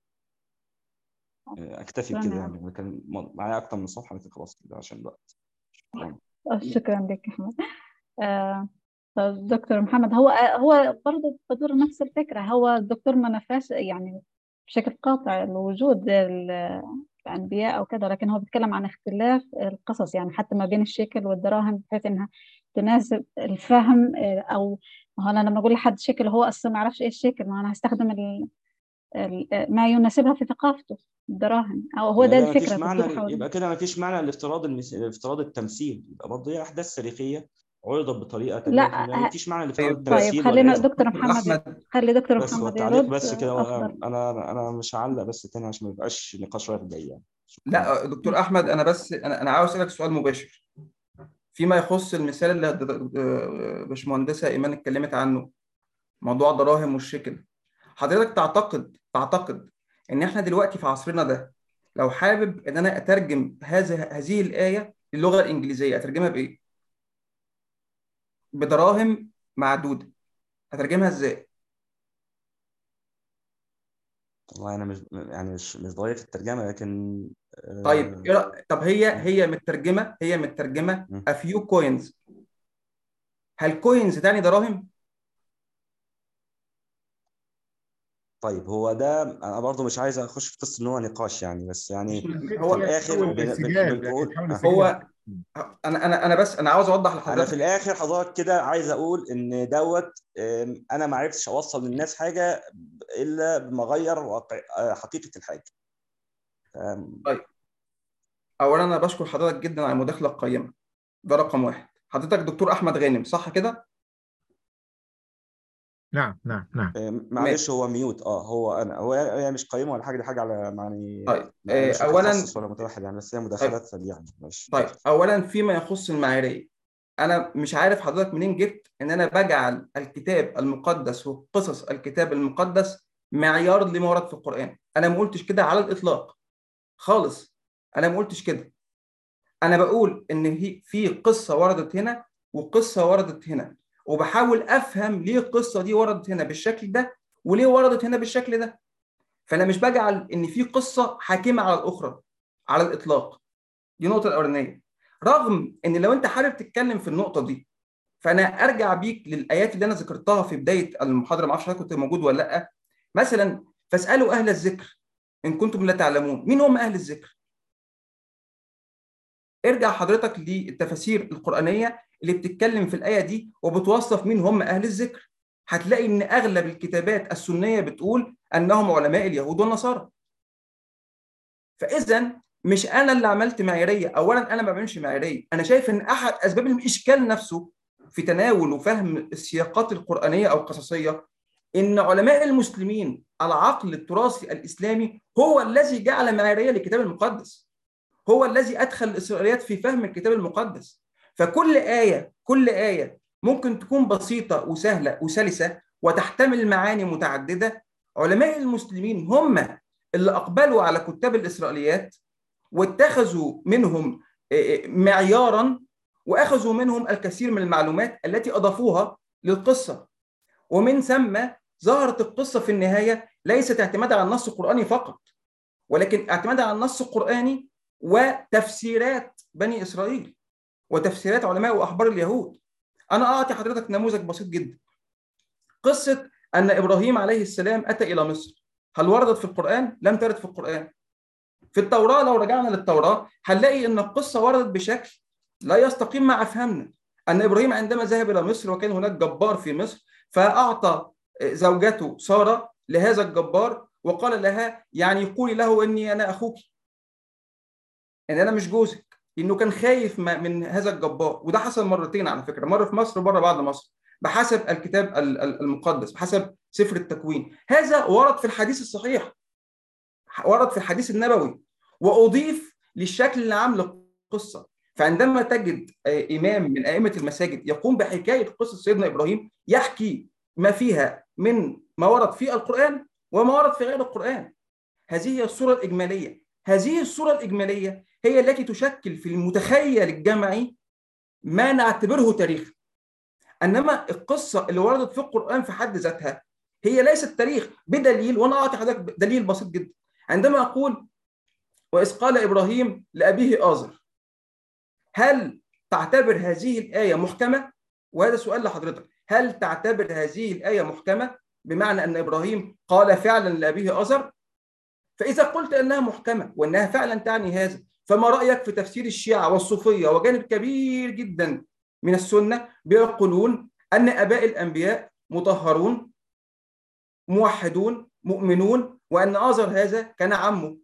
Speaker 9: آه، اكتفي
Speaker 2: شكراً
Speaker 9: بكده
Speaker 2: يا
Speaker 9: يعني أنا كان معايا اكتر من صفحه لكن خلاص كده عشان الوقت شكراً.
Speaker 2: آه، شكرا لك أحمد آه، طيب دكتور محمد هو هو برضه بدور نفس الفكرة هو الدكتور ما نفاش يعني بشكل قاطع وجود ال- الأنبياء أو كذا لكن هو بيتكلم عن اختلاف القصص يعني حتى ما بين الشكل والدراهم بحيث إنها تناسب الفهم آه، أو ما هو أنا لما أقول لحد شكل هو أصلا ما يعرفش إيه الشكل ما أنا هستخدم ال- ال- ما يناسبها في ثقافته الدراهم أو هو ده
Speaker 9: يبقى ما فيش
Speaker 2: الفكرة
Speaker 9: معنى
Speaker 2: بتدور حول
Speaker 9: يبقى كده ما فيش معنى لافتراض المس... افتراض التمثيل يبقى برضه هي احداث تاريخيه عرضت بطريقه تانية
Speaker 2: لا
Speaker 9: لكن ما فيش معنى لافتراض
Speaker 3: طيب
Speaker 2: طيب
Speaker 9: التمثيل
Speaker 2: خلينا
Speaker 9: ولا
Speaker 2: دكتور
Speaker 3: دكتور
Speaker 2: محمد
Speaker 3: احمد
Speaker 2: خلي دكتور
Speaker 9: بس هو
Speaker 2: محمد
Speaker 9: التعليق
Speaker 2: يرد
Speaker 9: بس كده
Speaker 2: أفضل
Speaker 9: انا انا مش هعلق بس تاني عشان ما يبقاش نقاش رايح جاي يعني شكرا
Speaker 3: لا دكتور احمد انا بس انا انا عاوز اسالك سؤال مباشر فيما يخص المثال اللي هد- آه، باشمهندسه ايمان اتكلمت عنه موضوع الدراهم والشكل حضرتك تعتقد تعتقد ان احنا دلوقتي في عصرنا ده لو حابب ان انا اترجم هذا هذه الايه للغه الانجليزيه اترجمها بايه؟ بدراهم معدوده هترجمها ازاي؟
Speaker 9: والله انا مش يعني مش مش ضعيف في الترجمه لكن
Speaker 3: طيب
Speaker 9: آه،
Speaker 3: إيه رأ- طب هي هي مترجمه هي مترجمه
Speaker 9: م.
Speaker 3: a few coins هل كوينز تعني دراهم؟
Speaker 9: طيب هو ده انا برضو مش عايز اخش في قصه ان هو نقاش يعني بس يعني في
Speaker 3: هو
Speaker 9: الاخر
Speaker 1: حاول
Speaker 9: بن- بن-
Speaker 1: للسجال
Speaker 9: بنقول
Speaker 1: يعني حاول
Speaker 9: آه.
Speaker 1: للسجال
Speaker 3: هو انا انا انا بس انا عاوز اوضح
Speaker 9: انا في
Speaker 3: لحضرتك
Speaker 9: الاخر حضرتك كده عايز اقول ان دوت آم، انا ما عرفتش اوصل للناس حاجه الا بما اغير واقع آه، حقيقه الحاجه آم،
Speaker 3: اولا انا بشكر حضرتك جدا على المداخله القيمه ده رقم واحد حضرتك دكتور احمد غانم صح كده؟
Speaker 1: نعم نعم نعم
Speaker 9: آم، معلش هو ميوت اه هو انا هو هي مش قيمه ولا حاجه دي حاجه على يعني
Speaker 3: طيب
Speaker 9: أنا
Speaker 3: آه،
Speaker 9: مش
Speaker 3: اولا
Speaker 9: متخصص ولا متوحد يعني بس هي مداخلات فدي يعني ماشي
Speaker 3: طيب اولا فيما يخص المعاييريه انا مش عارف حضرتك منين جبت ان انا بجعل الكتاب المقدس وقصص الكتاب المقدس معيار لما ورد في القران انا ما قلتش كده على الاطلاق خالص انا ما قلتش كده انا بقول ان هي في قصه وردت هنا وقصه وردت هنا وبحاول افهم ليه القصه دي وردت هنا بالشكل ده وليه وردت هنا بالشكل ده فانا مش بجعل ان في قصه حاكمه على الاخرى على الاطلاق دي النقطه الاولانيه رغم ان لو انت حابب تتكلم في النقطه دي فانا ارجع بيك للايات اللي انا ذكرتها في بدايه المحاضره ما اعرفش حضرتك كنت موجود ولا لا مثلا فاسالوا اهل الذكر ان كنتم لا تعلمون مين هم اهل الذكر ارجع حضرتك للتفاسير القرانيه اللي بتتكلم في الايه دي وبتوصف مين هم اهل الذكر هتلاقي ان اغلب الكتابات السنيه بتقول انهم علماء اليهود والنصارى فاذا مش انا اللي عملت معياريه اولا انا ما بعملش معياريه انا شايف ان احد اسباب الاشكال نفسه في تناول وفهم السياقات القرانيه او القصصيه ان علماء المسلمين العقل التراثي الاسلامي هو الذي جعل معياريه للكتاب المقدس هو الذي ادخل الاسرائيليات في فهم الكتاب المقدس فكل ايه كل ايه ممكن تكون بسيطه وسهله وسلسه وتحتمل معاني متعدده علماء المسلمين هم اللي اقبلوا على كتاب الاسرائيليات واتخذوا منهم معيارا واخذوا منهم الكثير من المعلومات التي اضافوها للقصه ومن ثم ظهرت القصه في النهايه ليست اعتمادا على النص القراني فقط ولكن اعتمادا على النص القراني وتفسيرات بني اسرائيل وتفسيرات علماء واحبار اليهود انا اعطي حضرتك نموذج بسيط جدا قصه ان ابراهيم عليه السلام اتى الى مصر هل وردت في القران لم ترد في القران في التوراه لو رجعنا للتوراه هنلاقي ان القصه وردت بشكل لا يستقيم مع افهامنا ان ابراهيم عندما ذهب الى مصر وكان هناك جبار في مصر فاعطى زوجته ساره لهذا الجبار وقال لها يعني قولي له اني انا اخوك ان انا مش جوزك لانه كان خايف من هذا الجبار وده حصل مرتين على فكره مره في مصر ومره بعد مصر بحسب الكتاب المقدس بحسب سفر التكوين هذا ورد في الحديث الصحيح ورد في الحديث النبوي واضيف للشكل العام للقصه فعندما تجد امام من ائمه المساجد يقوم بحكايه قصه سيدنا ابراهيم يحكي ما فيها من ما ورد في القران وما ورد في غير القران هذه هي الصوره الاجماليه هذه الصوره الاجماليه هي التي تشكل في المتخيل الجمعي ما نعتبره تاريخ انما القصه اللي وردت في القران في حد ذاتها هي ليست تاريخ بدليل وانا اعطي حضرتك دليل بسيط جدا عندما اقول واذ قال ابراهيم لابيه ازر هل تعتبر هذه الايه محكمه وهذا سؤال لحضرتك هل تعتبر هذه الايه محكمه بمعنى ان ابراهيم قال فعلا لابيه ازر فاذا قلت انها محكمه وانها فعلا تعني هذا فما رايك في تفسير الشيعه والصوفيه وجانب كبير جدا من السنه بيقولون ان اباء الانبياء مطهرون موحدون مؤمنون وان ازر هذا كان عمه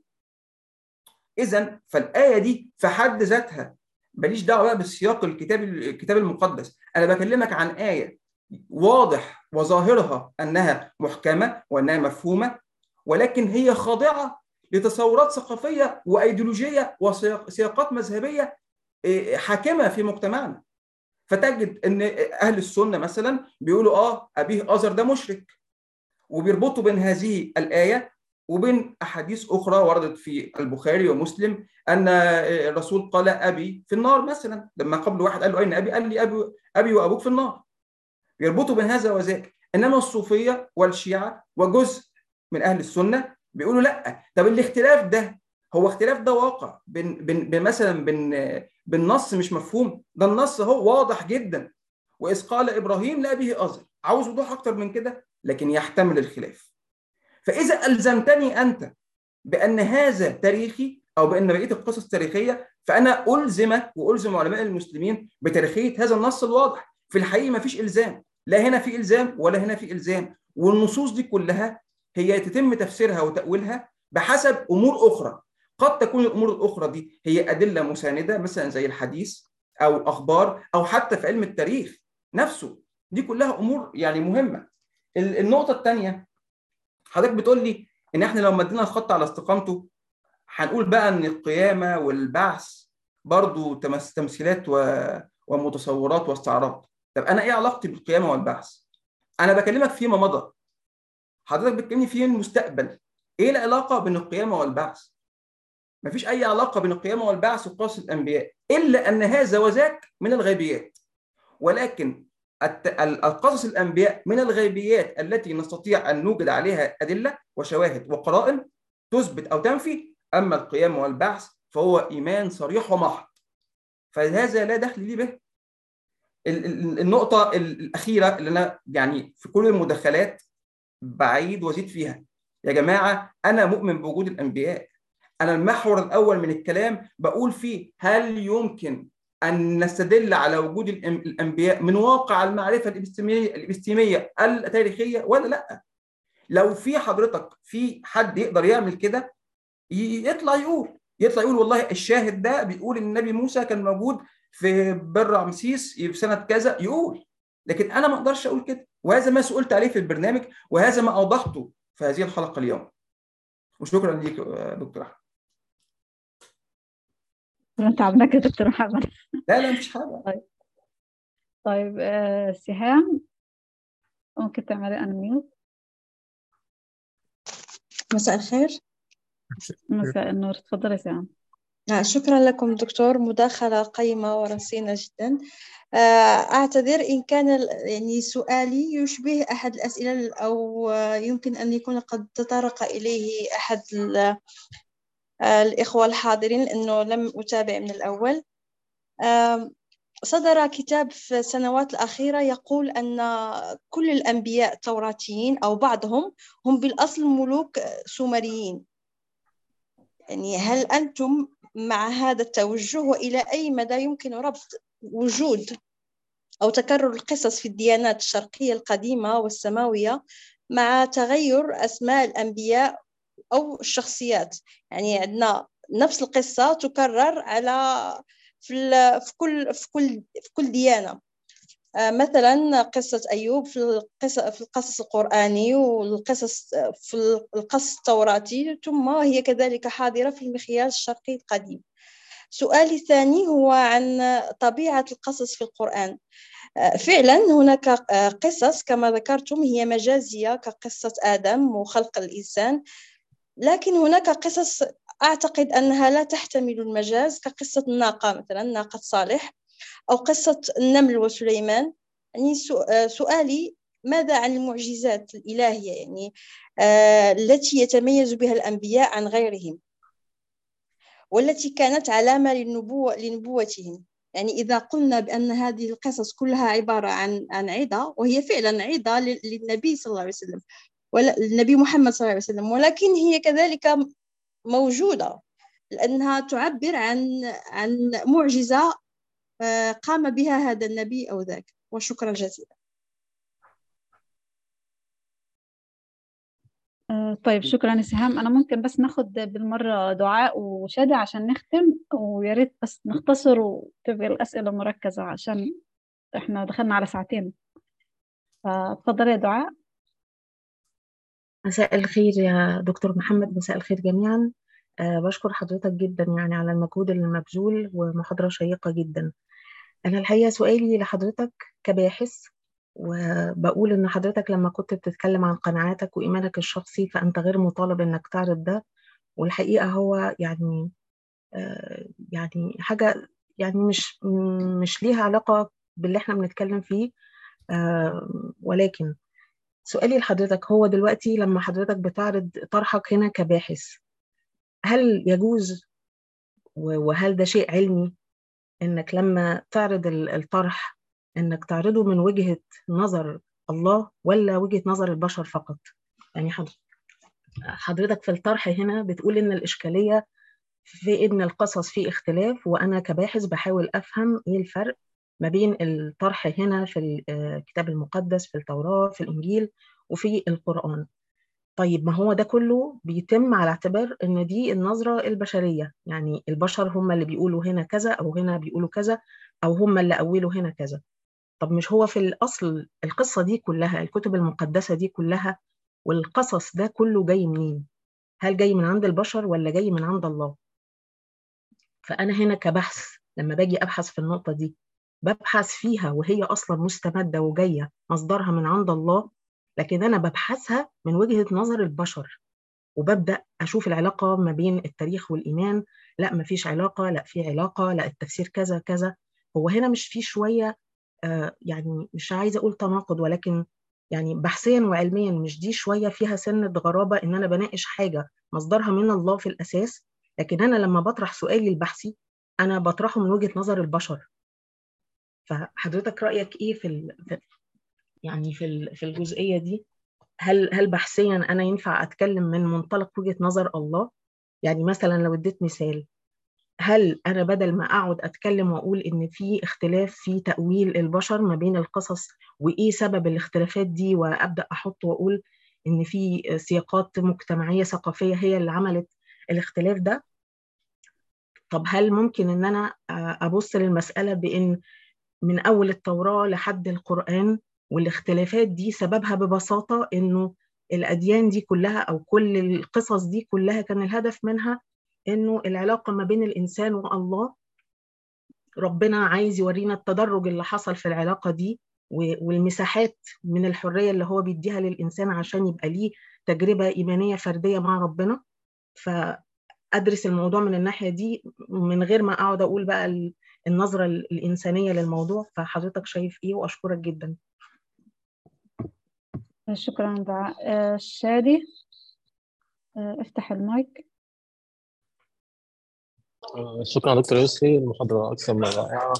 Speaker 3: اذا فالايه دي في حد ذاتها ماليش دعوه بقى بالسياق الكتاب الكتاب المقدس انا بكلمك عن ايه واضح وظاهرها انها محكمه وانها مفهومه ولكن هي خاضعه لتصورات ثقافيه وايديولوجيه وسياقات مذهبيه حاكمه في مجتمعنا فتجد ان اهل السنه مثلا بيقولوا اه ابيه ازر ده مشرك وبيربطوا بين هذه الايه وبين احاديث اخرى وردت في البخاري ومسلم ان الرسول قال ابي في النار مثلا لما قبل واحد قال له اين ابي؟ قال لي ابي ابي وابوك في النار. يربطوا بين هذا وذاك انما الصوفيه والشيعه وجزء من اهل السنه بيقولوا لا طب الاختلاف ده هو اختلاف ده واقع بين بين مثلا بين بالنص مش مفهوم ده النص هو واضح جدا واذ قال ابراهيم لابيه ازر عاوز وضوح اكتر من كده لكن يحتمل الخلاف فاذا الزمتني انت بان هذا تاريخي او بان بقيه القصص تاريخيه فانا الزمك والزم علماء المسلمين بتاريخيه هذا النص الواضح في الحقيقه ما فيش الزام لا هنا في الزام ولا هنا في الزام والنصوص دي كلها هي تتم تفسيرها وتاويلها بحسب امور اخرى قد تكون الامور الاخرى دي هي ادله مسانده مثلا زي الحديث او اخبار او حتى في علم التاريخ نفسه دي كلها امور يعني مهمه النقطه الثانيه حضرتك بتقول لي ان احنا لو مدينا الخط على استقامته هنقول بقى ان القيامه والبعث برضو تمثيلات ومتصورات واستعراض طب انا ايه علاقتي بالقيامه والبعث انا بكلمك فيما مضى حضرتك بتكلمني في المستقبل ايه العلاقه بين القيامه والبعث مفيش اي علاقه بين القيامه والبعث وقصص الانبياء الا ان هذا وذاك من الغيبيات ولكن القصص الانبياء من الغيبيات التي نستطيع ان نوجد عليها ادله وشواهد وقرائن تثبت او تنفي اما القيامه والبعث فهو ايمان صريح ومحض فهذا لا دخل لي به النقطه الاخيره اللي انا يعني في كل المداخلات بعيد وازيد فيها يا جماعه انا مؤمن بوجود الانبياء انا المحور الاول من الكلام بقول فيه هل يمكن ان نستدل على وجود الانبياء من واقع المعرفه الابستيميه الابستيميه التاريخيه ولا لا لو في حضرتك في حد يقدر يعمل كده يطلع يقول يطلع يقول والله الشاهد ده بيقول ان النبي موسى كان موجود في بر رمسيس في سنه كذا يقول لكن انا ما اقدرش اقول كده وهذا ما سئلت عليه في البرنامج وهذا ما اوضحته في هذه الحلقه اليوم وشكرا ليك دكتور احمد
Speaker 2: تعبناك يا دكتور محمد
Speaker 3: لا لا مفيش حاجه
Speaker 2: طيب طيب آه سهام ممكن تعملي انميوت
Speaker 10: مساء الخير
Speaker 2: مساء النور تفضلي سهام
Speaker 10: شكرا لكم دكتور مداخلة قيمة ورصينة جدا أعتذر إن كان يعني سؤالي يشبه أحد الأسئلة أو يمكن أن يكون قد تطرق إليه أحد الإخوة الحاضرين لأنه لم أتابع من الأول صدر كتاب في السنوات الأخيرة يقول أن كل الأنبياء التوراتيين أو بعضهم هم بالأصل ملوك سومريين يعني هل أنتم مع هذا التوجه وإلى أي مدى يمكن ربط وجود أو تكرر القصص في الديانات الشرقية القديمة والسماوية مع تغير أسماء الأنبياء أو الشخصيات يعني عندنا نفس القصة تكرر على في, في كل في كل في كل ديانة مثلا قصة أيوب في القصص في القصص القرآني والقصص في القصص التوراتي ثم هي كذلك حاضرة في المخيال الشرقي القديم سؤالي الثاني هو عن طبيعة القصص في القرآن فعلا هناك قصص كما ذكرتم هي مجازية كقصة آدم وخلق الإنسان لكن هناك قصص أعتقد أنها لا تحتمل المجاز كقصة الناقة مثلا ناقة صالح أو قصة النمل وسليمان يعني سؤالي ماذا عن المعجزات الإلهية يعني آه التي يتميز بها الأنبياء عن غيرهم والتي كانت علامة للنبوة لنبوتهم يعني إذا قلنا بأن هذه القصص كلها عبارة عن عن عظة وهي فعلا عظة للنبي صلى الله عليه وسلم النبي محمد صلى الله عليه وسلم ولكن هي كذلك موجودة لأنها تعبر عن عن معجزة قام بها هذا النبي أو ذاك وشكرا جزيلا
Speaker 2: طيب شكرا يا سهام أنا ممكن بس ناخد بالمرة دعاء وشادي عشان نختم ويا ريت بس نختصر وتبقى الأسئلة مركزة عشان إحنا دخلنا على ساعتين فتفضلي يا دعاء
Speaker 11: مساء الخير يا دكتور محمد مساء الخير جميعا أه بشكر حضرتك جدا يعني على المجهود المبذول ومحاضرة شيقة جدا أنا الحقيقة سؤالي لحضرتك كباحث وبقول إن حضرتك لما كنت بتتكلم عن قناعاتك وإيمانك الشخصي فأنت غير مطالب إنك تعرض ده والحقيقة هو يعني آه يعني حاجة يعني مش مش ليها علاقة باللي احنا بنتكلم فيه آه ولكن سؤالي لحضرتك هو دلوقتي لما حضرتك بتعرض طرحك هنا كباحث هل يجوز وهل ده شيء علمي انك لما تعرض الطرح انك تعرضه من وجهة نظر الله ولا وجهة نظر البشر فقط يعني حضرتك في الطرح هنا بتقول ان الاشكالية في ان القصص فيه اختلاف وانا كباحث بحاول افهم ايه الفرق ما بين الطرح هنا في الكتاب المقدس في التوراة في الانجيل وفي القرآن طيب ما هو ده كله بيتم على اعتبار ان دي النظرة البشرية يعني البشر هم اللي بيقولوا هنا كذا او هنا بيقولوا كذا او هم اللي اولوا هنا كذا طب مش هو في الاصل القصة دي كلها الكتب المقدسة دي كلها والقصص ده كله جاي منين هل جاي من عند البشر ولا جاي من عند الله فانا هنا كبحث لما باجي ابحث في النقطة دي ببحث فيها وهي اصلا مستمدة وجاية مصدرها من عند الله لكن أنا ببحثها من وجهة نظر البشر وببدأ أشوف العلاقة ما بين التاريخ والإيمان لا ما فيش علاقة لا في علاقة لا التفسير كذا كذا هو هنا مش في شوية آه يعني مش عايزة أقول تناقض ولكن يعني بحثيا وعلميا مش دي شوية فيها سنة غرابة إن أنا بناقش حاجة مصدرها من الله في الأساس لكن أنا لما بطرح سؤالي البحثي أنا بطرحه من وجهة نظر البشر فحضرتك رأيك إيه في, ال... في يعني في في الجزئيه دي هل هل بحثيا انا ينفع اتكلم من منطلق وجهه نظر الله يعني مثلا لو اديت مثال هل انا بدل ما اقعد اتكلم واقول ان في اختلاف في تاويل البشر ما بين القصص وايه سبب الاختلافات دي وابدا احط واقول ان في سياقات مجتمعيه ثقافيه هي اللي عملت الاختلاف ده طب هل ممكن ان انا ابص للمساله بان من اول التوراه لحد القران والاختلافات دي سببها ببساطة إنه الأديان دي كلها أو كل القصص دي كلها كان الهدف منها إنه العلاقة ما بين الإنسان والله ربنا عايز يورينا التدرج اللي حصل في العلاقة دي والمساحات من الحرية اللي هو بيديها للإنسان عشان يبقى ليه تجربة إيمانية فردية مع ربنا فأدرس الموضوع من الناحية دي من غير ما أقعد أقول بقى النظرة الإنسانية للموضوع فحضرتك شايف إيه وأشكرك جدا
Speaker 2: شكرا دعاء آه شادي آه افتح المايك
Speaker 12: آه شكرا دكتور يسري المحاضرة أكثر من رائعة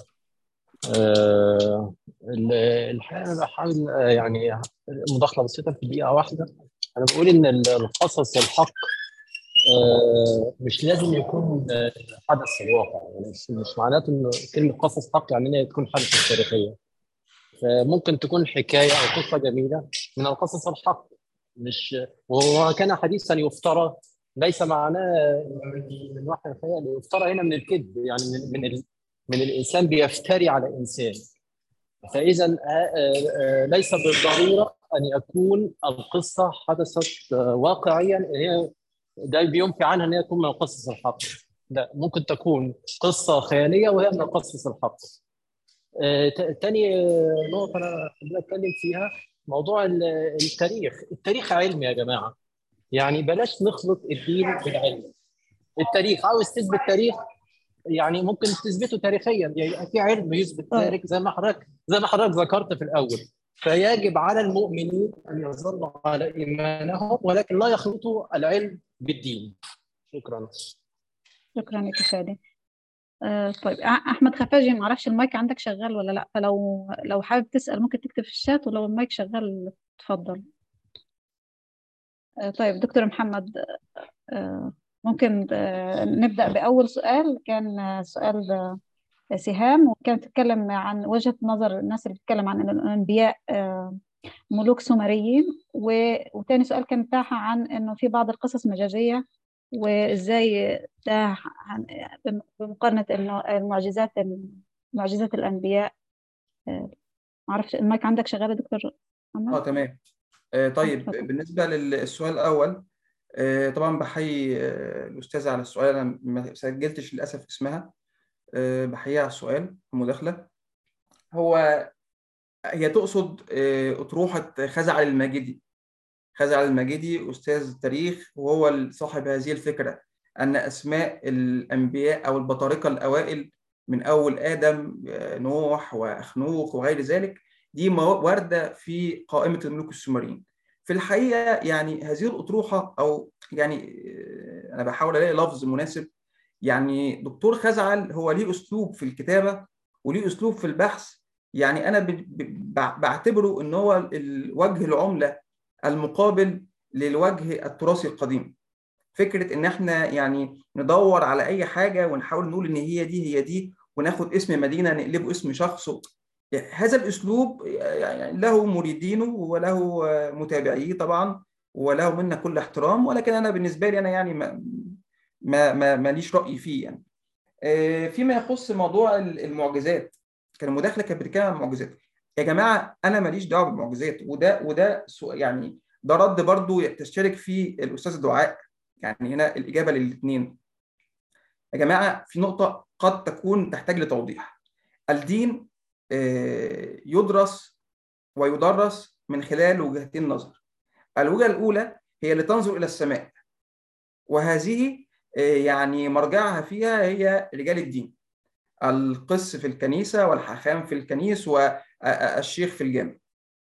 Speaker 12: الحقيقة أنا بحاول يعني مداخلة بسيطة في دقيقة واحدة أنا بقول إن القصص الحق آه، مش لازم يكون آه، حدث الواقع يعني مش مش معناته انه كلمه قصص حق يعني انها تكون حدث تاريخيه فممكن تكون حكايه او قصه جميله من القصص الحق مش وهو كان حديثا يفترى ليس معناه من وحي الخيال يفترى هنا من الكذب يعني من من ال- من الانسان بيفتري على انسان فاذا آه، آه، آه، ليس بالضروره ان يكون القصه حدثت آه، واقعيا هي ده بينفي عنها ان هي تكون من القصص الحق لا ممكن تكون قصه خياليه وهي من القصص الحق آه، ت- تاني آه، نقطه انا حابب اتكلم فيها موضوع ال- التاريخ التاريخ علم يا جماعه يعني بلاش نخلط الدين بالعلم التاريخ عاوز تثبت تاريخ يعني ممكن تثبته تاريخيا يعني في علم يثبت تاريخ زي ما حضرتك زي ما حضرتك ذكرت في الاول فيجب على المؤمنين ان يظلوا على ايمانهم ولكن لا يخلطوا العلم بالدين شكرا
Speaker 2: شكرا لك يا فادي آه طيب أ- احمد خفاجي ما اعرفش المايك عندك شغال ولا لا فلو لو حابب تسال ممكن تكتب في الشات ولو المايك شغال تفضل آه طيب دكتور محمد آه ممكن آه نبدا باول سؤال كان آه، سؤال آه، سهام وكانت تتكلم عن وجهه نظر الناس اللي بتتكلم عن ان الانبياء آه ملوك سومريين و- وتاني سؤال كان بتاعها عن انه في بعض القصص مجازيه وازاي ده عن- بمقارنه انه المعجزات معجزات الانبياء آه، معرفش المايك عندك شغال يا دكتور
Speaker 3: اه
Speaker 2: محمد
Speaker 3: تمام آه، طيب
Speaker 2: اتفضل.
Speaker 3: بالنسبة للسؤال الأول آه، طبعا بحيي آه، الأستاذة على السؤال أنا ما سجلتش للأسف اسمها آه، بحييها على السؤال المداخلة هو هي تقصد آه، أطروحة خزعل الماجدي خزعل الماجدي أستاذ تاريخ وهو صاحب هذه الفكرة أن أسماء الأنبياء أو البطاركة الأوائل من أول آدم آه، نوح وأخنوخ وغير ذلك دي مو- واردة في قائمة الملوك السومريين في الحقيقة يعني هذه الأطروحة أو يعني آه، أنا بحاول ألاقي لفظ مناسب يعني دكتور خزعل هو ليه أسلوب في الكتابة وليه أسلوب في البحث يعني أنا ب- ب- بعتبره إن هو ال- وجه العملة المقابل للوجه التراثي القديم فكرة إن إحنا يعني ندور على أي حاجة ونحاول نقول إن هي دي هي دي وناخد اسم مدينة نقلبه اسم شخص هذا الأسلوب يعني له مريدينه وله متابعيه طبعا وله منا كل احترام ولكن أنا بالنسبة لي أنا يعني ما ما ما ماليش رأي فيه يعني آه، فيما يخص موضوع المعجزات كان المداخلة كانت بتتكلم عن المعجزات يا جماعة أنا ماليش دعوة بالمعجزات وده وده سؤ- يعني ده رد برضو تشترك فيه الأستاذ دعاء يعني هنا الإجابة للاثنين يا جماعة في نقطة قد تكون تحتاج لتوضيح الدين آه، يدرس ويدرس من خلال وجهتين نظر الوجهة الأولى هي اللي تنظر إلى السماء وهذه آه، يعني مرجعها فيها هي رجال الدين القس في الكنيسة والحاخام في الكنيس والشيخ في الجامع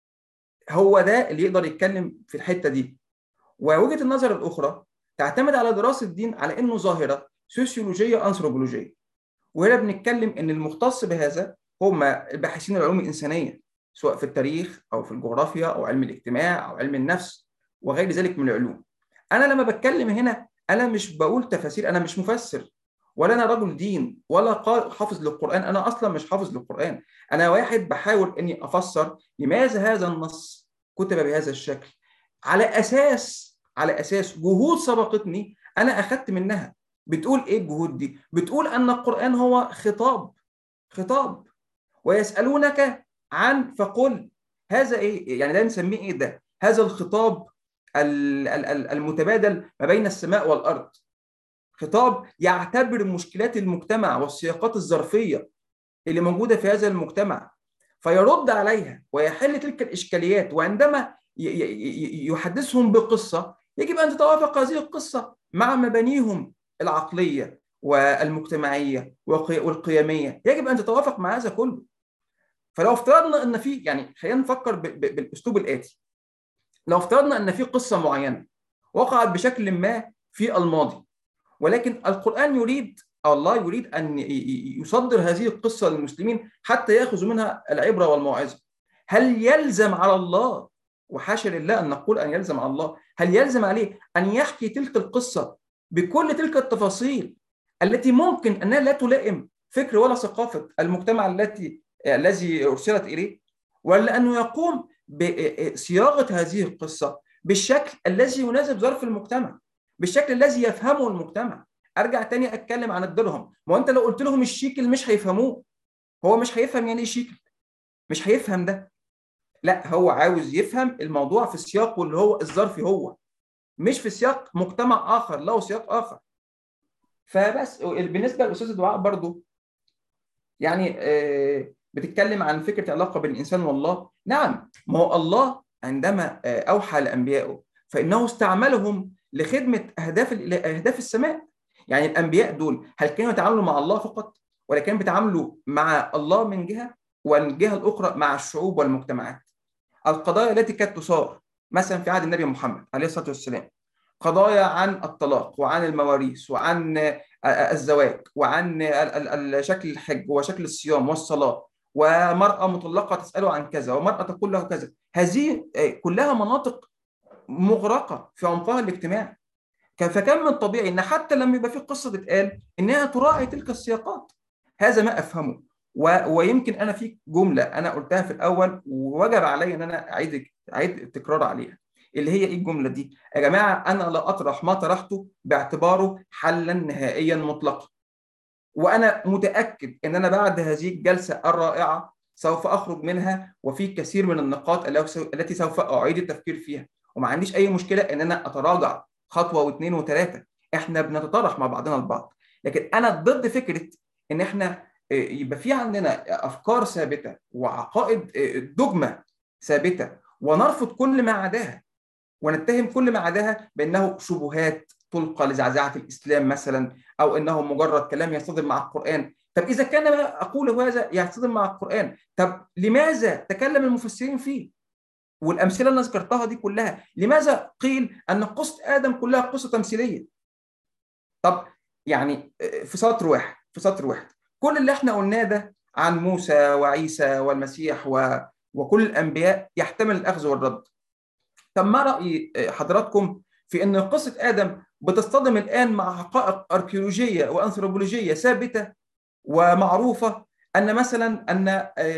Speaker 3: هو ده اللي يقدر يتكلم في الحتة دي ووجهة النظر الأخرى تعتمد على دراسة الدين على إنه ظاهرة سوسيولوجية أنثروبولوجية وهنا بنتكلم إن المختص بهذا هم الباحثين العلوم الإنسانية سواء في التاريخ أو في الجغرافيا أو علم الاجتماع أو علم النفس وغير ذلك من العلوم أنا لما بتكلم هنا أنا مش بقول تفاسير أنا مش مفسر ولا أنا رجل دين ولا قا- حافظ للقرآن أنا أصلا مش حافظ للقرآن أنا واحد بحاول إني أفسر لماذا هذا النص كتب بهذا الشكل على أساس على أساس جهود سبقتني أنا أخذت منها بتقول إيه الجهود دي؟ بتقول أن القرآن هو خطاب خطاب ويسألونك عن فقل هذا إيه؟ يعني ده نسميه إيه ده؟ هذا الخطاب ال- ال- ال- المتبادل ما بين السماء والأرض خطاب يعتبر مشكلات المجتمع والسياقات الظرفية اللي موجودة في هذا المجتمع فيرد عليها ويحل تلك الإشكاليات وعندما ي- ي- ي- يحدثهم بقصة يجب أن تتوافق هذه القصة مع مبانيهم العقلية والمجتمعية والقي- والقيمية يجب أن تتوافق مع هذا كله فلو افترضنا أن في يعني خلينا نفكر ب- ب- بالأسلوب الآتي لو افترضنا أن في قصة معينة وقعت بشكل ما في الماضي ولكن القرآن يريد أو الله يريد أن ي- ي- يصدر هذه القصة للمسلمين حتى يأخذوا منها العبرة والموعظة هل يلزم على الله وحاشا لله أن نقول أن يلزم على الله هل يلزم عليه أن يحكي تلك القصة بكل تلك التفاصيل التي ممكن انها لا تلائم فكر ولا ثقافه المجتمع التي الذي ارسلت اليه ولا انه يقوم بصياغه هذه القصه بالشكل الذي يناسب ظرف المجتمع بالشكل الذي يفهمه المجتمع ارجع تاني اتكلم عن الدرهم ما انت لو قلت لهم الشيكل مش هيفهموه هو مش هيفهم يعني ايه شيكل مش هيفهم ده لا هو عاوز يفهم الموضوع في سياقه اللي هو الظرفي هو مش في سياق مجتمع اخر له سياق اخر فبس بالنسبه للاستاذ الدعاء برضو يعني بتتكلم عن فكره العلاقه بين الانسان والله نعم ما هو الله عندما اوحى لانبيائه فانه استعملهم لخدمه اهداف اهداف السماء يعني الانبياء دول هل كانوا يتعاملوا مع الله فقط ولا كانوا بيتعاملوا مع الله من جهه والجهه الاخرى مع الشعوب والمجتمعات القضايا التي كانت تثار مثلا في عهد النبي محمد عليه الصلاه والسلام قضايا عن الطلاق وعن المواريث وعن الزواج وعن شكل الحج وشكل الصيام والصلاه ومرأة مطلقة تسأله عن كذا ومرأة تقول له كذا هذه كلها مناطق مغرقة في عمقها الاجتماعي فكان من الطبيعي ان حتى لما يبقى في قصه تتقال انها تراعي تلك السياقات هذا ما افهمه و... ويمكن انا في جمله انا قلتها في الاول ووجب علي ان انا اعيد اعيد التكرار عليها اللي هي ايه الجمله دي يا جماعه انا لا اطرح ما طرحته باعتباره حلا نهائيا مطلقا وانا متاكد ان انا بعد هذه الجلسه الرائعه سوف اخرج منها وفي كثير من النقاط التي سوف اعيد التفكير فيها وما عنديش اي مشكله ان انا اتراجع خطوه واثنين وثلاثه احنا بنتطرح مع بعضنا البعض لكن انا ضد فكره ان احنا يبقى في عندنا افكار ثابته وعقائد دogma ثابته ونرفض كل ما عداها ونتهم كل ما عداها بانه شبهات تلقى لزعزعه الاسلام مثلا او انه مجرد كلام يصطدم مع القران طب اذا كان ما اقوله هذا يصطدم مع القران طب لماذا تكلم المفسرين فيه والامثله اللي ذكرتها دي كلها لماذا قيل ان قصه ادم كلها قصه تمثيليه طب يعني في سطر واحد في سطر واحد كل اللي احنا قلناه ده عن موسى وعيسى والمسيح و... وكل الانبياء يحتمل الاخذ والرد طب ما راي حضراتكم في ان قصه ادم بتصطدم الان مع حقائق اركيولوجيه وانثروبولوجيه ثابته ومعروفه ان مثلا ان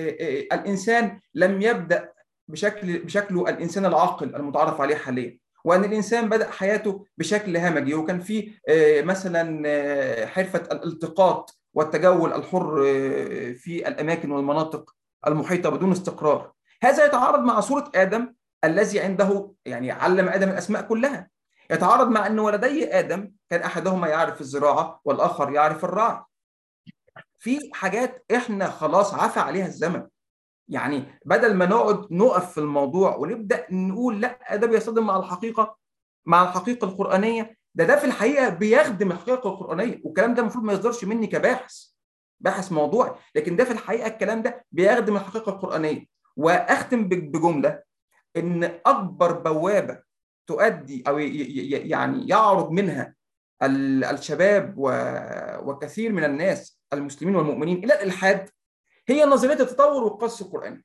Speaker 3: الانسان لم يبدا بشكل بشكله الانسان العاقل المتعارف عليه حاليا وان الانسان بدا حياته بشكل همجي وكان في مثلا حرفه الالتقاط والتجول الحر في الاماكن والمناطق المحيطه بدون استقرار هذا يتعارض مع صوره ادم الذي عنده يعني علم ادم الاسماء كلها يتعارض مع ان ولدي ادم كان احدهما يعرف الزراعه والاخر يعرف الرعي في حاجات احنا خلاص عفى عليها الزمن يعني بدل ما نقعد نقف في الموضوع ونبدا نقول لا ده بيصطدم مع الحقيقه مع الحقيقه القرانيه ده ده في الحقيقه بيخدم الحقيقه القرانيه والكلام ده المفروض ما يصدرش مني كباحث باحث موضوعي لكن ده في الحقيقه الكلام ده بيخدم الحقيقه القرانيه واختم بجمله ان اكبر بوابه تؤدي او يعني يعرض منها الشباب وكثير من الناس المسلمين والمؤمنين الى الالحاد هي نظريه التطور والقص القراني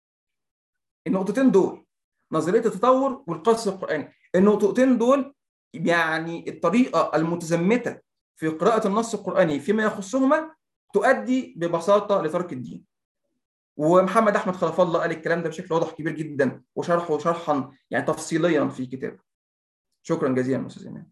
Speaker 3: النقطتين دول نظريه التطور والقص القراني النقطتين دول يعني الطريقه المتزمته في قراءه النص القراني فيما يخصهما تؤدي ببساطه لترك الدين ومحمد احمد خلف الله قال الكلام ده بشكل واضح كبير جدا وشرحه شرحا يعني تفصيليا في كتابه شكرا جزيلا استاذ ايمان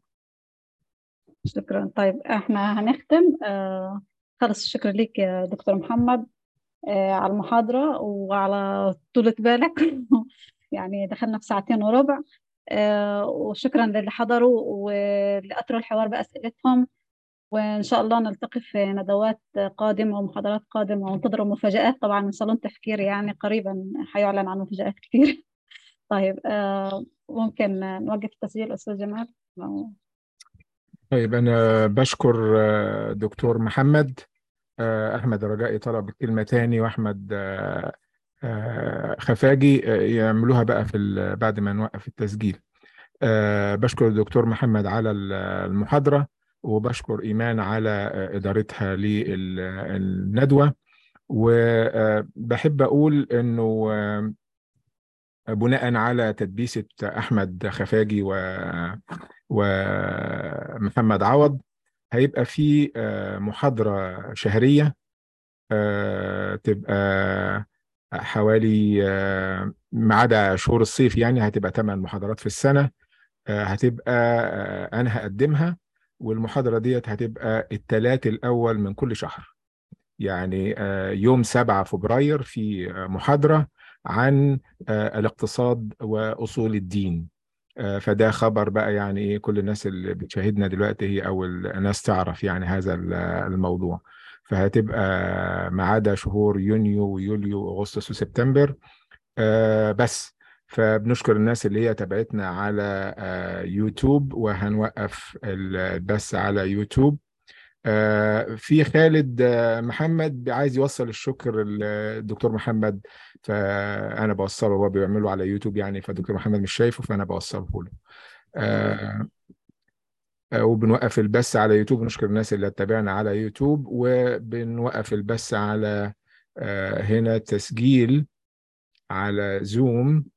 Speaker 2: شكرا طيب احنا هنختم آه خلص الشكر لك يا دكتور محمد آه على المحاضرة وعلى طولة بالك يعني دخلنا في ساعتين وربع آه وشكرا للي حضروا واللي أثروا الحوار بأسئلتهم وإن شاء الله نلتقي في ندوات قادمة ومحاضرات قادمة وانتظروا مفاجآت طبعا من صالون تفكير يعني قريبا حيعلن عن مفاجآت كثير طيب آه ممكن نوقف التسجيل أستاذ جمال
Speaker 1: طيب أنا بشكر دكتور محمد أحمد رجائي طلب الكلمة تاني وأحمد خفاجي يعملوها بقى في بعد ما نوقف التسجيل بشكر الدكتور محمد على المحاضرة وبشكر إيمان على إدارتها للندوة وبحب أقول إنه بناء على تدبيسة أحمد خفاجي و ومحمد عوض هيبقى في آه، محاضرة شهرية آه، تبقى حوالي آه، ما عدا شهور الصيف يعني هتبقى ثمان محاضرات في السنة آه، هتبقى آه، أنا هقدمها والمحاضرة ديت هتبقى الثلاث الأول من كل شهر يعني آه، يوم 7 فبراير في آه، محاضرة عن آه، الاقتصاد وأصول الدين آه، فده خبر بقى يعني ايه كل الناس اللي بتشاهدنا دلوقتي هي أول ناس تعرف يعني هذا ال- الموضوع فهتبقى ما عدا شهور يونيو ويوليو وأغسطس وسبتمبر آه، بس فبنشكر الناس اللي هي تابعتنا على آه، يوتيوب وهنوقف البث على يوتيوب آه، في خالد آه، محمد عايز يوصل الشكر للدكتور محمد فأنا بوصله هو بيعمله على يوتيوب يعني فالدكتور محمد مش شايفه فأنا بوصله له آه، آه، وبنوقف البث على يوتيوب نشكر الناس اللي تتابعنا على يوتيوب وبنوقف البث على آه، هنا تسجيل على زوم